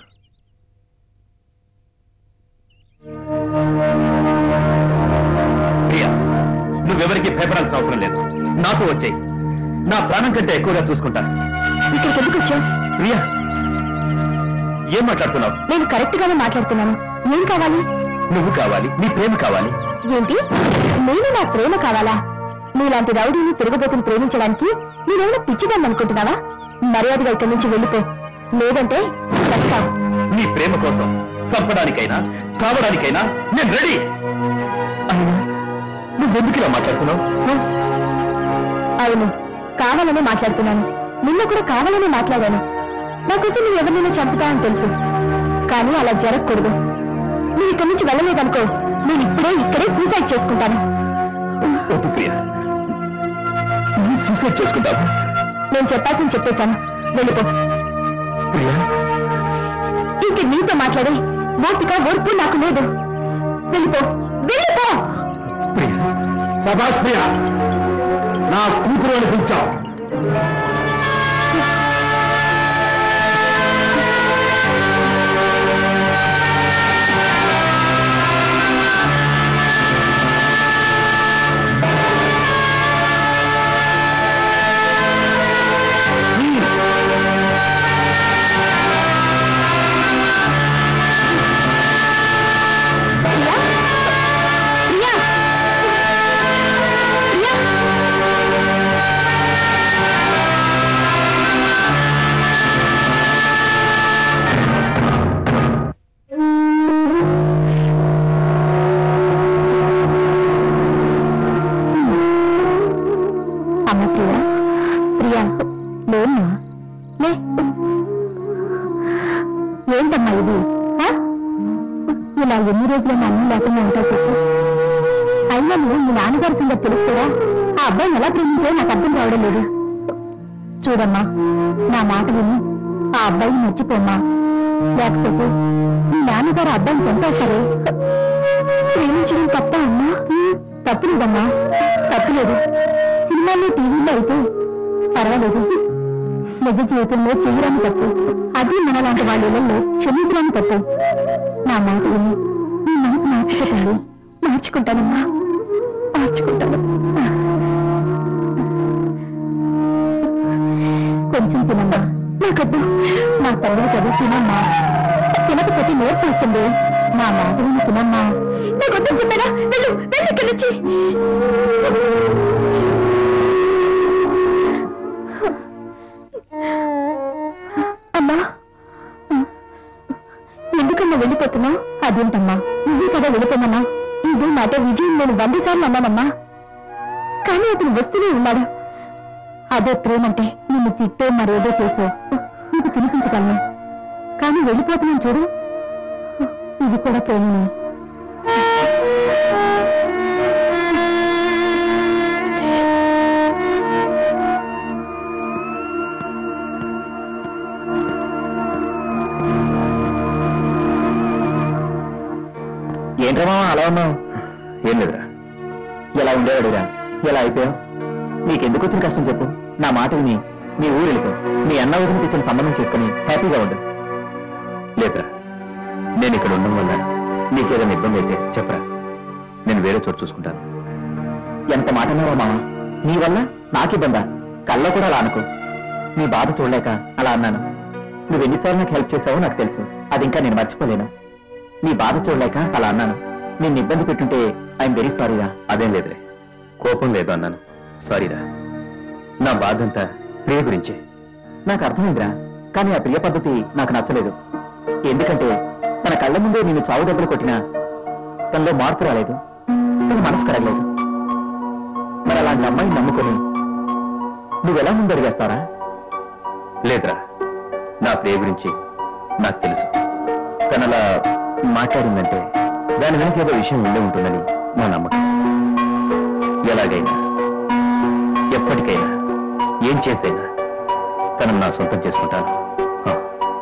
ప్రియా నువ్వెవరికి భయపడాల్సిన అవసరం లేదు నాతో వచ్చేయి నా ప్రాణం కంటే ఎక్కువగా చూసుకుంటాను ఇక్కడికి ఎందుకు వచ్చావు ప్రియా ఏం మాట్లాడుతున్నావు నేను కరెక్ట్ గానే మాట్లాడుతున్నాను ఏం కావాలి నువ్వు కావాలి నీ ప్రేమ కావాలి ఏంటి నేను నా ప్రేమ కావాలా నీలాంటి రౌడీని తిరగబోతుని ప్రేమించడానికి నేనేమైనా పిచ్చిదాన్ని అనుకుంటున్నావా మర్యాదగా ఇక్కడి నుంచి వెళ్ళిపో లేదంటే చస్తావు నీ ప్రేమ కోసం చంపడానికైనా చావడానికైనా నేను రెడీ అయినా నువ్వెందుకు ఇలా మాట్లాడుతున్నావు హ? అవును కావాలనే మాట్లాడుతున్నాను నిన్న కూడా కావాలనే మాట్లాడాను నాకోసం నువ్వు ఎవరినైనా చంపుతా అని తెలుసు కానీ అలా జరగకూడదు నువ్వు ఇక్కడి నుంచి వెళ్ళలేదనుకో నేను ఇప్పుడే ఇక్కడే సూసైడ్ చేసుకుంటాను వద్దు ప్రియా నువ్వు సూసైడ్ చేసుకుంటావు నేను చెప్పాల్సింది చెప్పేశాను వెళ్ళిపో ప్రియా ఇంక నీతో మాట్లాడే ఓపిక ఓర్పు నాకు లేదు వెళ్ళిపో వెళ్ళిపో ప్రియా సభాష్ ప్రియా నా కూతురు అని పిలిచావు ప్రియా ప్రియా ప్రియా అమ్మ ప్రియా ప్రియా లేమ్మా లే ఏంటమ్మా ఇది ఆ? ఇలా ఎన్ని రోజులు మా అన్నం లేకుండా ఉంటావు చెప్పు అయినా నువ్వు మీ నాన్నగారి సంగతి తెలుస్తారా ఆ అబ్బాయిని ఎలా ప్రేమించావో నాకు అర్థం కావడం లేదు చూడమ్మా నా మాట విని ఆ అబ్బాయిని మర్చిపోమ్మా లేకపోతే మీ నాన్నగారు ఆ అబ్బాయిని చంపేస్తారే ప్రేమించడం తప్ప అమ్మా తప్పులేదమ్మా తప్పులేదు సినిమాల్లో టీవీలో అయితే పర్వాలేదు నిజ జీవితంలో చేయరాని తప్పు అది మనలాంటి వాళ్ళ ఇళ్లలో క్షమించరాని తప్పు నా మాట విని నీ మనసు మార్చుకోకండి మార్చుకుంటానమ్మా మార్చుకుంటాను కొంచెం తినమ్మా నాకొద్దు నా తల్లి కదా తినమ్మా తినకపోతే నోరు వస్తుంది నా మాట విని తినమ్మా నాకొద్దు చెప్పారా వెళ్ళు వెళ్ళు ఇక్కడి నుంచి అమ్మా ఎందుకమ్మా వెళ్ళిపోతున్నావు అదేంటమ్మా నువ్వే కదా వెళ్ళిపోమన్నా ఇదే మాట విజయం నేను వంద సార్లు అన్నానమ్మా కానీ అతను వస్తూనే ఉన్నాడు అదే ప్రేమంటే నిన్ను తిట్టో మరేదో చేసో నీకు తినిపించగలను కానీ వెళ్ళిపోతున్నాను చూడు ఇది కూడా ప్రేమనే ఏంట్రా మామ అలా ఉన్నావు ఏం లేదురా ఎలా ఉండేవాడురా ఎలా అయిపోయావు నీకెందుకు వచ్చిన కష్టం చెప్పు నా మాట విని నీ ఊరు వెళ్ళిపో మీ అన్న ఊరికి తెచ్చిన సంబంధం చేసుకుని హ్యాపీగా ఉండు లేదురా నేను ఇక్కడ ఉండడం వల్ల నీకేదైనా ఇబ్బంది అయితే చెప్పరా నేను వేరే చోటు చూసుకుంటాను ఎంత మాట అన్నావా మామ నీ వల్ల నాకిబ్బందా కళ్ళ కూడా అలా అనుకో నీ బాధ చూడలేక అలా అన్నాను నువ్వు ఎన్నిసార్లు నాకు హెల్ప్ చేసావో నాకు తెలుసు అది ఇంకా నేను మర్చిపోలేను నీ బాధ చూడలేక అలా అన్నాను నిన్ను ఇబ్బంది పెట్టుంటే ఐఎమ్ వెరీ సారీరా అదేం లేదులే కోపం లేదు అన్నాను సారీరా నా బాధంతా ప్రియ గురించే నాకు అర్థమైందిరా కానీ ఆ ప్రియ పద్ధతి నాకు నచ్చలేదు ఎందుకంటే తన కళ్ళ ముందే నేను చావు దెబ్బలు కొట్టినా తనలో మార్పు రాలేదు తన మనసు కరగలేదు మరి అలాంటి అమ్మాయిని నమ్ముకొని నువ్వెలా ముందడిగేస్తారా లేదురా నా ప్రియ గురించి నాకు తెలుసు తనలా మాట్లాడిందంటే దాని వెనక ఏదో విషయం ఉండే ఉంటుందని నా నమ్మకం ఎలాగైనా ఎప్పటికైనా ఏం చేసైనా తనను నా సొంతం చేసుకుంటాను హ.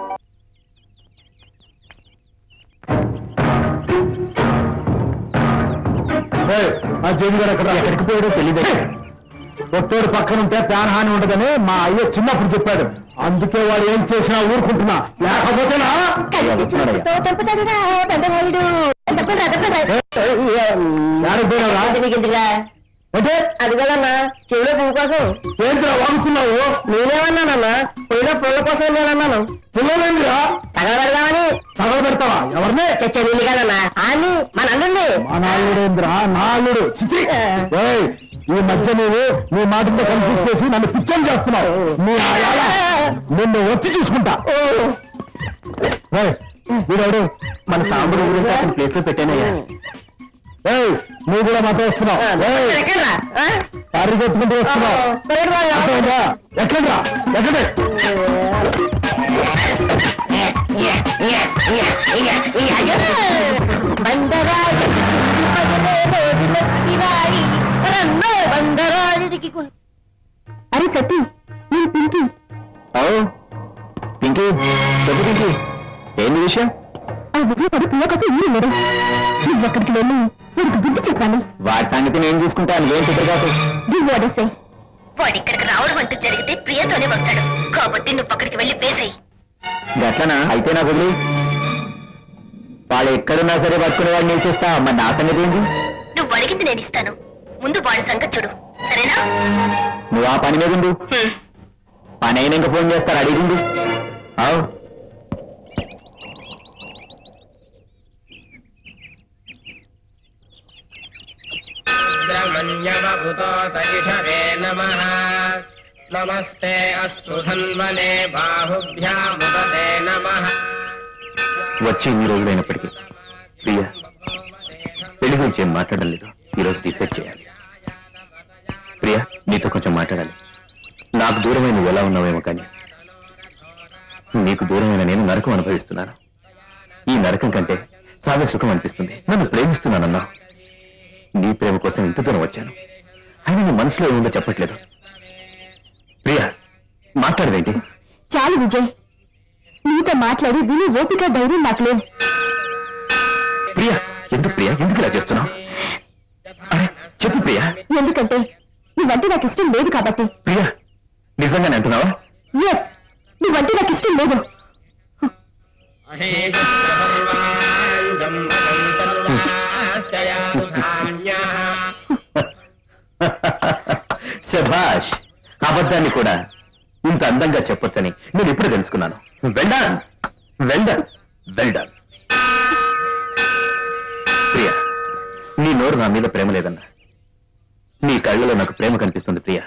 ఆ జేబుగాడు ఎక్కడ ఎక్కడికి పోయాడో తెలియదు ఒట్టోడు పక్కన ఉంటే ప్రాణహాని ఉండదని మా అయ్య చిన్నప్పుడు చెప్పాడు అందుకే వాడు ఏం చేసినా ఊరుకుంటున్నా లేకపోతేనా వస్తున్నాడయ్యా. తప్పుతాడురా పెద్దవాడు తప్పదా తప్పదా ఏడకు పోయినావురా? అంటే అది కదన్నా చెవిలో పువ్వు కోసం ఏంటిరా వాగుతున్నావు నేనేమన్నానన్నా పోయిన పుల్ల కోసం నేనన్నాను పిల్లలేందిరా తగలబెడదామని తగలబెడతావా ఎవరిని చెల్లి కదన్నా అని మన అల్లుంది మా నాలుడేంద్రా నాలుడు చిచి ఏయ్, ఈ మధ్య నువ్వు నీ మాటతో కన్ఫ్యూజ్ చేసి నన్ను పిచ్చని చేస్తున్నావు నీ ఆయాల నిన్ను వచ్చి చూసుకుంటా ఏయ్, వీడెవడు మన సాంబడు గురించి అతని ప్లేస్ లో పెట్టానయ్యా ఏయ్ నువ్వు కూడా మాతో వస్తున్నావు ఏయ్, ఎక్కడ్రా? ఆ? కారు కొట్టుకుంటూ వస్తున్నావు పోయిన వాళ్ళు. అర్థమైందా? ఎక్కడ్రా ఎక్కడే బండరాయి పగలే రోజుల తివారి రన్నో బండరాయికి కు- అరే సతీ నేను పింకి ఓ పింకీ చెప్పు పింకీ ఏంది విషయం ఆ విజయపడి పిల్ల కోసం ఊరు ఉన్నాడు నువ్వు అక్కడికి వెళ్ళి వీడికి బుద్ధి చెప్పాలి వాటి సంగతి నేను చూసుకుంటాను ఏం పెద్ద కాదు గివ్ వాడేసే వాడు ఇక్కడికి రావడం అంటూ జరిగితే ప్రియతోనే వస్తాడు కాబట్టి నువ్వు అక్కడికి వెళ్ళి పేసాయి గట్లనా అయితే నాకు వదిలి వాళ్ళు ఎక్కడున్నా సరే పట్టుకునే వాడిని నిలిచేస్తా మరి నా సంగతి ఏంటి నువ్వు అడిగింది నేను ఇస్తాను ముందు వాడి సంగతి చూడు సరేనా నువ్వు ఆ పని మీద ఉండు హ్మ్. పని అయినాక ఫోన్ చేస్తారు అడిగింది అవు ब्रह्मण्यवभूतो सैषवे नमः नमस्ते अस्तु धन्वने बाहुभ्यामुदते नमः వచ్చి ఇన్ని రోజులైనప్పటికీ ప్రియ పెళ్లి గురించి ఏం మాట్లాడడం లేదు ఈరోజు డిసైడ్ చేయాలి ప్రియ నీతో కొంచెం మాట్లాడాలి నాకు దూరమైన నువ్వు ఎలా ఉన్నావేమో కానీ నీకు దూరమైన నేను నరకం అనుభవిస్తున్నాను ఈ నరకం కంటే చాలా సుఖం అనిపిస్తుంది నన్ను ప్రేమిస్తున్నానన్నా నీ ప్రేమ కోసం ఇంత దూరం వచ్చాను అయినా నీ మనసులో ఏముందో చెప్పట్లేదు ప్రియా మాట్లాడదేంటి చాలు విజయ్ నీతో మాట్లాడి విని ఓపిక ధైర్యం నాకు లేవు ప్రియా ఎందుకు ప్రియా ఎందుకు ఇలా చేస్తున్నావు అరే చెప్పు ప్రియా ఎందుకంటే నువ్వంటే నాకు ఇష్టం లేదు కాబట్టి ప్రియా నిజంగానే అంటున్నావా ఎస్ నువ్వంటే నాకు ఇష్టం లేదు अहेतुर्वाञ्जम् सर्वाश्चयानुधान्यः శభాష్ అబద్ధాన్ని కూడా ఇంత అందంగా చెప్పొచ్చని నేను ఇప్పుడు తెలుసుకున్నాను వెల్డాన్ వెల్డన్ వెల్డన్ ప్రియా నీ నోరు నా మీద ప్రేమ లేదన్నా నీ కళ్ళలో నాకు ప్రేమ కనిపిస్తుంది ప్రియా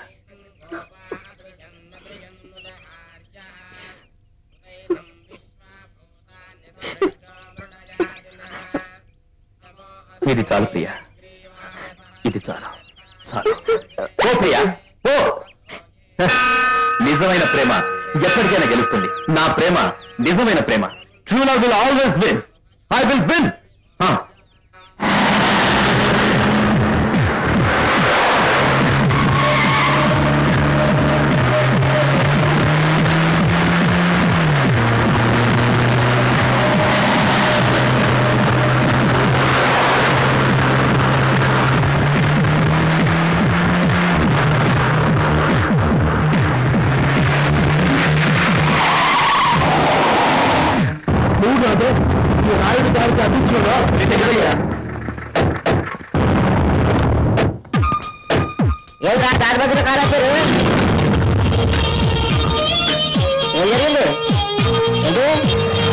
ఇది చాలు ప్రియా ఇది చాలు చాలు ఓ ప్రియా ఓ నిజమైన ప్రేమ ఎప్పటికైనా గెలుస్తుంది నా ప్రేమ నిజమైన ప్రేమ true love will always win I will win నువ్వు కాదు ఈ రాయుడు గారికి అధ్యక్షుడు ఏంట్రా దారి మధ్యలో కాలేశారు ఏం జరిగింది ఏంటి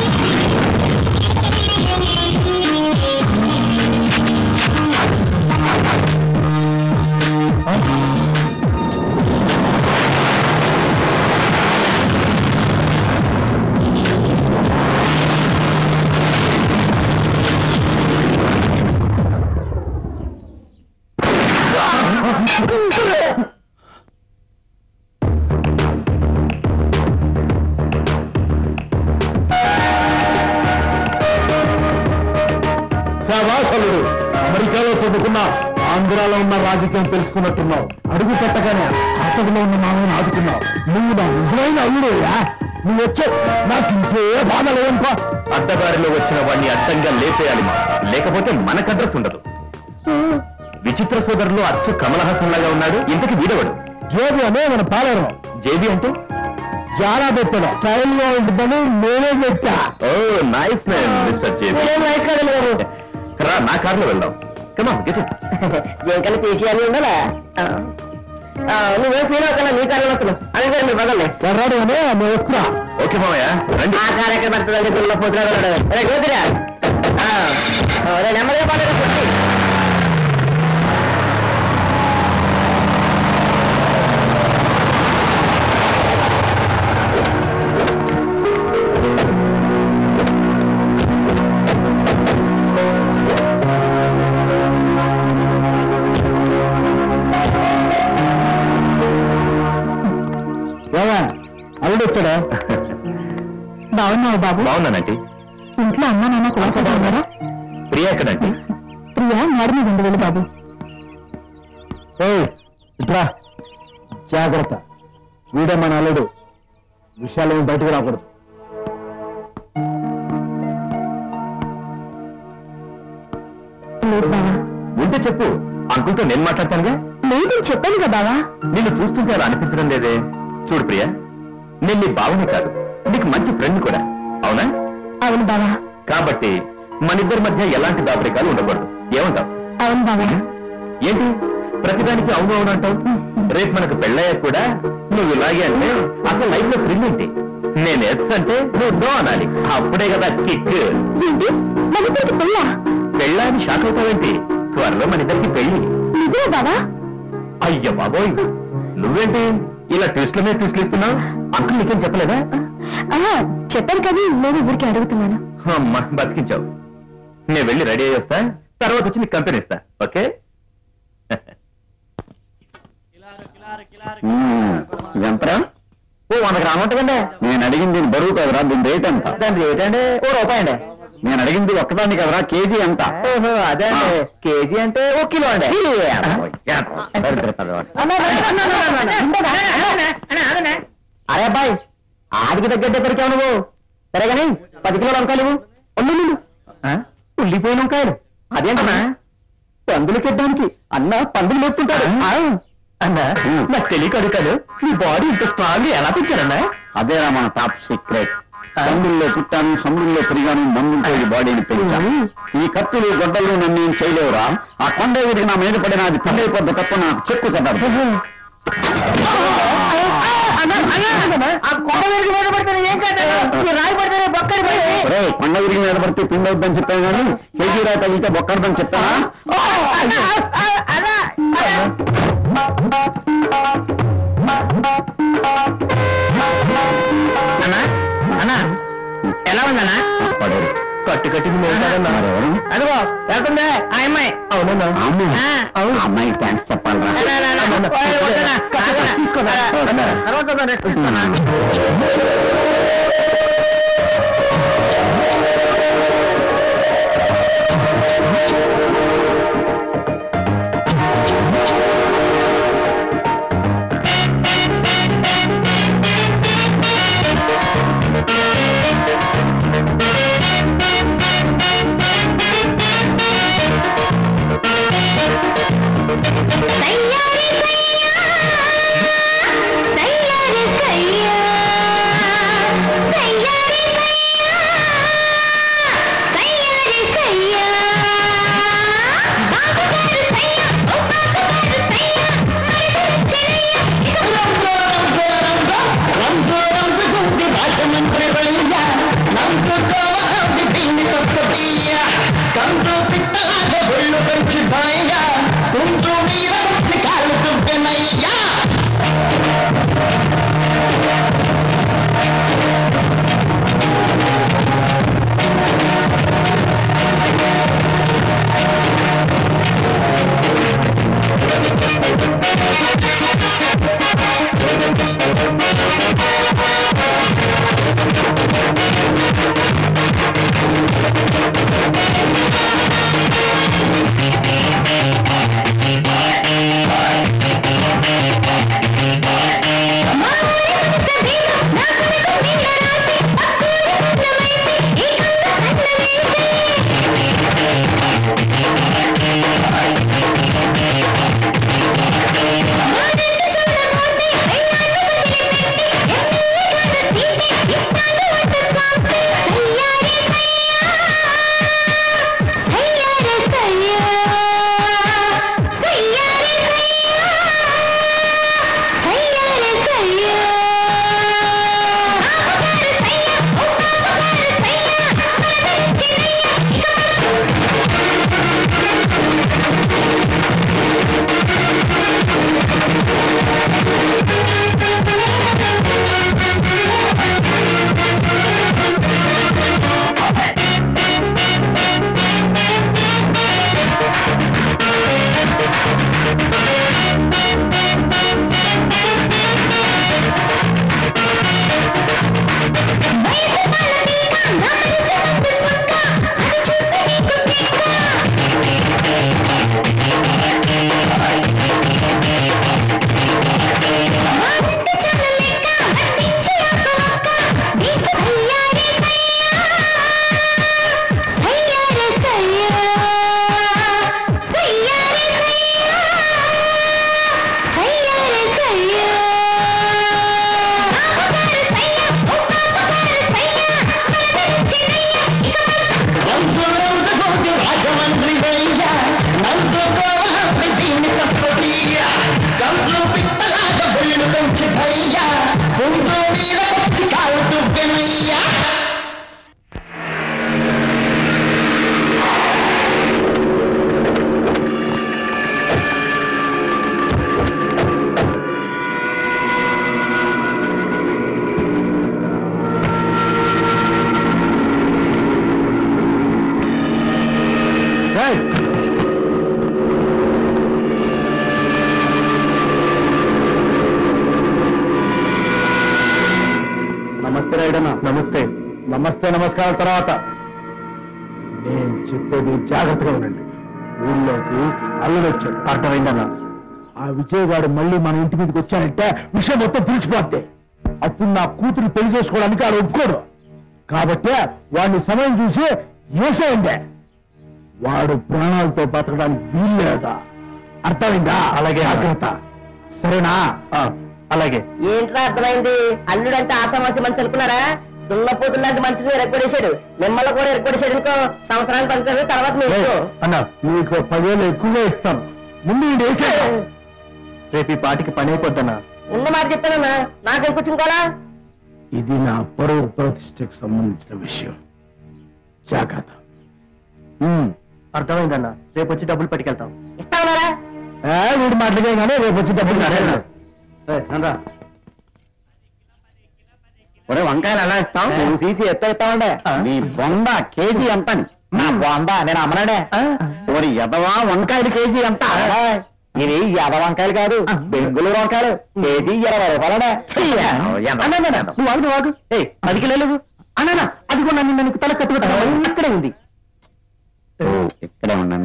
శభాషలుడు అమెరికాలో చదువుకున్న ఆంధ్రాలో ఉన్న రాజకీయం తెలుసుకున్నట్టున్నావు అడుగు పెట్టగానే ఆటలో ఉన్న మామని ఆదుకున్నావు నువ్వు నా నిజమైన అల్లుడేయా నువ్వు వచ్చావు నాకు ఇంకే బాధ లేదనుకో అడ్డదారిలో వచ్చిన వాడిని అడ్డంగా లేపేయాలి మా లేకపోతే మనకు అడ్రస్ ఉండదు విచిత్ర సోదరులు అచ్చు కమల్ హాసన్ లాగా ఉన్నాడు ఇంతకి వీడవడు జేబు అనే మన పాలేరు జేబీ అంటే చాలా పెట్టాడు ట్రైన్ లో ఉంటుందని నేనే పెట్టా oh nice man mister JB మీరేం రైట్ కాదు గారు రా నా కార్లో వెళ్దాం కమా గెట్ దేనికన్నా తీసేయాలి ఉండాలా ఆ. ఆ, నువ్వేం ఫీల్ అవ్వకన్నా నీ కారణం వస్తున్నావు అదే కదా మీరు బదలే ఎర్రాడు అనే నేను వస్తున్నా ఓకే మామయ్య రండి ఆ కారు ఎక్కడ పడుతుందంటే పిల్లల పోతున్నా వెళ్ళాడు రే గోతిరా రే నెమ్మదిగా పడలేదు ఏమా అల్లుడు వచ్చాడా బాగున్నావు బాబు బాగున్నానండి ఇంట్లో అమ్మ నాన్న కూడా ఉన్నారా ప్రియా ఎక్కడండి ప్రియా మేడ మీద ఉంది వెళ్ళు బాబు ఏయ్ ఇట్రా జాగ్రత్త వీడే మన అల్లుడు విషయాలు ఏమి బయటకు రాకూడదు లేదు బావా ఉంటే చెప్పు అంకుల్తో నేను మాట్లాడతానుగా లేదని చెప్పాను కదా బావా నిన్ను చూస్తుంటే అలా అనిపించడం లేదే చూడు ప్రియా నేను నీ బావనే కాదు నీకు మంచి ఫ్రెండ్ కూడా అవునా అవును బావా కాబట్టి మన ఇద్దరి మధ్య ఎలాంటి దాపరికాలు ఉండకూడదు ఏమంటావు అవును బావా ఏంటి ప్రతిదానికి అవును అవును అంటావు రేపు మనకు పెళ్ళయ్యాక కూడా నువ్వు ఇలాగే అంటే అసలు లైఫ్ లో థ్రిల్ ఏంటి నేను ఎస్ అంటే నువ్వు నో అనాలి అప్పుడే కదా కిక్ ఏంటి మన ఇద్దరికి పెళ్ళ పెళ్ళా అని షాక్ అవుతావేంటి త్వరలో మన ఇద్దరికి పెళ్ళి నిజమే బావా అయ్య బాబోయ్ నువ్వేంటి ఇలా ట్విస్ట్ల మీద ట్విస్ట్లు ఇస్తున్నావు అంకుల్ నీకేం చెప్పలేదా ఆహా, చెప్పాను కానీ నేను ఊరికి అడుగుతున్నాను అమ్మా బతికించావు నేను వెళ్ళి రెడీ అయ్యి వస్తా తర్వాత వచ్చి నీకు కంపెనీ ఇస్తా ఓకే ఎంతరా ఓ వంద గ్రాములు ఉంటుందండి నేను అడిగింది దీని బరువు కదరా దీని రేట్ ఎంత దాని రేట్ అండి ఓ రూపాయి అండి నేను అడిగింది ఒక్కదాన్ని కదరా కేజీ ఎంత ఓహో అదే అండి ఆ. కేజీ అంటే ఒక కిలో అండి అరే అబ్బాయి ఆడికి తగ్గట్టే పెరికావు నువ్వు సరే కానీ పది కిలోలు వంకాయలు ఇవ్వు. ఉండు, ఉండు, ఉండు. ఉల్లిపోయిన వంకాయలు అదేంటన్నా పందులకి ఇవ్వడానికి అన్న పందులు మెత్తుంటాడు అన్నా నాకు తెలియక అడుగుతాడు నీ బాడీ ఇంత స్ట్రాంగ్ ఎలా పెంచారన్నా అదేరా మన టాప్ సీక్రెట్ సముద్రంలో పుట్టాను సముద్రంలో పెరిగాను మందుతో ఈ బాడీని పెంచాను ఈ కత్తులు గొడ్డలు నన్ను ఏం చేయలేవురా ఆ కొండ ఎదురు నా మీద పడిన అది పండైపోద్ది తప్ప నాకు చెక్కు చదవదు ఆ కొండ వెలుగు మీద పడితే ఏం కాదు రాయి పడితే బొక్కడి పడి ఒరేయ్, కొండ విరిగి మీద పడితే పిండి అవుద్దని చెప్పాను కానీ కేజీ రాయి తగిలితే బొక్కడదని చెప్తానా అన్నా అన్నా ఎలా ఉందన్నా పడేరు. కట్టు కట్టింది మరెవరు? అదిగో వెళ్తుందే ఆ అమ్మాయి అవునన్నా అమ్మ, ఆ. ఆ అమ్మాయి థ్యాంక్స్ చెప్పాలరా తయ్యారి సయ్యా తయ్యారి సయ్యా తయ్యారి సయ్యా తయ్యారి సయ్యా నమస్తే రాయుడన్న నమస్తే నమస్తే నమస్కారం తర్వాత నేను చెప్పేది జాగ్రత్తగా ఉండండి ఊళ్ళోకి అల్లుడు వచ్చాడు అర్థమైందన్న ఆ విజయగాడు మళ్ళీ మన ఇంటి మీదకి వచ్చాడంటే విషయం మొత్తం తెలిసిపోద్ది అప్పుడు నా కూతురు పెళ్లి చేసుకోవడానికి ఆడు ఒప్పుకోడు కాబట్టి వాడిని సమయం చూసి వేసేయండి వాడు ప్రాణాలతో బతకడానికి వీల్లేదా అర్థమైందా అలాగే జాగ్రత్త సరేనా అలాగే ఏంట్రా అర్థమైంది అల్లుడంటే ఆసామాసి మనిషి అనుకున్నారా దున్నపోతులు లాంటి మనిషిని రెక్కడేశాడు మిమ్మల్ని కూడా రెక్కడేశాడు ఇంకో సంవత్సరానికి పనిచేసి తర్వాత మీకు అన్న నీకు పదివేలు ఎక్కువగా ఇస్తాను ముందు వీడు వేసే రేపు ఈ పాటికి పని అయిపోద్దన్నా ఉన్న మాట చెప్తానన్నా నాకేం కూర్చుంటారా ఇది నా పరువు ప్రతిష్టకు సంబంధించిన విషయం జాగ్రత్త అర్థమైందన్నా రేపు వచ్చి డబ్బులు పట్టుకెళ్తాం ఇస్తామన్నారా ఏ, వీడు మాటలకే కానీ రేపు వచ్చి డబ్బులు సరేనా? నడరా. ఒరే వంకాయలు ఎలా ఇస్తాం నువ్వు తీసి ఎత్త ఇస్తామండే నీ బొంద కేజీ ఎంత నా బొంద నేను అమ్మనాడే ఒరి ఎదవా వంకాయలు కేజీ ఎంత ఇది ఎద వంకాయలు కాదు బెంగుళూరు వంకాయలు కేజీ ఇరవై రూపాయలనే నువ్వు ఆగు నువ్వు ఆగు ఏయ్ పది కిలోలు అన్నా అది కూడా నన్ను నీకు తల కట్టుకుంటా ఇక్కడే ఉంది ఇక్కడే ఉన్నాను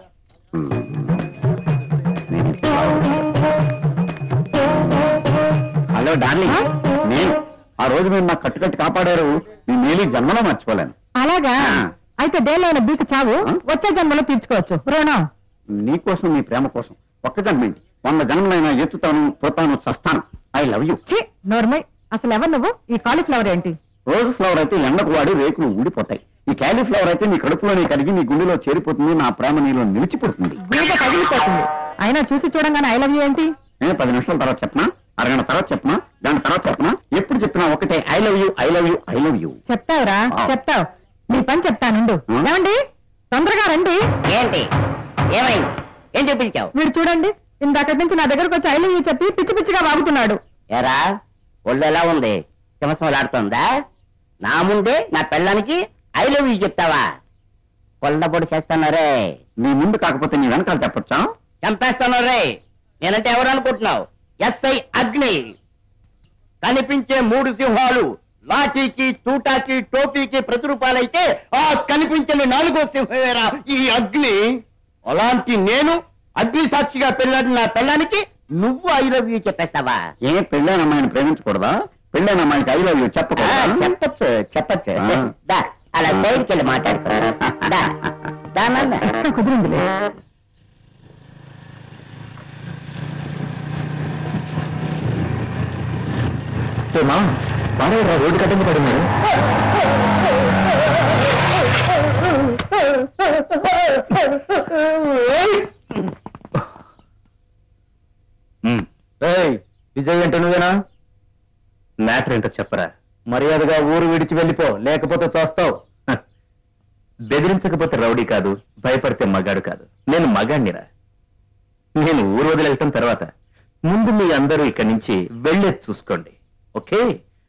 హలో డార్లింగ్ నేను ఆ రోజు మీరు నాకు కట్టుకట్టి కాపాడారు మీ మేలు ఈ జన్మలో మర్చిపోలేను అలాగా ఆ. అయితే దేనిలో బీకు చావు ఆ? వచ్చే జన్మలో తీర్చుకోవచ్చు రుణం నీకోసం నీ ప్రేమ కోసం ఒక్క జన్మేంటి వంద జన్మలైనా ఎత్తుతాను పోతాను చస్తాను ఐ లవ్ యూ ఛీ నోర్మై అసలు ఎవరు నువ్వు ఈ కాలీఫ్లవర్ ఏంటి రోజు ఫ్లవర్ అయితే ఎండకు వాడి రేకులు ఊడిపోతాయి ఈ క్యాలీఫ్లవర్ అయితే నీ కడుపులోనే కరిగి నీ గుండెలో చేరిపోతుంది నా ప్రేమ నీలో నిలిచిపోతుంది గీత పగిలిపోతుంది అయినా చూసి చూడంగానే ఐ లవ్ యూ ఏంటి నేను పది నిమిషాల తర్వాత చెప్పనా అరగంట తర్వాత చెప్పనా దాని తర్వాత చెప్పనా ఎప్పుడు చెప్పినా ఒకటే I love you I love you I love you చెప్తావురా ఆ. చెప్తావు నీ పని చెప్తానుండు ఆ? ఏమండి తొందరగా రండి ఏంటి ఏమైంది ఏం చూపించావు మీరు చూడండి ఇందాకటి నుంచి నా దగ్గరకు వచ్చి ఐ లవ్ యూ చెప్పి పిచ్చి పిచ్చిగా వాగుతున్నాడు ఎరా ఒళ్ళు ఎలా ఉంది సింహసింహలాడుతోందా నా ముందే నా పెళ్ళానికి ఐ లవ్ యూ చెప్తావా పొల్లబొడి చేస్తానరే నీ ముందు కాకపోతే నీ వెనకాల చెప్పొచ్చా చంపేస్తాను రే నేనంటే ఎవరు అనుకుంటున్నావు ఎస్ఐ అగ్ని కనిపించే మూడు సింహాలు లాఠీకి తూటాకి టోపీకి ప్రతిరూపాలైతే ఆ కనిపించని నాలుగో సింహమేరా ఈ అగ్ని అలాంటి నేను అగ్ని సాక్షిగా పెళ్ళాడిన నా పెళ్ళానికి నువ్వు ఐ లవ్ యూ చెప్పేస్తావా ఏ పెళ్ళైన అమ్మాయిని ప్రేమించకూడదా పెళ్ళైన అమ్మాయికి ఐ లవ్ యూ ఆ, చెప్పకూడదా చెప్పొచ్చు చెప్పొచ్చు ఆ. దా అలా బయటికి వెళ్ళి మాట్లాడుకో దా దా నాన్న. కుదిరిందిలే మా వాడే రోడ్డు కట్టింది పడినాడు విజయ్ అంటే నువ్వేనా మ్యాటర్ ఏంటో చెప్పరా మర్యాదగా ఊరు విడిచి వెళ్ళిపో లేకపోతే చూస్తావు బెదిరించకపోతే రౌడీ కాదు భయపడితే మగాడు కాదు నేను మగాడినిరా నేను ఊరు వదిలేయటం తర్వాత ముందు మీ అందరూ ఇక్కడి నుంచి వెళ్ళేది చూసుకోండి ఓకే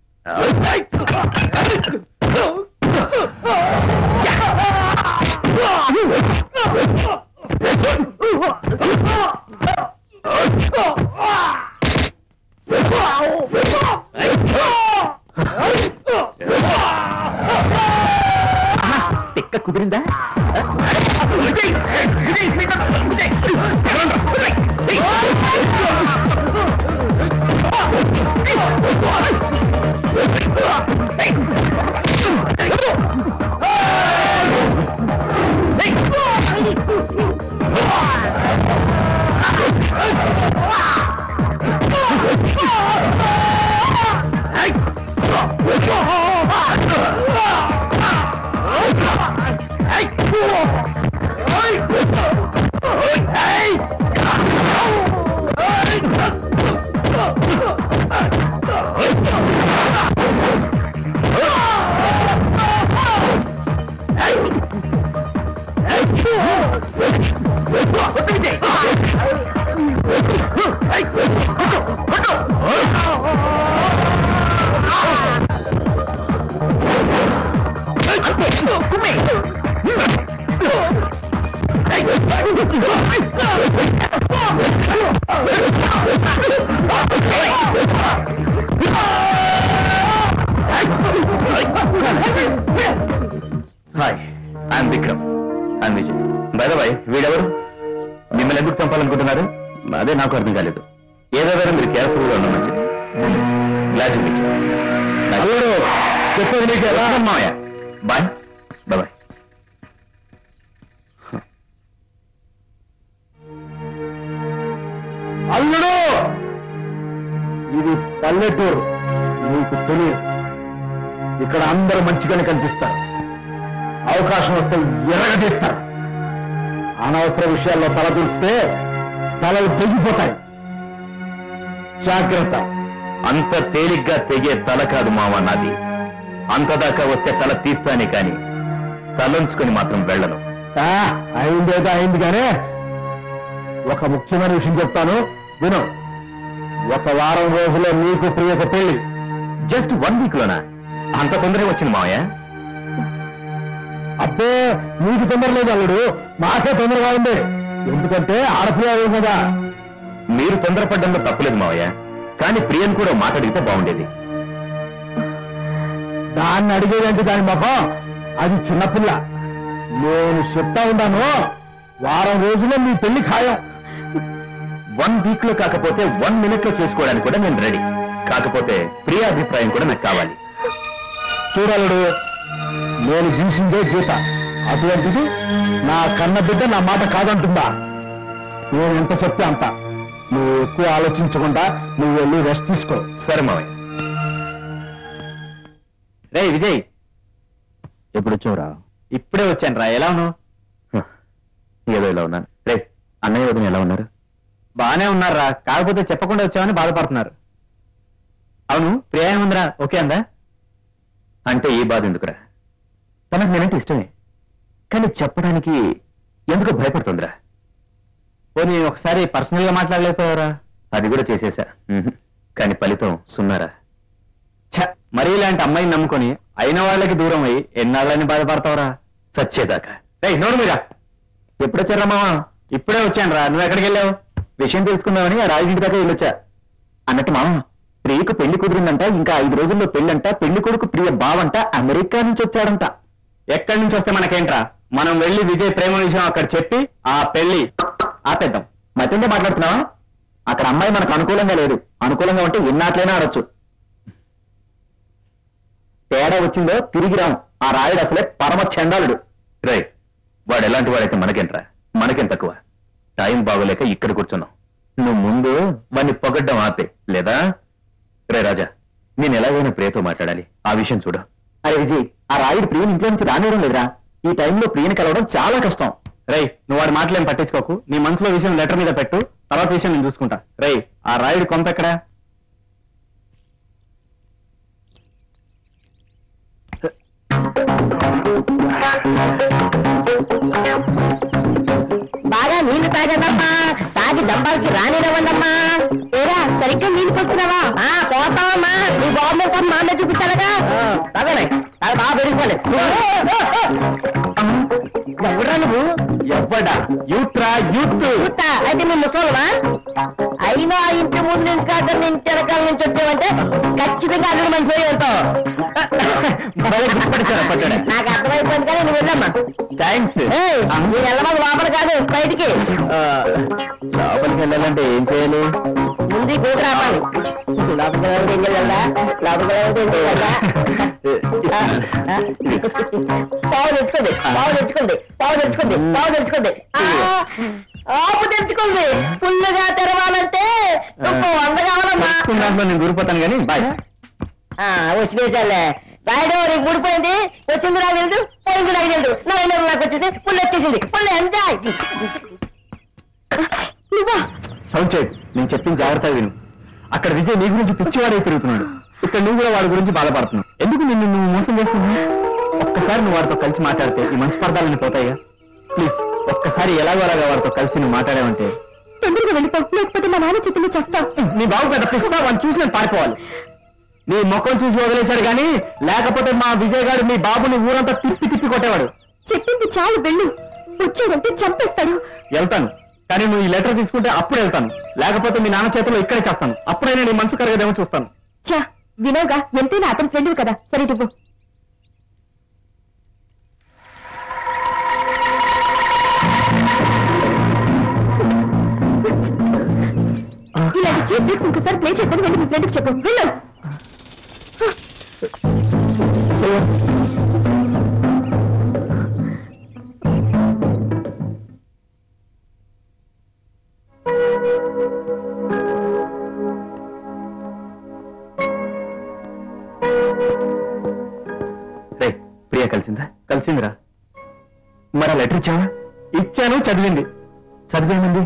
తిక్క కుదిరిందా అదే నాకు అర్థం కాలేదు ఏదేదో మీరు కేర్ఫుల్ గా ఉండడం మంచిది గ్లాడ్ చెప్పేది నీకు మావయ్య బాయ్ బాయ్ అల్లుడు ఇది పల్లెటూరు నీకు తెలియదు ఇక్కడ అందరూ మంచిగానే కనిపిస్తారు అవకాశం వస్తే ఎరగదీస్తారు అనవసర విషయాల్లో తల దూస్తే తలలు తెగిపోతాయి జాగ్రత్త అంత తేలిగ్గా తెగే తల కాదు మావా నాది అంతదాకా వస్తే తల తీస్తానే కాని తలంచుకొని మాత్రం వెళ్ళను ఆ, అయిందేదో అయింది కానీ ఒక ముఖ్యమైన విషయం చెప్తాను విను ఒక వారం రోజుల్లో నీకు ప్రియక పెళ్లి జస్ట్ వన్ వీక్ లోనా అంత తొందరగా వచ్చింది మావయ్య అబ్బే నీకు తొందర లేదు అల్లుడు మాకే తొందరగా ఉంది ఎందుకంటే ఆడపిల్ల కదా మీరు తొందరపడ్డంలో తప్పలేదు మావయ్య కానీ ప్రియన్ కూడా మాట్లాడితే బాగుండేది దాన్ని అడిగేదంటే దాని మొహం అది చిన్నపిల్ల నేను చెప్తా ఉన్నాను వారం రోజుల్లో మీ పెళ్లి ఖాయం వన్ వీక్ లో కాకపోతే వన్ మినిట్ లో చేసుకోవడానికి కూడా నేను రెడీ కాకపోతే ప్రియ అభిప్రాయం కూడా నాకు కావాలి చూడలుడు నేను గీసిందే గీత అటువంటిది నా కన్న బిడ్డ నా మాట కాదంటుందా నేను ఎంత చెప్తే అంత నువ్వు ఎక్కువ ఆలోచించకుండా నువ్వు వెళ్ళి రెస్ట్ తీసుకో సరే మావయ్య రే విజయ్ ఎప్పుడు వచ్చావురా ఇప్పుడే వచ్చాను రా ఎలా ఉన్నావు హ, ఏదో ఇలా ఉన్నాను రే అన్నయ్య వదిన ఎలా ఉన్నారు బానే ఉన్నారా కాకపోతే చెప్పకుండా వచ్చామని బాధపడుతున్నారు అవును ప్రియా ఏముందిరా ఓకే అందా అంటే ఈ బాధ ఎందుకురా తనకు నేనంటే ఇష్టమే కానీ చెప్పడానికి ఎందుకు భయపడుతుందిరా పోనీ ఒకసారి పర్సనల్ గా మాట్లాడలేకపోయారా అది కూడా చేసేసా ఉహు. కానీ ఫలితం సున్నారా ఛ, మరీ ఇలాంటి అమ్మాయిని నమ్ముకొని అయిన వాళ్ళకి దూరం అయ్యి ఎన్నాళ్ళని బాధపడతావురా చచ్చేదాకా రే నోరు మీరా ఎప్పుడు వచ్చారా మావా ఇప్పుడే వచ్చాను రా నువ్వు ఎక్కడికి వెళ్ళావు విషయం తెలుసుకుందామని ఆ రాజుంటి దాకా వెళ్ళొచ్చా అన్నట్టు మామ ప్రియకు పెళ్లి కుదిరిందంట ఇంకా ఐదు రోజుల్లో పెళ్ళంట పెళ్లి కొడుకు ప్రియ బావంట అమెరికా నుంచి వచ్చాడంట ఎక్కడి నుంచి వస్తే మనకేంట్రా మనం వెళ్ళి విజయ్ ప్రేమ విషయం అక్కడ చెప్పి ఆ పెళ్లి ఆపేద్దాం మధ్యంగా మాట్లాడుతున్నావా అక్కడ అమ్మాయి మనకు అనుకూలంగా లేదు అనుకూలంగా ఉంటే ఎన్నాట్లైనా ఆడొచ్చు తేడా వచ్చిందో తిరిగి రాం ఆ రాయుడు అసలే పరమ చండాలుడు రై వాడు ఎలాంటి వాడైతే మనకేంట్రా మనకేం తక్కువ టైం బాగోలేక ఇక్కడ కూర్చున్నాం నువ్వు ముందు వాడిని పొగడ్డం ఆపే లేదా రే రాజా నేను ఎలాగైనా ప్రియతో మాట్లాడాలి ఆ విషయం చూడు అరే విజయ్ ఆ రాయుడు ప్రియని ఇంట్లో నుంచి రానివ్వడం లేదురా ఈ టైంలో ప్రియని కలవడం చాలా కష్టం రేయ్ నువ్వు వాడి మాటలేం పట్టించుకోకు నీ మనసులో విషయం లెటర్ మీద పెట్టు తర్వాత విషయం నేను చూసుకుంటా రేయ్ ఆ రాయుడు కొంత ఎక్కడా బాగా నీళ్లు తాగదమ్మా తాగి దంబాలకి రానిరవ్వండమ్మా ఏరా సరిగ్గా నీళ్ళు పోస్తున్నావా ఆ పోతావమ్మా నీ గవర్నమెంట్ మా మీద చూపించాలగా తాగలే అది బాగా పెరిగిపోలే ఎవరా నువ్వు ఎవ్వడా యూత్రా యూత్ చూస్తా అయితే మీ ముసలివా అయినా ఆ ఇంటి ముందు నుంచి కాక నుంచి వెనకాల నుంచి వచ్చావంటే ఖచ్చితంగా అల్లుడు మనిషి పోయి ఉంటావు భలే గుర్తుపట్టేశారా పట్టాడా? నాకు అర్థమైపోయింది కానీ నువ్వు వెళ్ళమ్మా థ్యాంక్స్ ఏయ్, మీరు వెళ్ళమని లోపల కాదు బయటికి లోపలికి వెళ్ళాలంటే ఏం చేయాలి ముందు ఈ కూతురు ఆపాలి లోపలికి వెళ్ళాలంటే ఏం చేయాలా లోపలికి వెళ్ళాలంటే ఏం చేయాలా ఆ, ఆ. పావు తెచ్చుకోండి పావు తెచ్చుకోండి పావు తెచ్చుకోండి పావు తెచ్చుకోండి ఆ, ఆపు తెచ్చుకోండి ఫుల్లుగా తెరవాలంటే ఇంకో వంద కావాలమ్మా తెచ్చుకున్న దాంట్లో నేను దూరిపోతాను కానీ బాయ్ ఆ, వచ్చి వేసాలే రాయడం నీకు ఊడిపోయింది వచ్చింది నాకు తెలుసు పోయింది నాకు తెలుసు నా అయినా నాకు వచ్చింది పుల్లు వచ్చేసింది పుల్లు ఎంత నువ్వా సౌండ్ చేయకు నేను చెప్పింది జాగ్రత్తగా విను అక్కడ విజయ్ నీ గురించి పిచ్చివాడే తిరుగుతున్నాడు ఇక్కడ నువ్వు కూడా వాడి గురించి బాధపడుతున్నావు ఎందుకు నిన్ను నువ్వు మోసం చేస్తున్నావు ఒక్కసారి నువ్వు వాడితో కలిసి మాట్లాడితే ఈ మంచి పర్దాలని పోతాయిగా ప్లీజ్ ఒక్కసారి ఎలాగో అలాగా వాడితో కలిసి నువ్వు మాట్లాడావంటే తొందరగా వెళ్ళిపో లేకపోతే మా నాన్న చేతుల్లో చేస్తావు నీ బాబు పెద్ద పిస్తా వాడిని చూసి నేను పారిపోవాలి నీ ముఖం చూసి వదిలేశాడు కానీ లేకపోతే మా విజయ్ గారు మీ బాబుని ఊరంతా తిప్పి తిప్పి కొట్టేవాడు చెప్పింది చాలు వెళ్ళు వచ్చాడంటే చంపేస్తాడు వెళ్తాను కానీ నువ్వు ఈ లెటర్ తీసుకుంటే అప్పుడు వెళ్తాను లేకపోతే మీ నాన్న చేతిలో ఇక్కడే చేస్తాను అప్పుడైనా నీ మనసు కరగదేమో చూస్తాను చా వినోగా ఎంతైనా అతని ఫ్రెండ్ కదా సరే ఇవ్వు రే ప్రియ కలిసిందా కలిసిందిరా మరి ఆ లెటర్ ఇచ్చావా ఇచ్చాను చదివింది చదివేమంది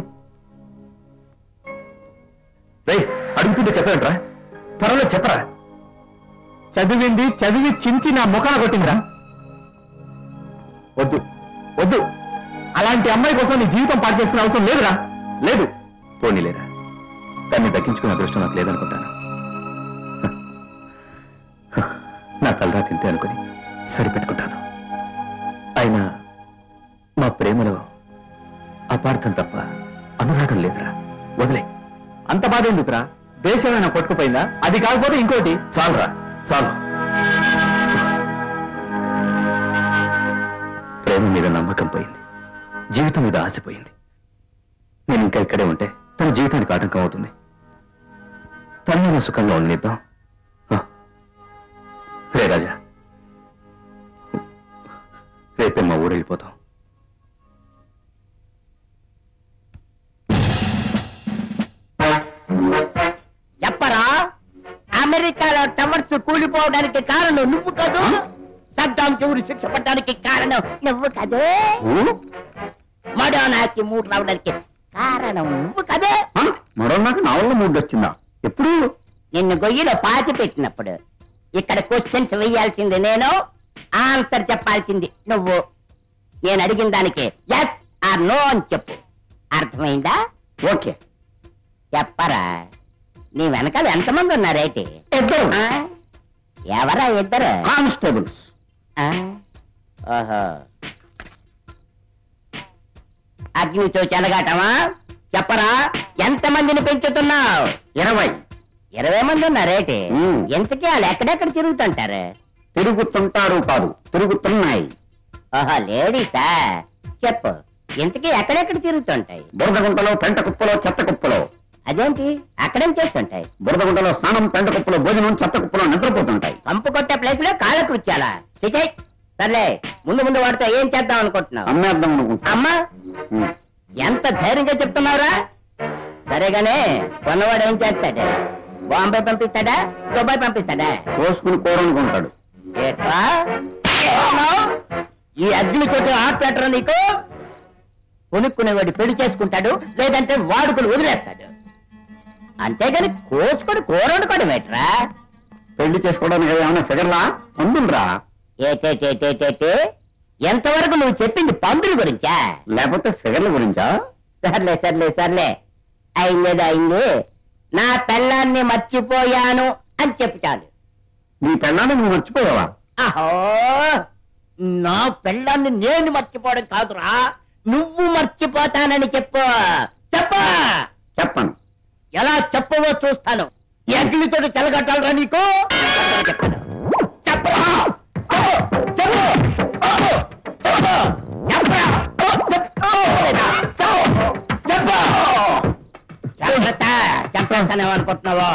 రే అడుగుతుంటే చెప్పాడంట్రా త్వరలో చెప్పరా చదివింది చదివి చించి నా ముఖాన కొట్టిందిరా వద్దు వద్దు అలాంటి అమ్మాయి కోసం నీ జీవితం పాటు చేసుకునే అవసరం లేదురా లేదు పోనీలేరా దాన్ని దక్కించుకునే అదృష్టం నాకు లేదనుకుంటాను నా తలరా తింటే అనుకుని సరిపెట్టుకుంటాను అయినా మా ప్రేమలో అపార్థం తప్ప అనురాగం లేదురా వదిలే అంత బాధ ఎందుకురా దేశమైనా కొట్టుకుపోయిందా అది కాకపోతే ఇంకోటి చాలురా చాలు ప్రేమ మీద నమ్మకం పోయింది జీవితం మీద ఆశపోయింది నేను ఇంకా ఇక్కడే ఉంటే తన జీవితానికి ఆటంకం అవుతుంది తన సుఖంగా ఉండనిద్దాం ఆ. రే రాజా రేపే మా ఊరు వెళ్ళిపోతాం చెప్పరా అమెరికాలో టవర్స్ కూలిపోవడానికి కారణం నువ్వు కదూ సద్దాం చెవులు శిక్ష పడడానికి కారణం నువ్వు కదే మడోనాకి మూడు రావడానికి కారణం నువ్వు కదే మరో నాకు నా వల్ల మూడు వచ్చిందా ఎప్పుడు నిన్ను గొయ్యిలో పాతి పెట్టినప్పుడు ఇక్కడ క్వశ్చన్స్ వేయాల్సింది నేను ఆన్సర్ చెప్పాల్సింది నువ్వు నేను అడిగిన దానికి ఎస్ ఆర్ నో అని చెప్పు అర్థమైందా ఓకే చెప్పరా నీ వెనకాల ఎంతమంది ఉన్నారైతే ఇద్దరు. ఆ? ఎవరా ఇద్దరు కానిస్టేబుల్స్ ఆ? ఓహో అగ్నితో చెలగాటమా చెప్పరా ఎంతమందిని పెంచుతున్నావు ఇరవై ఇరవై మంది ఉన్నారేటి ఉమ్. ఎంతకీ వాళ్ళు ఎక్కడెక్కడ తిరుగుతుంటారు తిరుగుతుంటారు కాదు తిరుగుతున్నాయి ఓహో లేడీసా చెప్పు ఇంతకీ ఎక్కడెక్కడ తిరుగుతుంటాయి బురదగుంటలో పెంట కుప్పలో చెత్త కుప్పలో అదేంటి అక్కడేం చేస్తుంటాయి బురదగుంటలో స్నానం పెంట కుప్పలో భోజనం చెత్త కుప్పలో నిద్రపోతుంటాయి పంపు కొట్టే ప్లేస్ లో కాళ్ళకు వచ్చాలా చిచే సర్లే ముందు ముందు వాడితో ఏం చేద్దాం అనుకుంటున్నావు అమ్మేద్దాం అనుకుంటా అమ్మా ఉమ్. ఎంత ధైర్యంగా చెప్తున్నావురా సరేగానే కొన్నవాడు ఏం చేస్తాడు బాంబే పంపిస్తాడా దుబాయ్ పంపిస్తాడా కోసుకుని కూరనుకుంటాడు ఏట్రా? ఏమన్నావ్? ఈ అగ్ని కొట్టే ఆపేటరా నీకు కొనుక్కునేవాడు పెళ్లి చేసుకుంటాడు లేదంటే వాడుకుని వదిలేస్తాడు అంతేగాని కోసుకొని కూర వండుకోవడం ఏట్రా పెళ్లి చేసుకోవడానికి ఏమైనా ఫిగర్లా ఉండుండ్రా ఏటేటేటేటేటే ఎంతవరకు నువ్వు చెప్పింది పందుల గురించా లేకపోతే ఫిగర్ల గురించా సర్లే సర్లే సర్లే అయిందేదో అయింది నా పెళ్ళాన్ని మర్చిపోయాను అని చెప్పు చాలు నీ పెళ్ళాన్ని నువ్వు మర్చిపోయావా అహో నా పెళ్ళాన్ని నేను మర్చిపోవడం కాదురా నువ్వు మర్చిపోతానని చెప్పు చెప్ప చెప్పను ఎలా చెప్పవో చూస్తాను ఈ అగ్నితో చెలగట్టాలరా నీకు చెప్తాను చెప్పరా చెప్పు చెప్పు చెప్పు చెప్పు చెప్పరా చెప్పు చెప్పు జాగ్రత్త చంపేస్తానేమో అనుకుంటున్నావా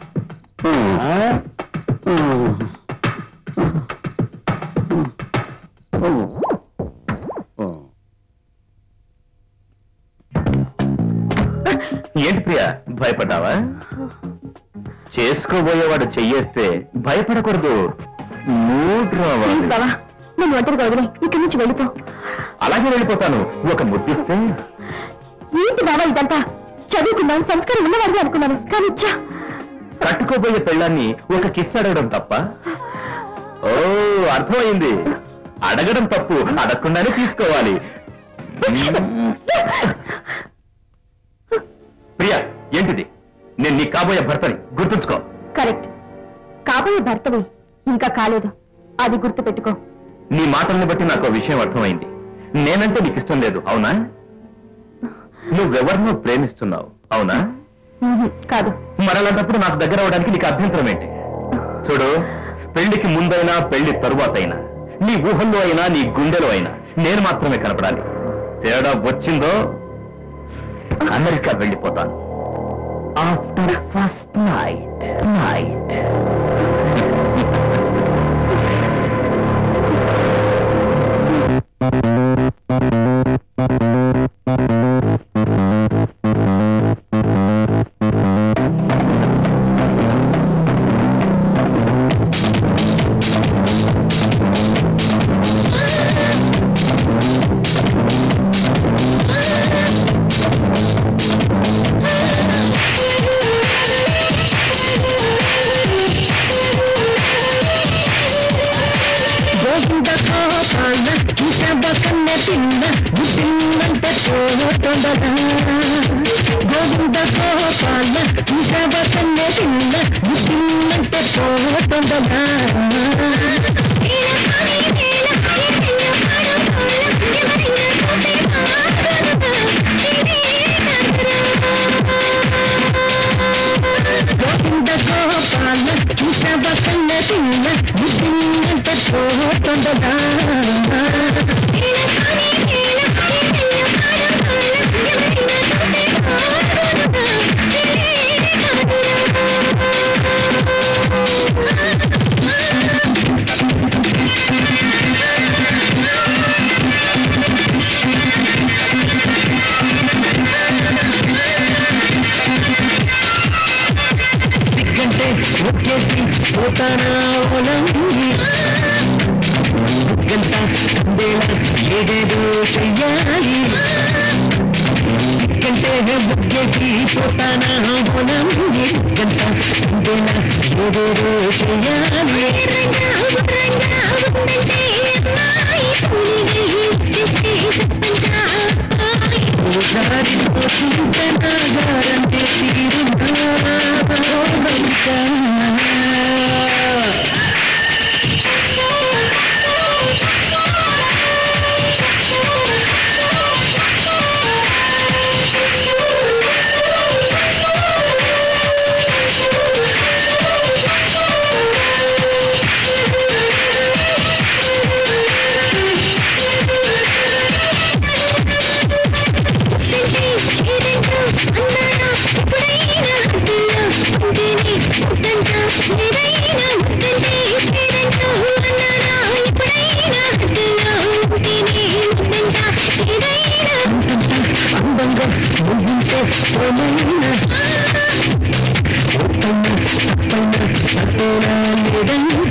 ఏంటి ప్రియా భయపడ్డావా చేసుకోబోయేవాడు చెయ్యేస్తే భయపడకూడదు మూడ్ రావాలి బావా నన్ను ఒంటరిగా వదిలే ఇక్కడి నుంచి వెళ్ళిపో అలాగే వెళ్ళిపోతాను ఒక ముద్దిస్తే ఏంటి బావా ఇదంతా చదువుకున్నాను సంస్కారం ఉన్నవాడిని అనుకున్నాను కానీ ఛా, కట్టుకోబోయే పెళ్ళాన్ని ఒక కిస్ అడగడం తప్ప ఓ అర్థమైంది అడగడం తప్పు అడగకుండానే తీసుకోవాలి ప్రియా ఏంటిది నేను నీ కాబోయే భర్తని గుర్తుంచుకో కరెక్ట్ కాబోయే భర్తవి ఇంకా కాలేదు అది గుర్తు పెట్టుకో నీ మాటల్ని బట్టి నాకు ఒక విషయం అర్థమైంది నేనంటే నీకు ఇష్టం లేదు అవునా నువ్వెవరినో ప్రేమిస్తున్నావు అవునా ఉహు, కాదు మరలాంటప్పుడు నాకు దగ్గర అవడానికి నీకు అభ్యంతరం ఏంటి చూడు పెళ్లికి ముందైనా పెళ్లి తరువాతైనా నీ ఊహల్లో అయినా నీ గుండెలో అయినా నేను మాత్రమే కనపడాలి తేడా వచ్చిందో అమెరికా వెళ్ళిపోతాను after first night night Gopala కన్న పిల్ల బుద్ధిందంటే పోతుండగా గోవింద గోపాల కన్న పిల్ల బుద్ధిందంటే పోతుండగా గోవింద గోపాల కన్న పిల్ల బుద్ధిందంటే పోతుండగా గంటే ఒకేసి పోతానా ఒలంగి గంట వేళ ఏదేదో చెయ్యాలి గంటే ఒకేసి పోతానా ఒలంగి గంట వేళ ఏదేదో చెయ్యాలి ఒకసారి పోతుంటే తీరుందా అందంగా ముగించే ప్రేమైన ఉత్తమ తప్పన తప్పేనా లేదంట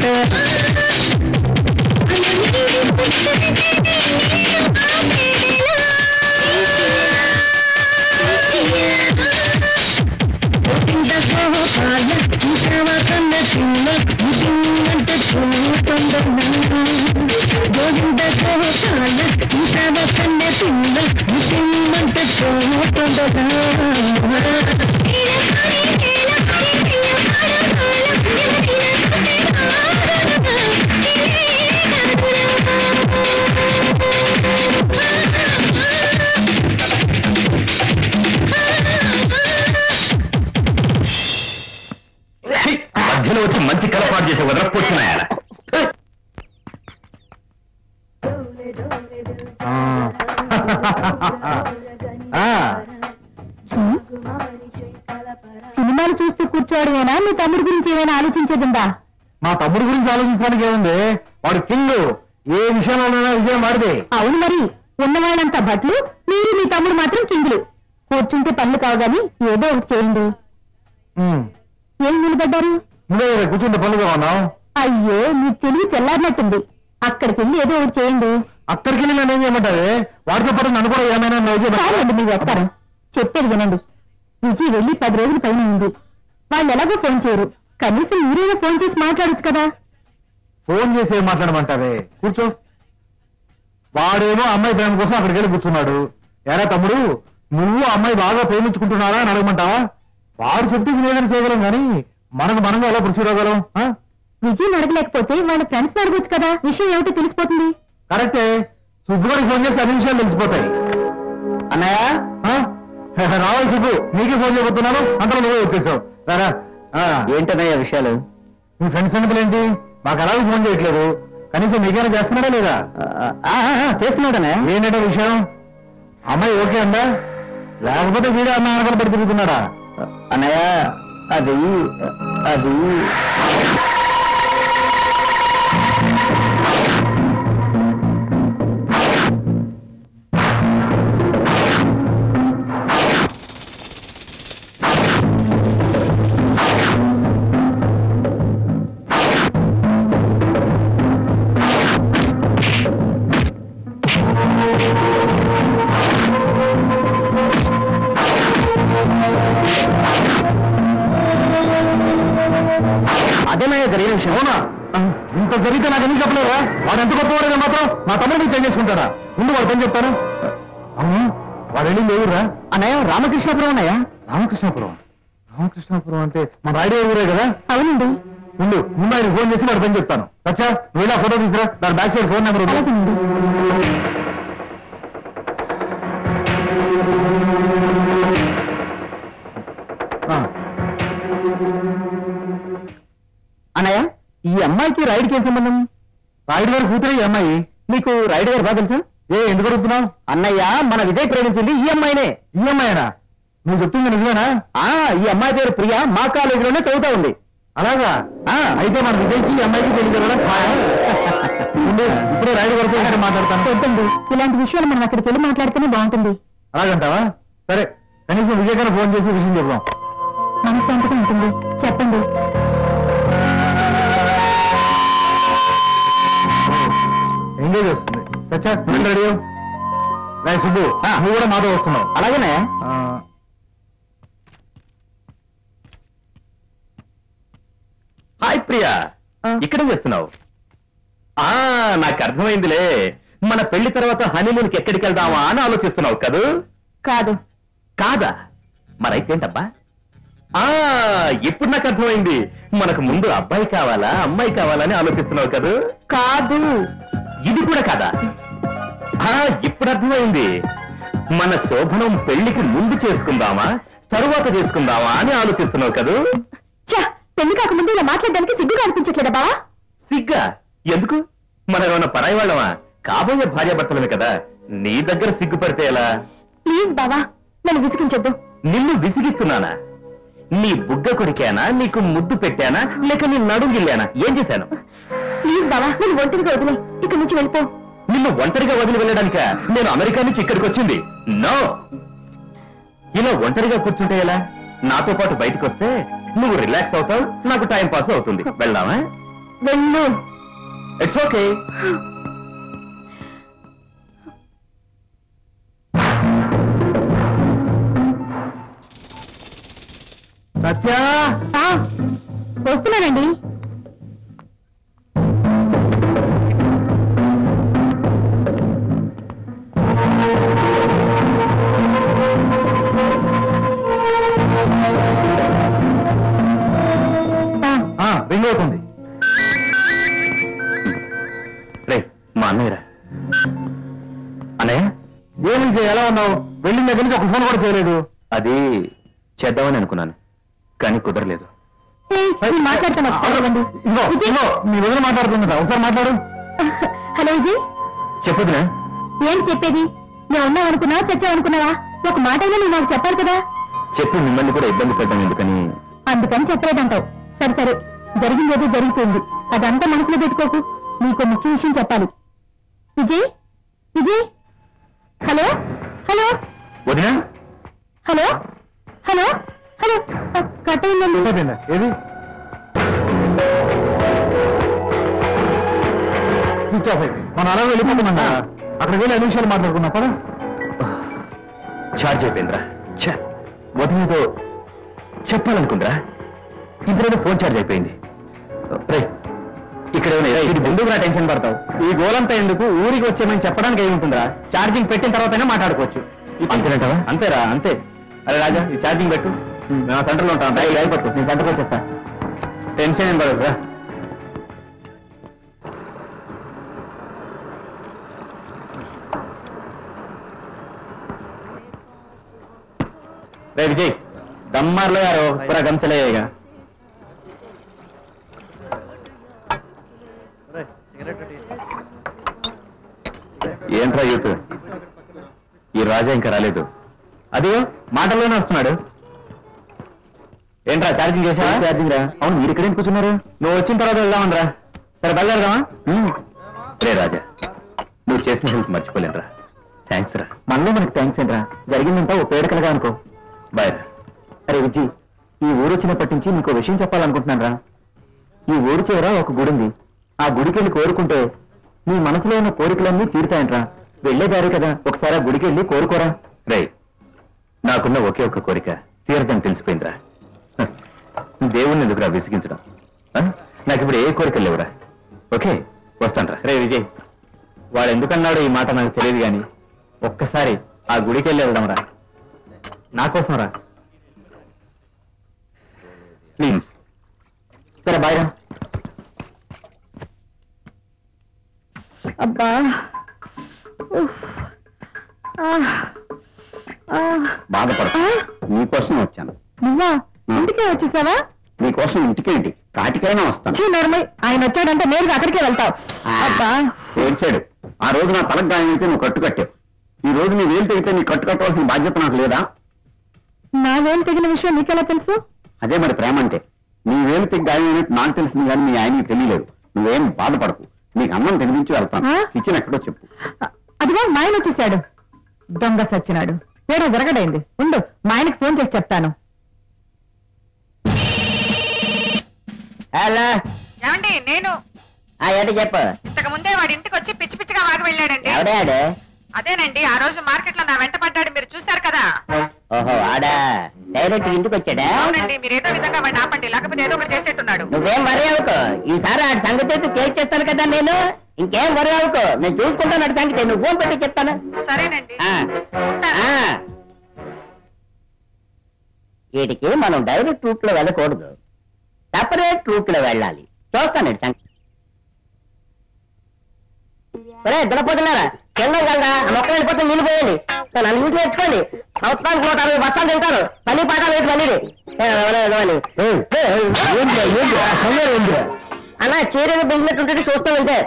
గోవింద గోపాల ఇంకవ కన్న చిన్న ముగిందంటే చూస్తుందన్నా గోవింద గోపాల ఇంకవ కన్న చిన్న ముగిందంటే చూస్తుందన్నా ఛీ! మధ్యలో వచ్చి మంచి కలపాటు చేసే వదలపోతున్నాయా సినిమాలు చూస్తూ కూర్చోవడమేనా మీ తమ్ముడి గురించి ఏమైనా ఆలోచించేదిందా మా తమ్ముడి గురించి ఆలోచించడానికి ఏముంది వాడు కింగ్ ఏ విషయంలోనైనా విజయం వాడిదే అవును మరి ఉన్నవాళ్ళంతా భట్లు మీరు మీ తమ్ముడు మాత్రం కింగులు కూర్చుంటే పనులు కావు గాని ఏదో ఒకటి చేయండి ఉమ్. ఏం నిలబడ్డారు నువ్వే కదా కూర్చుంటే పనులుగా ఉన్నావు అయ్యో మీ తెలివి తెల్లారినట్టుంది అక్కడికి వెళ్ళి ఏదో ఒకటి చేయండి అక్కడికి వెళ్ళి నన్ను ఏం చేయమంటావే వాడితో పాటు నన్ను కూడా ఏమైనా నువ్వు చేయమంటావా? చాలండి మీ వ్యవహారం చెప్పేది వినండి విజయ్ వెళ్ళి పది రోజుల పైన ఉంది వాళ్ళు ఎలాగో ఫోన్ చేయరు కనీసం మీరైనా ఫోన్ చేసి మాట్లాడొచ్చు కదా ఫోన్ చేసి ఏం మాట్లాడమంటావే కూర్చో వాడేమో అమ్మాయి ప్రేమ కోసం అక్కడికి వెళ్ళి కూర్చున్నాడు ఎరా తమ్ముడు నువ్వు అమ్మాయి బాగా ప్రేమించుకుంటున్నారా అని అడగమంటావా వాడు చెప్తే వినేదని చేయగలం కానీ మనకు మనంగా ఎలా ప్రొసీడ్ అవ్వగలం ఆ? విజయ్ అడగలేకపోతే వాళ్ళ ఫ్రెండ్స్ అడగొచ్చు కదా విషయం ఏమిటో తెలిసిపోతుంది కరెక్టే సుబ్బుగారికి ఫోన్ చేస్తే అన్ని విషయాలు తెలిసిపోతాయి అన్నయ్య ఆ? రావాలి సుబ్బు నీకే ఫోన్ చేయబోతున్నాను అంతలో నువ్వే వచ్చేసావు రారా ఆ, ఏంటన్నయ్య విషయాలు మీ ఫ్రెండ్స్ సంగతులు ఏంటి మాకు అలాగే ఫోన్ చేయట్లేదు కనీసం మీకైనా చేస్తున్నాడా లేదా చేస్తున్నాడన్నయ్య ఏంటంటే విషయం అమ్మాయి ఓకే అందా లేకపోతే వీడే అన్న అనకడ పడి తిరుగుతున్నాడా అన్నయ్య అది అది ఇంత జరిగితే నాకు ఎందుకు చెప్పలేదా వాడు ఎంత గొప్పవాడైనా మాత్రం నా తమ్ముడిని చేంజ్ చేసుకుంటాడా ముందు వాడు పని చెప్తాను అవును వాడు వెళ్ళింది ఎవరురా అన్నయ్య రామకృష్ణాపురం అన్నయ్య రామకృష్ణాపురం రామకృష్ణాపురం అంటే మన రాయుడు ఊరే కదా అవునండి ముందు ముందు ఆయన ఫోన్ చేసి వాడు పని చెప్తాను సచ్చా నువ్వు ఇలా ఫోటో తీసుకురా దాని బ్యాక్ సైడ్ ఫోన్ నెంబర్ ఉంది ఆ, అన్నయ్య ఈ అమ్మాయికి రైడ్కి ఏం సంబంధం రాయుడు గారి కూతురే ఈ అమ్మాయి నీకు రైడ్ గారు బాగా తెలుసా ఏ ఎందుకు అడుగుతున్నావు అన్నయ్య మన విజయ్ ప్రేమించింది ఈ అమ్మాయినే ఈ అమ్మాయినా నువ్వు చెప్తుంది నిజమేనా ఆ ఈ అమ్మాయి పేరు ప్రియ మా కాలేజీలోనే చదువుతా ఉంది అలాగా ఆ, అయితే మన విజయ్కి ఈ అమ్మాయికి పెళ్లి జరగడం ఖాయం. ముందు ఇప్పుడే రాయుడు గారితో ఒకసారి మాట్లాడతాను వద్దండి ఇలాంటి విషయాలు మనం అక్కడికి వెళ్ళి మాట్లాడితేనే బాగుంటుంది అలాగంటావా సరే కనీసం విజయ్ గారు ఫోన్ చేసి విషయం చెప్దాం మనశ్శాంతిగా ఉంటుంది చెప్పండి ఎంగేజ్ వస్తుంది సచ్చా నువ్వు రెడీ రాయ్ సుబ్బు నువ్వు కూడా మాతో వస్తున్నావు అలాగేనే ఆ, హాయ్ ప్రియా ఇక్కడ చేస్తున్నావు ఆ నాకు అర్థమైందిలే మన పెళ్లి తర్వాత హనీమూన్కి ఎక్కడికి వెళ్దామా అని ఆలోచిస్తున్నావు కదూ కాదు కాదా మరైతేంటబ్బా ఆ ఇప్పుడు నాకు అర్థమైంది మనకు ముందు అబ్బాయి కావాలా అమ్మాయి కావాలా అని ఆలోచిస్తున్నావు కదూ కాదు ఇది కూడా కాదా ఆ ఇప్పుడు అర్థమైంది మన శోభనం పెళ్లికి ముందు చేసుకుందామా తరువాత చేసుకుందామా అని ఆలోచిస్తున్నావు కదూ ఛ, పెళ్లి కాకముందు ఇలా మాట్లాడడానికి సిగ్గుగా అనిపించట్లేదా బావా సిగ్గా ఎందుకు మన ఏమన్నా పరాయి వాళ్ళమా కాబోయే భార్యాభర్తలమే కదా నీ దగ్గర సిగ్గుపడితే ఎలా ప్లీజ్ బావా నన్ను విసిగించొద్దు నిన్ను విసిగిస్తున్నానా నీ బుగ్గ కొరికానా నీకు ముద్దు పెట్టానా లేక నీ నడుము గిల్లానా ఏం చేశాను ప్లీజ్ బావా నేను ఒంటరిగా వదిలే ఇక్కడి నుంచి వెళ్ళిపో నిన్ను ఒంటరిగా వదిలి వెళ్ళడానిక నేను అమెరికా నుంచి ఇక్కడికి వచ్చింది నో ఇలా ఒంటరిగా కూర్చుంటే ఎలా నాతో పాటు బయటకు వస్తే నువ్వు రిలాక్స్ అవుతావు నాకు టైం పాస్ అవుతుంది వెళ్దామా వెళ్ళు ఇట్స్ ఓకే సత్యా ఆ, వస్తున్నానండి ఆ, ఆ, రింగ్ అవుతుంది రే మా అన్నయ్యరా అన్నయ్య ఏం విజయ్ ఎలా ఉన్నావు వెళ్ళిన దగ్గర నుంచి ఒక ఫోన్ కూడా చేయలేదు అది చేద్దామని అనుకున్నాను కానీ కుదరలేదు ఏయ్, నేను మాట్లాడతాను ఒకసారి ఇవ్వండి. ఇదిగో విజయ్. ఇదిగో మీ వదిన మాట్లాడుతుందా ఒకసారి మాట్లాడు హలో విజయ్ చెప్పదునా ఏంటి చెప్పేది నేను ఉన్నావనుకున్నావా చచ్చావనుకున్నావా ఒక మాట అయినా నువ్వు నాకు చెప్పాలి కదా చెప్పి మిమ్మల్ని కూడా ఇబ్బంది పెట్టడం ఎందుకని అందుకని చెప్పలేదంటావు సరే సరే జరిగింది ఏదో జరిగిపోయింది అదంతా మనసులో పెట్టుకోకు నీకు ముఖ్య విషయం చెప్పాలి విజయ్ విజయ్ హలో హలో వదినా హలో హలో హలో ఆ, కట్ అయిందండి అయిపోయిందా? ఏది స్విచ్ ఆఫ్ అయిపోయింది మన అలా వెళ్ళిపోతున్నాం కదా అక్కడికి వెళ్ళి ఐదు నిమిషాలు మాట్లాడుకున్నా పదా ఛార్జ్ అయిపోయిందిరా ఛ, వదినతో చెప్పాలనుకుందిరా ఇంతలో ఫోన్ ఛార్జ్ అయిపోయింది రే ఇక్కడ ఏమైనా ఇది ముందుకు రా టెన్షన్ పడతావు ఈ గోలంతా ఎందుకు ఊరికి వచ్చేమని చెప్పడానికి ఏముంటుందా ఛార్జింగ్ పెట్టిన తర్వాతనే మాట్లాడుకోవచ్చు అంతేనంటావా అంతేరా అంతే అరే రాజా ఈ ఛార్జింగ్ పెట్టు నా సెంటర్లో ఉంటాను రైలు లైన్ పట్టు నేను సెంటర్కి వచ్చేస్తా టెన్షన్ ఏం పడదు రా రే విజయ్ దమ్మార్లో యారో పూరా గంచలేగా ఏంట్రా యూత్ ఈ రాజా ఇంకా రాలేదు అదిగో మాటల్లోనే వస్తున్నాడు ఏంట్రా ఛార్జింగ్ చేసా ఛార్జింగ్ రా అవును మీరు ఇక్కడ కూర్చున్నారు నువ్వు వచ్చిన తర్వాత వెళ్దామని రా సరే బయలుదేరదామా రే రాజా నువ్వు చేసిన హెల్ప్ మర్చిపోలేనురా థ్యాంక్స్ రా మనలో మనకి థ్యాంక్స్ ఏంట్రా జరిగిందంతా ఓ పేడకలగా అనుకో బాయ్ అరే విజి ఈ ఊరు వచ్చినప్పటి నుంచి నీకు విషయం చెప్పాలనుకుంటున్నాను రా ఈ ఊరు చివర ఒక గుడి ఉంది ఆ గుడికి వెళ్ళి కోరుకుంటే నీ మనసులో ఉన్న కోరికలన్నీ తీరుతాయంట్రా వెళ్లే దారి కదా ఒకసారి ఆ గుడికి వెళ్ళి కోరుకోరా రే నాకున్న ఒకే ఒక్క కోరిక తీర్థం తెలిసిపోయిందిరా హ, దేవుణ్ణి ఎందుకురా విసిగించడం ఆ? నాకు ఇప్పుడు ఏ కోరికలు లేవురా ఓకే వస్తాను రా రే విజయ్ వాడు ఎందుకన్నాడో ఈ మాట నాకు తెలియదు గాని ఒక్కసారి ఆ గుడికి వెళ్ళి వెళ్దాం రా నా కోసం రా ప్లీజ్ సరే బాయ్ రా అబ్బా ఉఫ్. ఆ. ఆ. బాధపడ ఆ? నీకోసం వచ్చాను నువ్వా ఇంటికే వచ్చేసావా నీకోసం ఇంటికేంటి కాటికైనా వస్తాను చీ నర్మయ్ ఆయన వచ్చాడంటే నేరుగా అక్కడికే వెళ్తావు అబ్బా ఏడ్చాడు ఆ రోజు నా తలకు గాయం అయితే నువ్వు కట్టు కట్టావు ఈ రోజు నీ వేలు తెగితే నీ కట్టు కట్టవలసిన బాధ్యత నాకు లేదా నా వేలు తెగిన విషయం నీకెలా తెలుసు అదే మరి ప్రేమ అంటే నీ వేలు తెగి గాయం అయినట్టు నాకు తెలిసింది కానీ మీ ఆయనకి తెలియలేదు నువ్వేం బాధపడకు నీకు అన్నం తినిపించి వెళ్తాను ఆ? కిచెన్ ఎక్కడో చెప్పు అ- అదిగో మా ఆయన వచ్చేసాడు దొంగ సచ్చినాడు ఏదో జరగడైంది ఉండు మా ఆయనకి ఫోన్ చేసి చెప్తాను హలో ఏమండి నేను ఆ ఏంటి చెప్పు ఇంతకు ముందే వాడి ఇంటికి వచ్చి పిచ్చి పిచ్చిగా వాగి వెళ్ళాడండి ఎవడాడు అదేనండి ఆ రోజు మార్కెట్ లో నా వెంట పడ్డాడు మీరు చూశారు కదా ఓహో ఆడా డైరెక్ట్ ఇంటికి వచ్చాడా అవునండి మీరు ఏదో విధంగా వాడిని ఆపండి లేకపోతే ఏదో ఒకటి చేసేట్టున్నాడు నువ్వేం వరి అవుకో ఈసారి ఆడి సంగతి అయితే కేక్ చేస్తాను కదా నేను ఇంకేం వరి అవుకో నేను చూసుకుంటాను ఆడి సంగతి నువ్వు ఫోన్ పెట్టి చెప్తాను సరేనండి ఆ, ఉంటాను. ఆ. వీటికి మనం డైరెక్ట్ రూట్ లో వెళ్ళకూడదు సపరేట్ రూట్ లో వెళ్ళాలి చూస్తాను ఈడి సంగతి ఒరే దులపోతున్నారా కింద కదా మొక్క వెళ్ళిపోతే నీళ్ళు పోయండి సో నన్ను చూసి నేర్చుకోండి సంవత్సరానికి నూట అరవై బస్తాలు తింటారు పని పాట లేదు మళ్ళీ అన్న చీరలు బిజినెస్ ఉంటే చూస్తూ ఉంటే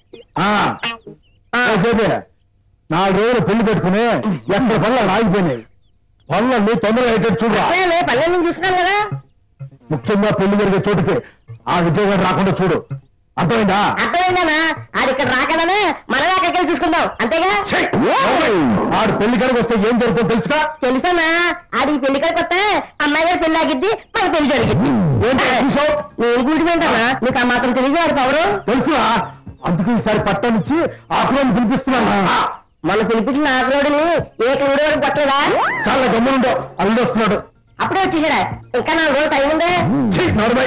నాలుగు రోజులు పెళ్లి పెట్టుకుని ఎక్కడ పనులు ఆగిపోయినాయి పనులన్నీ తొందరగా అయితే చూడరా పల్లెని చూస్తున్నాను కదా ముఖ్యంగా పెళ్లి జరిగే చోటుకి ఆ విజయవాడ రాకుండా చూడు అర్థమైందా అర్థమైందనా ఆడు ఇక్కడ రాకదనే మనమే అక్కడికి వెళ్ళి చూసుకుందాం అంతేగా ఆడు పెళ్లి కడికి వస్తే ఏం జరుగుతుందో తెలుసుగా తెలుసనా ఆడి పెళ్లి కాడికి వస్తే అమ్మాయి గారి పెళ్లి ఆగిద్ది మన పెళ్లి జరిగిద్ది ఏంటి చూసావు నేను గుడి వింటానా నీకు ఆ మాత్రం తెలియదు వాడు పవరు తెలుసురా అందుకే ఈసారి పట్టానిచ్చి ఆకులను పిలిపిస్తున్నాను మన పిలిపించిన ఆకులోడిని ఏ కుడి వరకు పట్టలేదా చాలా గమ్మునుండో అల్లుడు వస్తున్నాడు అప్పుడే వచ్చేసాడా ఇంకా నాలుగు రోజులు టైం ఉందే ఛీ, నోరుమై.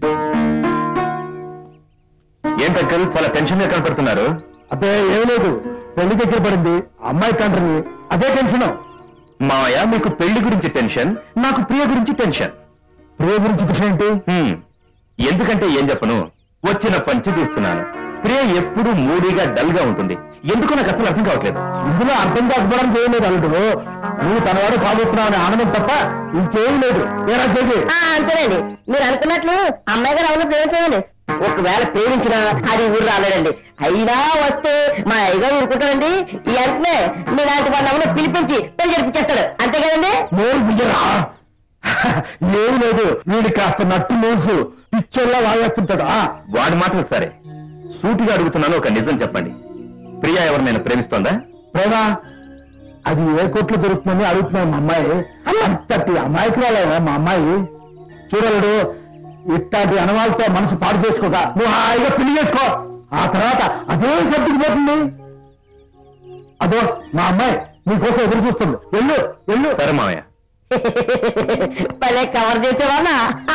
ఏం పెద్దలు చాలా టెన్షన్ గా కనపడుతున్నారు అబ్బే ఏం లేదు పెళ్లి దగ్గర పడింది అమ్మాయి తండ్రిని అదే టెన్షన్ మావయ్య మీకు పెళ్లి గురించి టెన్షన్ నాకు ప్రియ గురించి టెన్షన్ ప్రియ గురించి టెన్షన్ ఏంటి హ్మ్. ఎందుకంటే ఏం చెప్పను వచ్చిన పంచి చూస్తున్నాను ప్రియ ఎప్పుడు మూడీగా డల్ గా ఉంటుంది ఎందుకు నాకు అసలు అర్థం కావట్లేదు ఇందులో అర్థం కాకపోవడం ఏం లేదు అల్లుడు నువ్వు తనవాడు కాబోతున్నావు అనే ఆనందం తప్ప ఇంకేం లేదు ఏరా చేసి ఆ, అంతేనండి మీరు అనుకున్నట్లు అమ్మాయి గారు అవును ప్రేమించండి ఒకవేళ ప్రేమించినా అది ఊరు రాలేడండి అయినా వస్తే మా అయ్యగా ఊరుకుంటాడండి ఈ వెంటనే మీలాంటి వాళ్ళ అమ్మను పిలిపించి పెళ్లి జరిపించేస్తాడు అంతే కదండి నోరు బియ్యరా ఏం లేదు వీడి కాస్త నట్టు నోసు పిచ్చోళ్ళ వాగేస్తుంటాడు ఆ, వాడి మాటలు సరే సూటిగా అడుగుతున్నాను ఒక నిజం చెప్పండి ప్రియా ఎవరినైనా ప్రేమిస్తోందా ప్రేమ అది ఏ కోట్లు దొరుకుతుందని అడుగుతున్నాను మా అమ్మాయి అంతటి అమాయకురాలే మా అమ్మాయి చూడలేడు ఇట్లాంటి అనవాళ్ళతో మనసు పాడు చేసుకోక నువ్వు హాయిగా పెళ్లి చేసుకో ఆ తర్వాత అదే సర్దుకు పోతుంది అదో మా అమ్మాయి నీకోసం ఎదురు చూస్తుంది వెళ్ళు వెళ్ళు సరే మావయ్య భలే కవర్ చేసేవాళ్ళ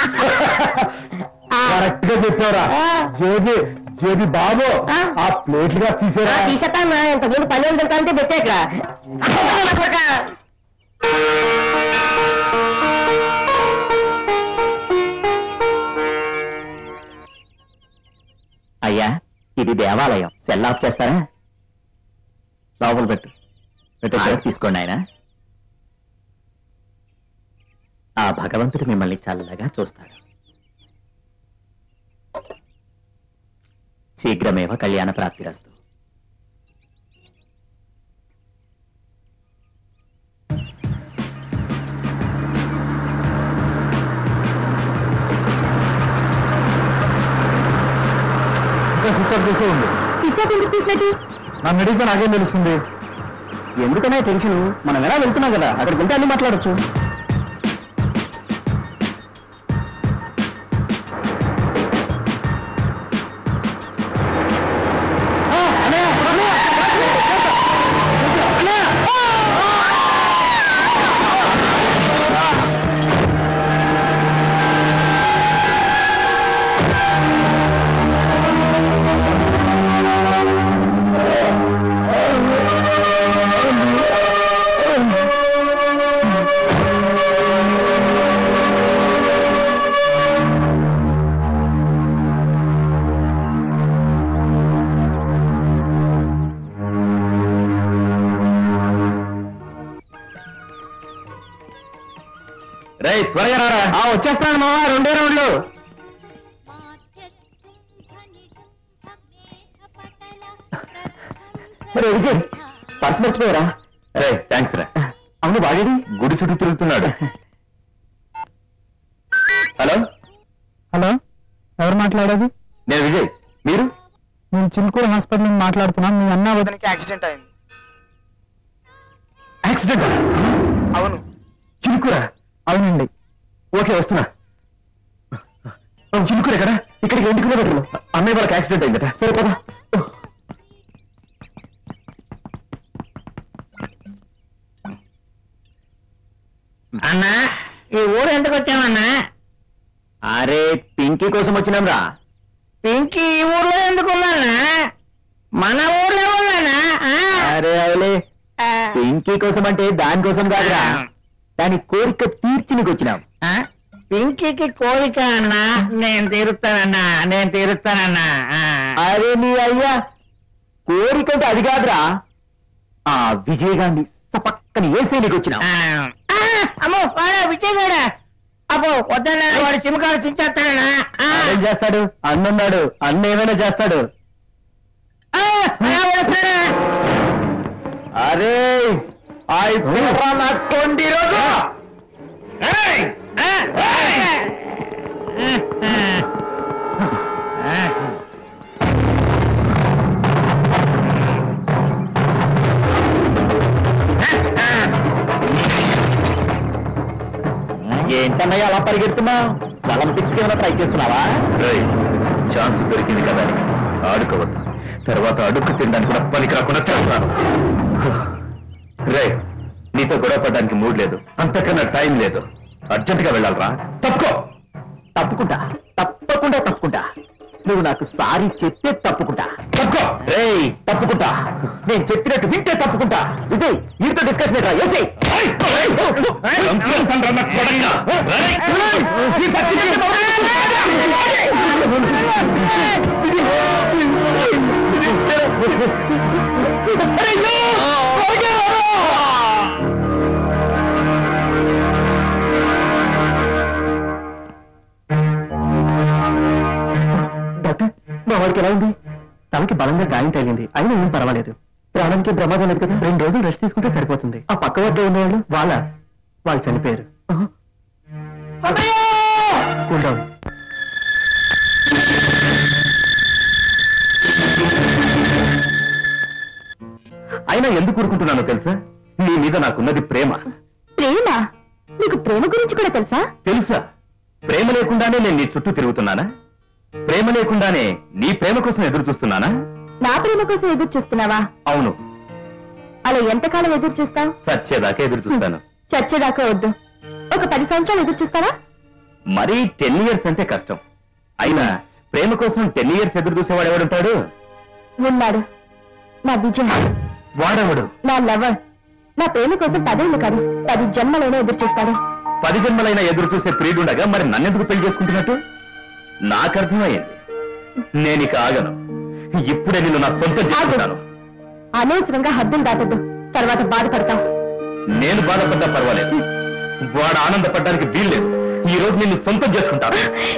కరెక్ట్ గా చెప్పారా ఆ. జేబి జేబి బాబు ఆ. ఆ ప్లేట్లుగా తీసేరా తీసేస్తాను ఇంతకుముందు పని ఉంటుంటే పెట్టాక అయ్యా ఇది దేవాలయం సెల్ ఆఫ్ చేస్తారా లోపల పెట్టు పెట్టు తీసుకోండి ఆయన ఆ భగవంతుడు మిమ్మల్ని చల్లగా చూస్తాడు శీఘ్రమేవ కళ్యాణ ప్రాప్తిరస్తు ఇంకా సిస్టర్ చేసే ఉంది పిచ్చా ఎందుకు తీసినట్టు నన్ను అడిగితే నాకేం తెలుస్తుంది ఎందుకనే టెన్షన్ మనం ఎలా వెళ్తున్నాం కదా అక్కడికి వెళ్తే అన్ని మాట్లాడచ్చు ఆ త్వరగా రారా ఆ, వచ్చేస్తున్నాను మావా రెండే రౌండ్లు మరి విజయ్ పర్స్ మర్చిపోయారా రే థ్యాంక్స్ రా అవును వాడేది గుడి చుట్టూ తిరుగుతున్నాడు హలో హలో ఎవరు మాట్లాడేది నేను విజయ్ మీరు నేను చిలుకూరు హాస్పిటల్ నుంచి మాట్లాడుతున్నాను మీ అన్న వదనికి యాక్సిడెంట్ అయింది యాక్సిడెంట్ అవును చిలుకురా అవునండి ఓకే వస్తున్నా చిలుకురా కదా ఇక్కడికి రెండు కిలోమీటర్లు అన్నయ్య వాళ్ళకి యాక్సిడెంట్ అయిందట సరే పదా అన్నా ఈ ఊరు ఎందుకు వచ్చామన్నా అరే పింకీ కోసం వచ్చినాం రా పింకి ఈ ఊర్లో ఎందుకు ఉందన్నా మన ఊర్లో ఉందన్నా ఆ? అరే అవులే ఆ. పింకీ కోసం అంటే దానికోసం కాదురా దాని కోరిక తీర్చినికి వచ్చినాం ఆ? పింకీకి కోరిక అన్నా నేను తీరుస్తానన్నా నేను తీరుస్తానన్నా ఆ. అరే నీ అయ్యా కోరిక అంటే అది కాదురా ఆ విజయగాంధీ పక్కన ఏసీ నీకు వచ్చినాం ఆ. ఆ, అమ్మో వాడా విజయ్ గాడా అబ్బో వద్దన్నా వాడు చిమకాలు చించేస్తాడన్నా ఆ. ఏం చేస్తాడు అన్నున్నాడు అన్న ఏమైనా చేస్తాడు ఆ, అలా వస్తాడా? అరే అయిపోరా నా కొండి రోజు ఏయ్! ఆ, ఆ. ఆ. ఏంటన్నయ్య అలా పరిగెడుతున్నావు ఒలింపిక్స్ ఏమైనా ట్రై చేస్తున్నావా ఛాన్స్ దొరికింది కదా అని ఆడుకోవద్దు తర్వాత అడుక్కు తినడానికి కూడా పనికి రాకుండా చేస్తాను రే నీతో గొడవ పడడానికి మూడ్ లేదు అంతకన్నా టైం లేదు అర్జెంట్ గా వెళ్ళాలరా తప్పుకో తప్పుకుంటా తప్పకుండా తప్పుకుంటా నువ్వు నాకు సారీ చెప్తే తప్పుకుంటా తప్పుకో రే తప్పుకుంటా నేను చెప్పినట్టు వింటే తప్పుకుంటా విజయ్ నీతో డిస్కషన్ ఏంట్రా? ఏసీ. డాక్టర్ మా వాడికి ఎలా ఉంది తనకి బలంగా గాయం తగిలింది అయినా ఏం పర్వాలేదు ప్రాణానికి ప్రమాదం లేదు కదా రెండు రోజులు రెస్ట్ తీసుకుంటే సరిపోతుంది ఆ పక్క వద్ద ఉండేవాళ్ళు వాళ్ళ వాళ్ళు చనిపోయారు కూల్ డౌన్ అయినా ఎందుకు ఊరుకుంటున్నానో తెలుసా నీ మీద నాకున్నది ప్రేమ ప్రేమ నీకు ప్రేమ గురించి కూడా తెలుసా తెలుసా ప్రేమ లేకుండానే నేను నీ చుట్టూ తిరుగుతున్నానా ప్రేమ లేకుండానే నీ ప్రేమ కోసం ఎదురు చూస్తున్నానా నా ప్రేమ కోసం ఎదురు చూస్తున్నావా అవును అలా ఎంతకాలం ఎదురు చూస్తావు సచ్చేదాకా ఎదురు చూస్తాను చచ్చేదాకా వద్దు ఒక పది సంవత్సరాలు ఎదురు చూస్తావా మరీ టెన్ ఇయర్స్ అంటే కష్టం అయినా ప్రేమ కోసం టెన్ ఇయర్స్ ఎదురు చూసేవాడు ఎవడుంటాడు ఉన్నాడు నా విజయ్ వాడెవడు నా లవర్ నా ప్రేమ కోసం పదేళ్ళు కాదు పది జన్మలైనా ఎదురు చూస్తాడు పది జన్మలైనా ఎదురు చూసే ప్రియుడుండగా మరి నన్నెందుకు పెళ్లి చేసుకుంటున్నట్టు నాకు అర్థమైంది నేనిక ఆగను ఇప్పుడే నిన్ను నా సొంతం చేసుకుంటాను అనవసరంగా హద్దులు దాటద్దు తర్వాత బాధపడతావు నేను బాధపడ్డా పర్వాలేదు వాడు ఆనందపడడానికి వీల్లేదు ఈ రోజు నిన్ను సొంతం చేసుకుంటాను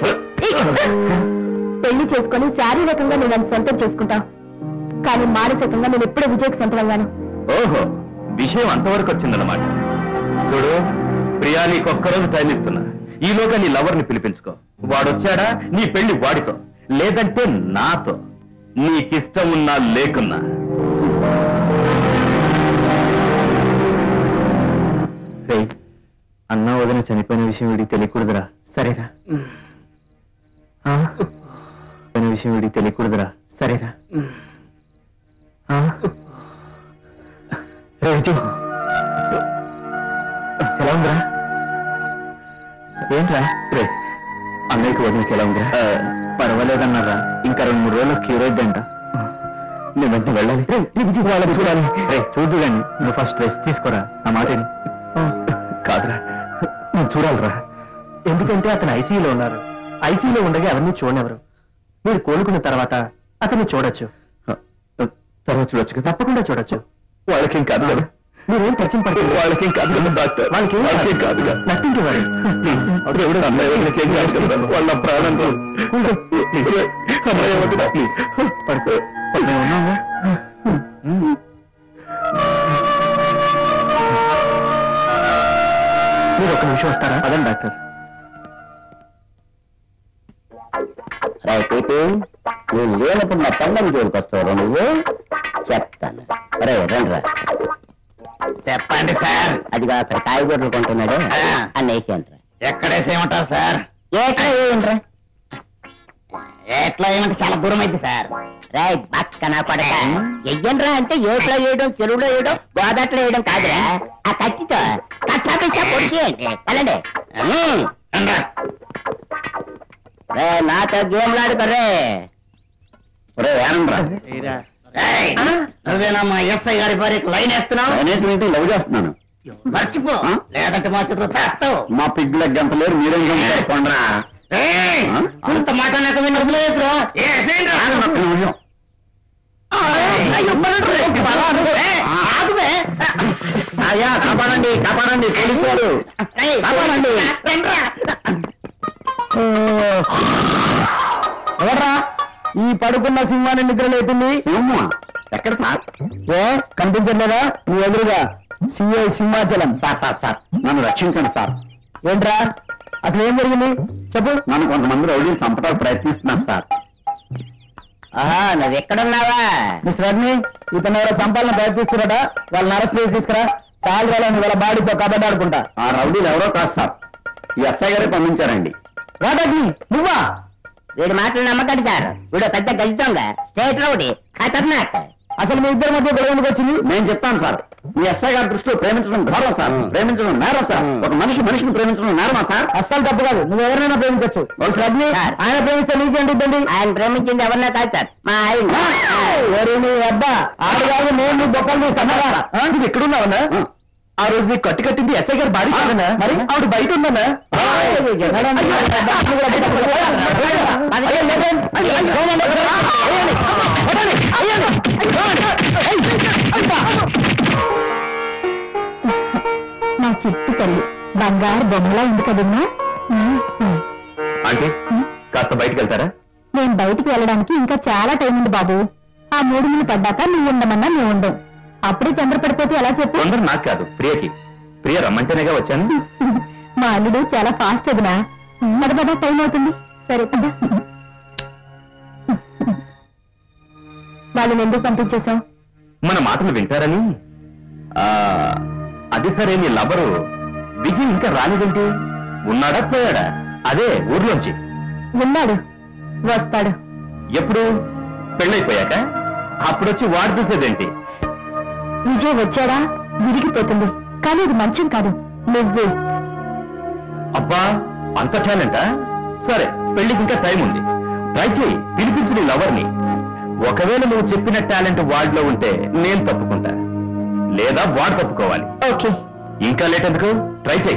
పెళ్లి చేసుకుని శారీరకంగా నేను నన్ను సొంతం చేసుకుంటావు కానీ మానసికంగా నేను ఎప్పుడూ విజయ్కి సొంతమయ్యాను ఓహో విషయం అంతవరకు వచ్చిందన్నమాట చూడు ప్రియా నీకొక్కరోజు టైం ఇస్తున్నా ఈలోగా నీ లవర్ని పిలిపించుకో వాడొచ్చాడా నీ పెళ్లి వాడితో లేదంటే నాతో నీకిష్టం ఉన్నా లేకున్నా అన్న వదిన చనిపోయిన విషయం వీడికి తెలియకూడదురా సరేరా ఆ? చనిపోయిన విషయం వీడికి తెలియకూడదురా సరేరా ఆ? రే విజయ్ ఎలా ఉందిరా ఏంట్రా రే అన్నయ్యకి వదినకి ఎలా ఉందిరా పర్వాలేదన్నారా ఇంకా రెండు మూడు రోజులు క్యూర్ అయిద్దంట నేను వెంటనే వెళ్ళాలి రే, రే విజయ్ వాళ్ళని చూడాలి రే చూడు కానీ నువ్వు ఫస్ట్ రెస్ట్ తీసుకోరా ఆ మాట విను. కాదురా నేను చూడాలిరా ఎందుకంటే అతను ఐసీయూలో ఉన్నారు ఐసీయూలో ఉండగా ఎవరిని చూడనెవరు మీరు కోలుకున్న తర్వాత అతన్ని చూడొచ్చు తర్వాత చూడొచ్చు తప్పకుండా చూడొచ్చు వాళ్ళకి ఇంకా మీరేం టెన్షన్ పడుతుంది వాళ్ళకేం కాదు డాక్టర్ వాళ్ళకి వాళ్ళకేం కాదుగా నట్టించేవారు దేవుడు అమ్మాయి వాళ్ళకేం కాదు వాళ్ళ ప్రాణంతో అమ్మాయి వద్దురా ప్లీజ్ పడుకో మేము ఉన్నాము మీరు ఒక నిమిషం వస్తారా అదండి డాక్టర్ రైట్ నువ్వు లేనప్పుడు నా పండుగ జోలికి వస్తావు నువ్వు చెప్తాను రే రండిరా చెప్పండి సార్ అదిగా అక్కడ కాయగూరలు కొంటున్నాడు అని వేసేయండిరా ఎక్కడేసేయమంటారు సార్ ఎట్లా వేయండిరా ఎట్లా ఏమంటే చాలా దూరం అయింది సార్ రే పక్కన పడక ఎయ్యండ్రా అంటే ఏట్లో వేయడం చెరువులో వేయడం గోదాట్లో వేయడం కాదురా ఆ కత్తితో కచ్చా పిచ్చా పొడిచేయండి వెళ్ళండి ఉమ్. రండ్రా. రే నాతో గేమ్లు ఆడుకోరే ఒరే ఏనండ్రా ఏయ్, నువ్వేనమ్మా ఎస్ఐ గారి భార్యకు లైన్ వేస్తున్నావు నేనేంటి లవ్ చేస్తున్నాను మర్చిపో ఆ? లేదంటే మా చేతిలో చేస్తావు మా పిగ్గుల గంట లేరు మీరేం గంట కొండరా ఏయ్, ఆ? అంత మాట నాకు విని వదిలేదురా. ఏ, వేసేయండిరా. అయ్యో, పడండి. ఏయ్, ఆగువే. అయ్యా కాపాడండి కాపాడండి పోలీసు వారు ఏయ్, కాపాడండి. రండ్రా. ఎవర్రా ఈ పడుకున్న సింహాన్ని నిద్ర లేపింది ఏమ్మా? ఎక్కడ సార్ ఏ కనిపించలేదా నీ ఎదురుగా CI Simhachalam sir sir sir నన్ను రక్షించండి సార్ ఏంట్రా అసలు ఏం జరిగింది చెప్పు నన్ను కొంతమంది రౌడీలు చంపడానికి ప్రయత్నిస్తున్నారు సార్ ఆహా నువ్వు ఎక్కడున్నావా మిస్టర్ అగ్ని ఇతను ఎవరో చంపాలని ప్రయత్నిస్తున్నాడా వాళ్ళని అరెస్ట్ చేసి తీసుకురా చాలు వాళ్ళని వాళ్ళ బాడీతో కబడ్డీ ఆడుకుంటా ఆ రౌడీలు ఎవరో కాదు సార్ ఈ ఎస్ఐ గారే పంపించారండి వాటగ్ని నువ్వా వీడి మాటలు నమ్మకండి సార్ వీడు పెద్ద గజి దొంగ స్టేట్ రౌడీ ఖతర్నాక్ అసలు మీ ఇద్దరి మధ్య గొడవ ఎందుకు వచ్చింది నేను చెప్తాను సార్ మీ ఎస్ఐ గారి దృష్టిలో ప్రేమించడం ఘోరం సార్ ప్రేమించడం నేరం సార్ ఒక మనిషి మనిషిని ప్రేమించడం నేరమా సార్ అస్సలు తప్పు కాదు నువ్వు ఎవరైనా ప్రేమించచ్చు మిస్టర్ అగ్ని సార్. ఆయన ప్రేమిస్తే నీకేంటి ఇబ్బంది ఆయన ప్రేమించింది ఎవరన్నా కాదు సార్ మా ఆయన ఎవరు నీ అబ్బా ఆడు కాదు నేను నీ బొక్కలు చూస్తాను నువ్వు ఎక్కడున్నావన్నా ఆ రోజు నీకు కట్టి కట్టింది ఎస్ఐ గారు భారీ కాదన్నా మరి ఆవిడ బయట ఉందన్నా నా చిట్టు తల్లి బంగారు బొమ్మలా ఉంది కదమ్మా అంటే కాస్త బయటకు వెళ్తారా నేను బయటికి వెళ్ళడానికి ఇంకా చాలా టైం ఉంది బాబు ఆ మూడు నెలలు పడ్డాక నువ్వు ఉండమన్నా నువ్వు ఉండవు అప్పుడే తొందరపడిపోతే ఎలా చెప్పు తొందర నాకు కాదు ప్రియకి ప్రియ రమ్మంటేనేగా వచ్చాను మా అల్లుడు చాలా ఫాస్ట్ వదినా పద పద టైం అవుతుంది సరే పద వాళ్ళని ఎందుకు పంపించేశావు మన మాటలు వింటారని ఆ, అది సరే నీ లవరు విజయ్ ఇంకా రాలేదేంటి ఉన్నాడా పోయాడా అదే ఊర్లోంచి ఉన్నాడు వస్తాడు ఎప్పుడు పెళ్ళైపోయాక అప్పుడొచ్చి వాడు చూసేదేంటి విజయ్ వచ్చాడా విరిగిపోతుంది కానీ ఇది మంచం కాదు నువ్వు అబ్బా అంత టాలెంటా సరే పెళ్లికి ఇంకా టైం ఉంది ట్రై చేయి పిలిపించు నీ లవర్ని ఒకవేళ నువ్వు చెప్పిన టాలెంట్ వాడిలో ఉంటే నేను తప్పుకుంటా లేదా వాడు తప్పుకోవాలి ఓకే ఇంకా లేట్ ఎందుకు ట్రై చేయి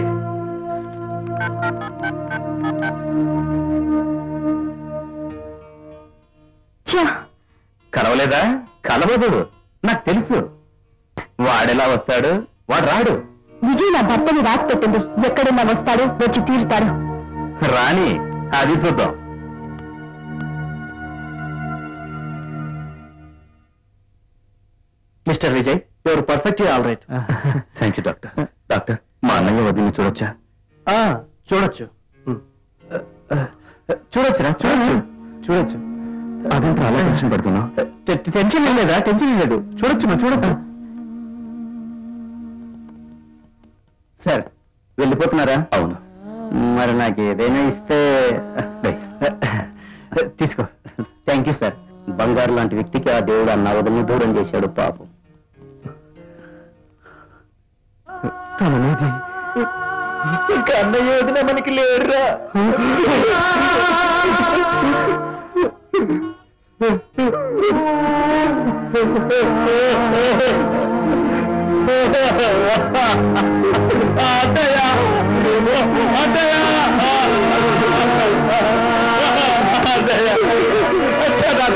ఛా కలవలేదా కలవదు నాకు తెలుసు వాడెలా వస్తాడు వాడు రాడు విజయ్ నా భర్తని రాసి పెట్టింది ఎక్కడున్నా వస్తాడు వచ్చి తీరుతాడు రాని అది చూద్దాం mister Vijay your perfect all right thank you doctor doctor మా అన్నయ్య వదిలి చూడొచ్చా చూడొచ్చు చూడొచ్చురా చూడొచ్చు చూడొచ్చు అదంతా అలా టెన్షన్ పడుతున్నా టెన్షన్ ఏం లేదా టెన్షన్ ఏం లేదు చూడొచ్చు మా చూడొచ్చు సార్ వెళ్ళిపోతున్నారా అవును మరి నాకు ఏదైనా ఇస్తే తీసుకో థ్యాంక్ యూ సార్ బంగారు లాంటి వ్యక్తికి ఆ దేవుడు అన్న వదిలిని దూరం చేశాడు పాపం తననేది ఇంకా అన్నయ్య వదిన మనకి లేరురా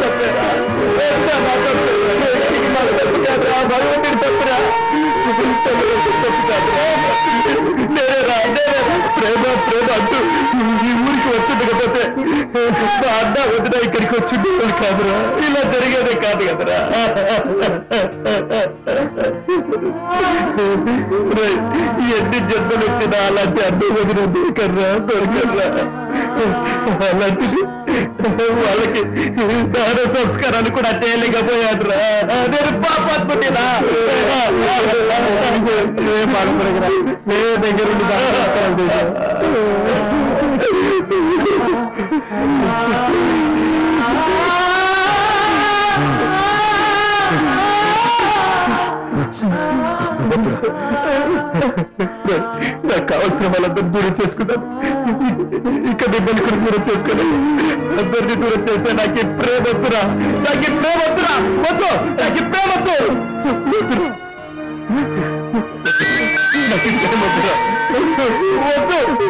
భగవంతుడి తప్పురా కాదురా ఇలా జరిగేదే కాదు కదరా రేయ్, ఎన్ని జన్మలు ఎత్తినా అలాంటి అడ్డు వదిన దొరకర్రా దొరకర్రా అలాంటిది వాళ్ళకి దాన సంస్కారాలు కూడా చేయలేకపోయాడురా నేను పాపాత్మటినా బాధపడగరా నే దగ్గరుండి దాన సంస్కారాలు చేశాను. నాకు కావాల్సిన వాళ్ళందరూ దూరం చేసుకున్నాను ఇక మిమ్మల్ని కూడా దూరం చేసుకోలేదు అందరినీ దూరం చేస్తే నాకు ఈ ప్రేమ వద్దురా నాకు ఈ ప్రేమ వద్దురా వద్దు నాకు ఈ ప్రేమ వద్దు వద్దురా. నాకు ఈ ప్రేమ వద్దురా వద్దు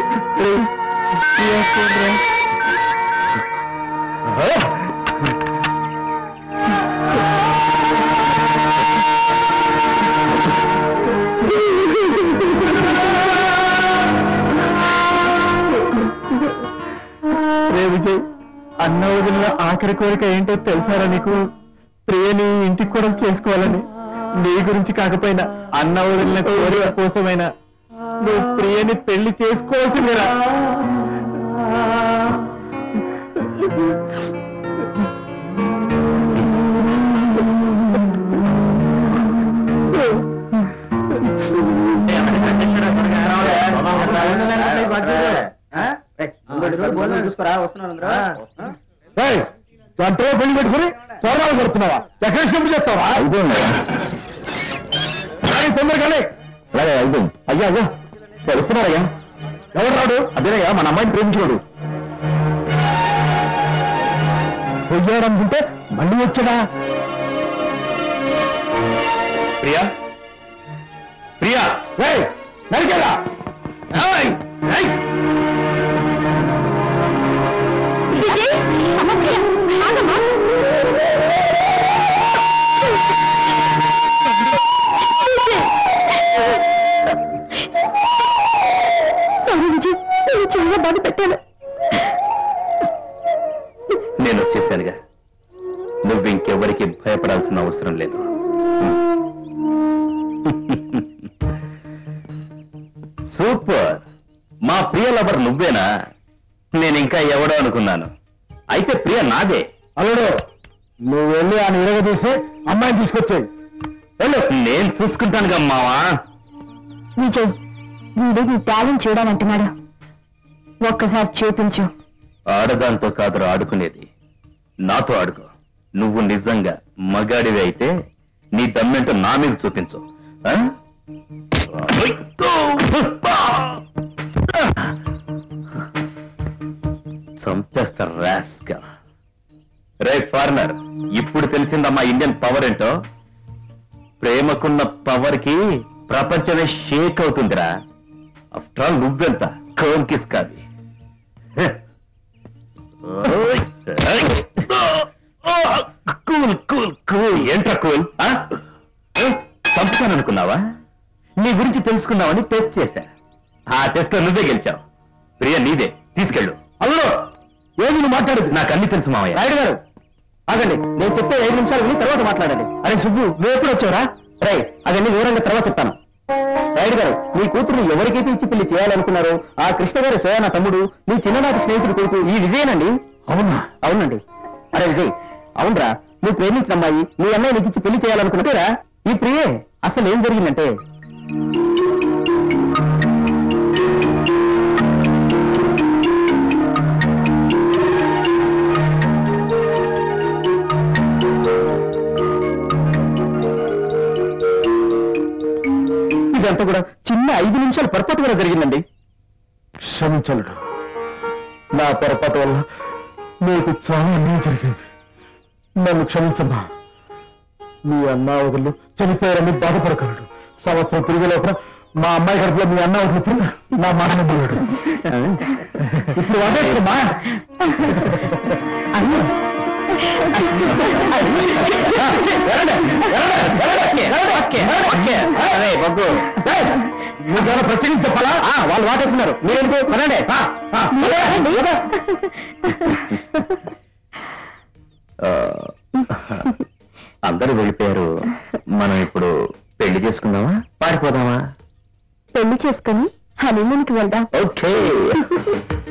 ఆ? రే విజయ్ అన్న వదిలిన ఆఖరి కోరిక ఏంటో తెలుసారా నీకు ప్రియని ఇంటికి కూడా చేసుకోవాలని నీ గురించి కాకపోయినా అన్న వదిలిన కోరిక కోసమైనా నువ్వు ప్రియని పెళ్లి చేసుకోవాల్సిందిరా చూసుకురా వస్తున్నాను గంటలో పెళ్లి పెట్టుకుని త్వరగా కొడుతున్నావా ఎక్కడ చెంపు చేస్తావా తొందరగానే అలాగే అయిపోయింది అయ్యా అయ్యా తెలుస్తున్నారయ్యా ఎవరు రాడు అదేనయ్యా మన అమ్మాయిని ప్రేమించాడు పొయ్యాడనుకుంటే మళ్ళీ వచ్చాడా ప్రియా ప్రియా నరికేరా విజయ్ అమ్మ ప్రియ ఆగమ్మా సారీ విజయ్ నేను చాలా బాధ పెట్టాను నేను వచ్చేసానుగా నువ్వు ఇంకెవరికి భయపడాల్సిన అవసరం లేదు సూపర్ మా ప్రియ లవర్ నువ్వేనా నేను ఇంకా ఎవడో అనుకున్నాను అయితే ప్రియ నాదే అల్లుడు నువ్వు వెళ్ళి ఆయన విరగదీసి అమ్మాయిని తీసుకొచ్చాయి వెళ్ళు నేను చూసుకుంటానుగా మావా విజయ్ వీడు నీ టాలెంట్ చూడాలంటున్నాడు ఒక్కసారి చూపించు ఆడదాంతో కాదురా ఆడుకునేది నాతో ఆడుకో నువ్వు నిజంగా మగాడివి అయితే నీ దమ్మెంటో నా మీద చూపించు ఆ? చంపేస్తా రాస్కా రే ఫారినర్ ఇప్పుడు తెలిసిందమ్మా ఇండియన్ పవర్ ఏంటో ప్రేమకున్న పవర్ కి ప్రపంచమే షేక్ అవుతుందిరా ఆఫ్టర్ ఆల్ నువ్వెంత కోన్ కిస్ కాది కూల్ కూల్ కూల్ ఏంట్రా కూల్ చంపుతాను అనుకున్నావా నీ గురించి తెలుసుకున్నావని టెస్ట్ చేశా ఆ టెస్ట్ లో నువ్వే గెలిచావు ప్రియ నీదే తీసుకెళ్ళు అల్లుడు ఏది నువ్వు మాట్లాడదు నాకు అన్ని తెలుసు మావయ్య రాయుడు గారు ఆగండి నేను చెప్పే ఐదు నిమిషాలు విని తర్వాత మాట్లాడండి అరే సుబ్బు నువ్వు ఎప్పుడు వచ్చావురా రై అవన్నీ వివరంగా తర్వాత చెప్తాను రాయుడు గారు మీ కూతురు ఎవరికైతే ఇచ్చి పెళ్లి చేయాలనుకున్నారో ఆ కృష్ణ గారి సోయా తమ్ముడు మీ చిన్ననాటి స్నేహితుడు కొడుకు ఈ విజయనండి అవునా అవునండి అరే విజయ్ అవునరా నువ్వు ప్రేమించిన అమ్మాయి మీ అన్నయ్య నీకు ఇచ్చి పెళ్లి చేయాలనుకున్నట్టేరా ఈ ప్రియే అసలు ఏం జరిగిందంటే ఇదంతా కూడా చిన్న ఐదు నిమిషాల పొరపాటు కూడా జరిగిందండి క్షమించలుడు నా పొరపాటు వల్ల నీకు చాలా అన్యాయం జరిగింది నన్ను క్షమించమ్మా మీ అన్న వదులు చనిపోయారని బాధపడగలడు సంవత్సరం తిరిగి లోపల మా అమ్మాయి కడుపులో మీ అన్న వదులు తిరిగి నా మాట నమ్మలేడు ఇప్పుడు వదిలేమ్మా నువ్వు ప్రత్యేకించి చెప్పాలా వాళ్ళు వాటేసుకున్నారు మీరెందుకు పదండి ఆ, అందరూ వెళ్ళిపోయారు మనం ఇప్పుడు పెళ్లి చేసుకుందామా పారిపోదామా పెళ్లి చేసుకుని హనీమూన్కి వెళ్దాం ఓకే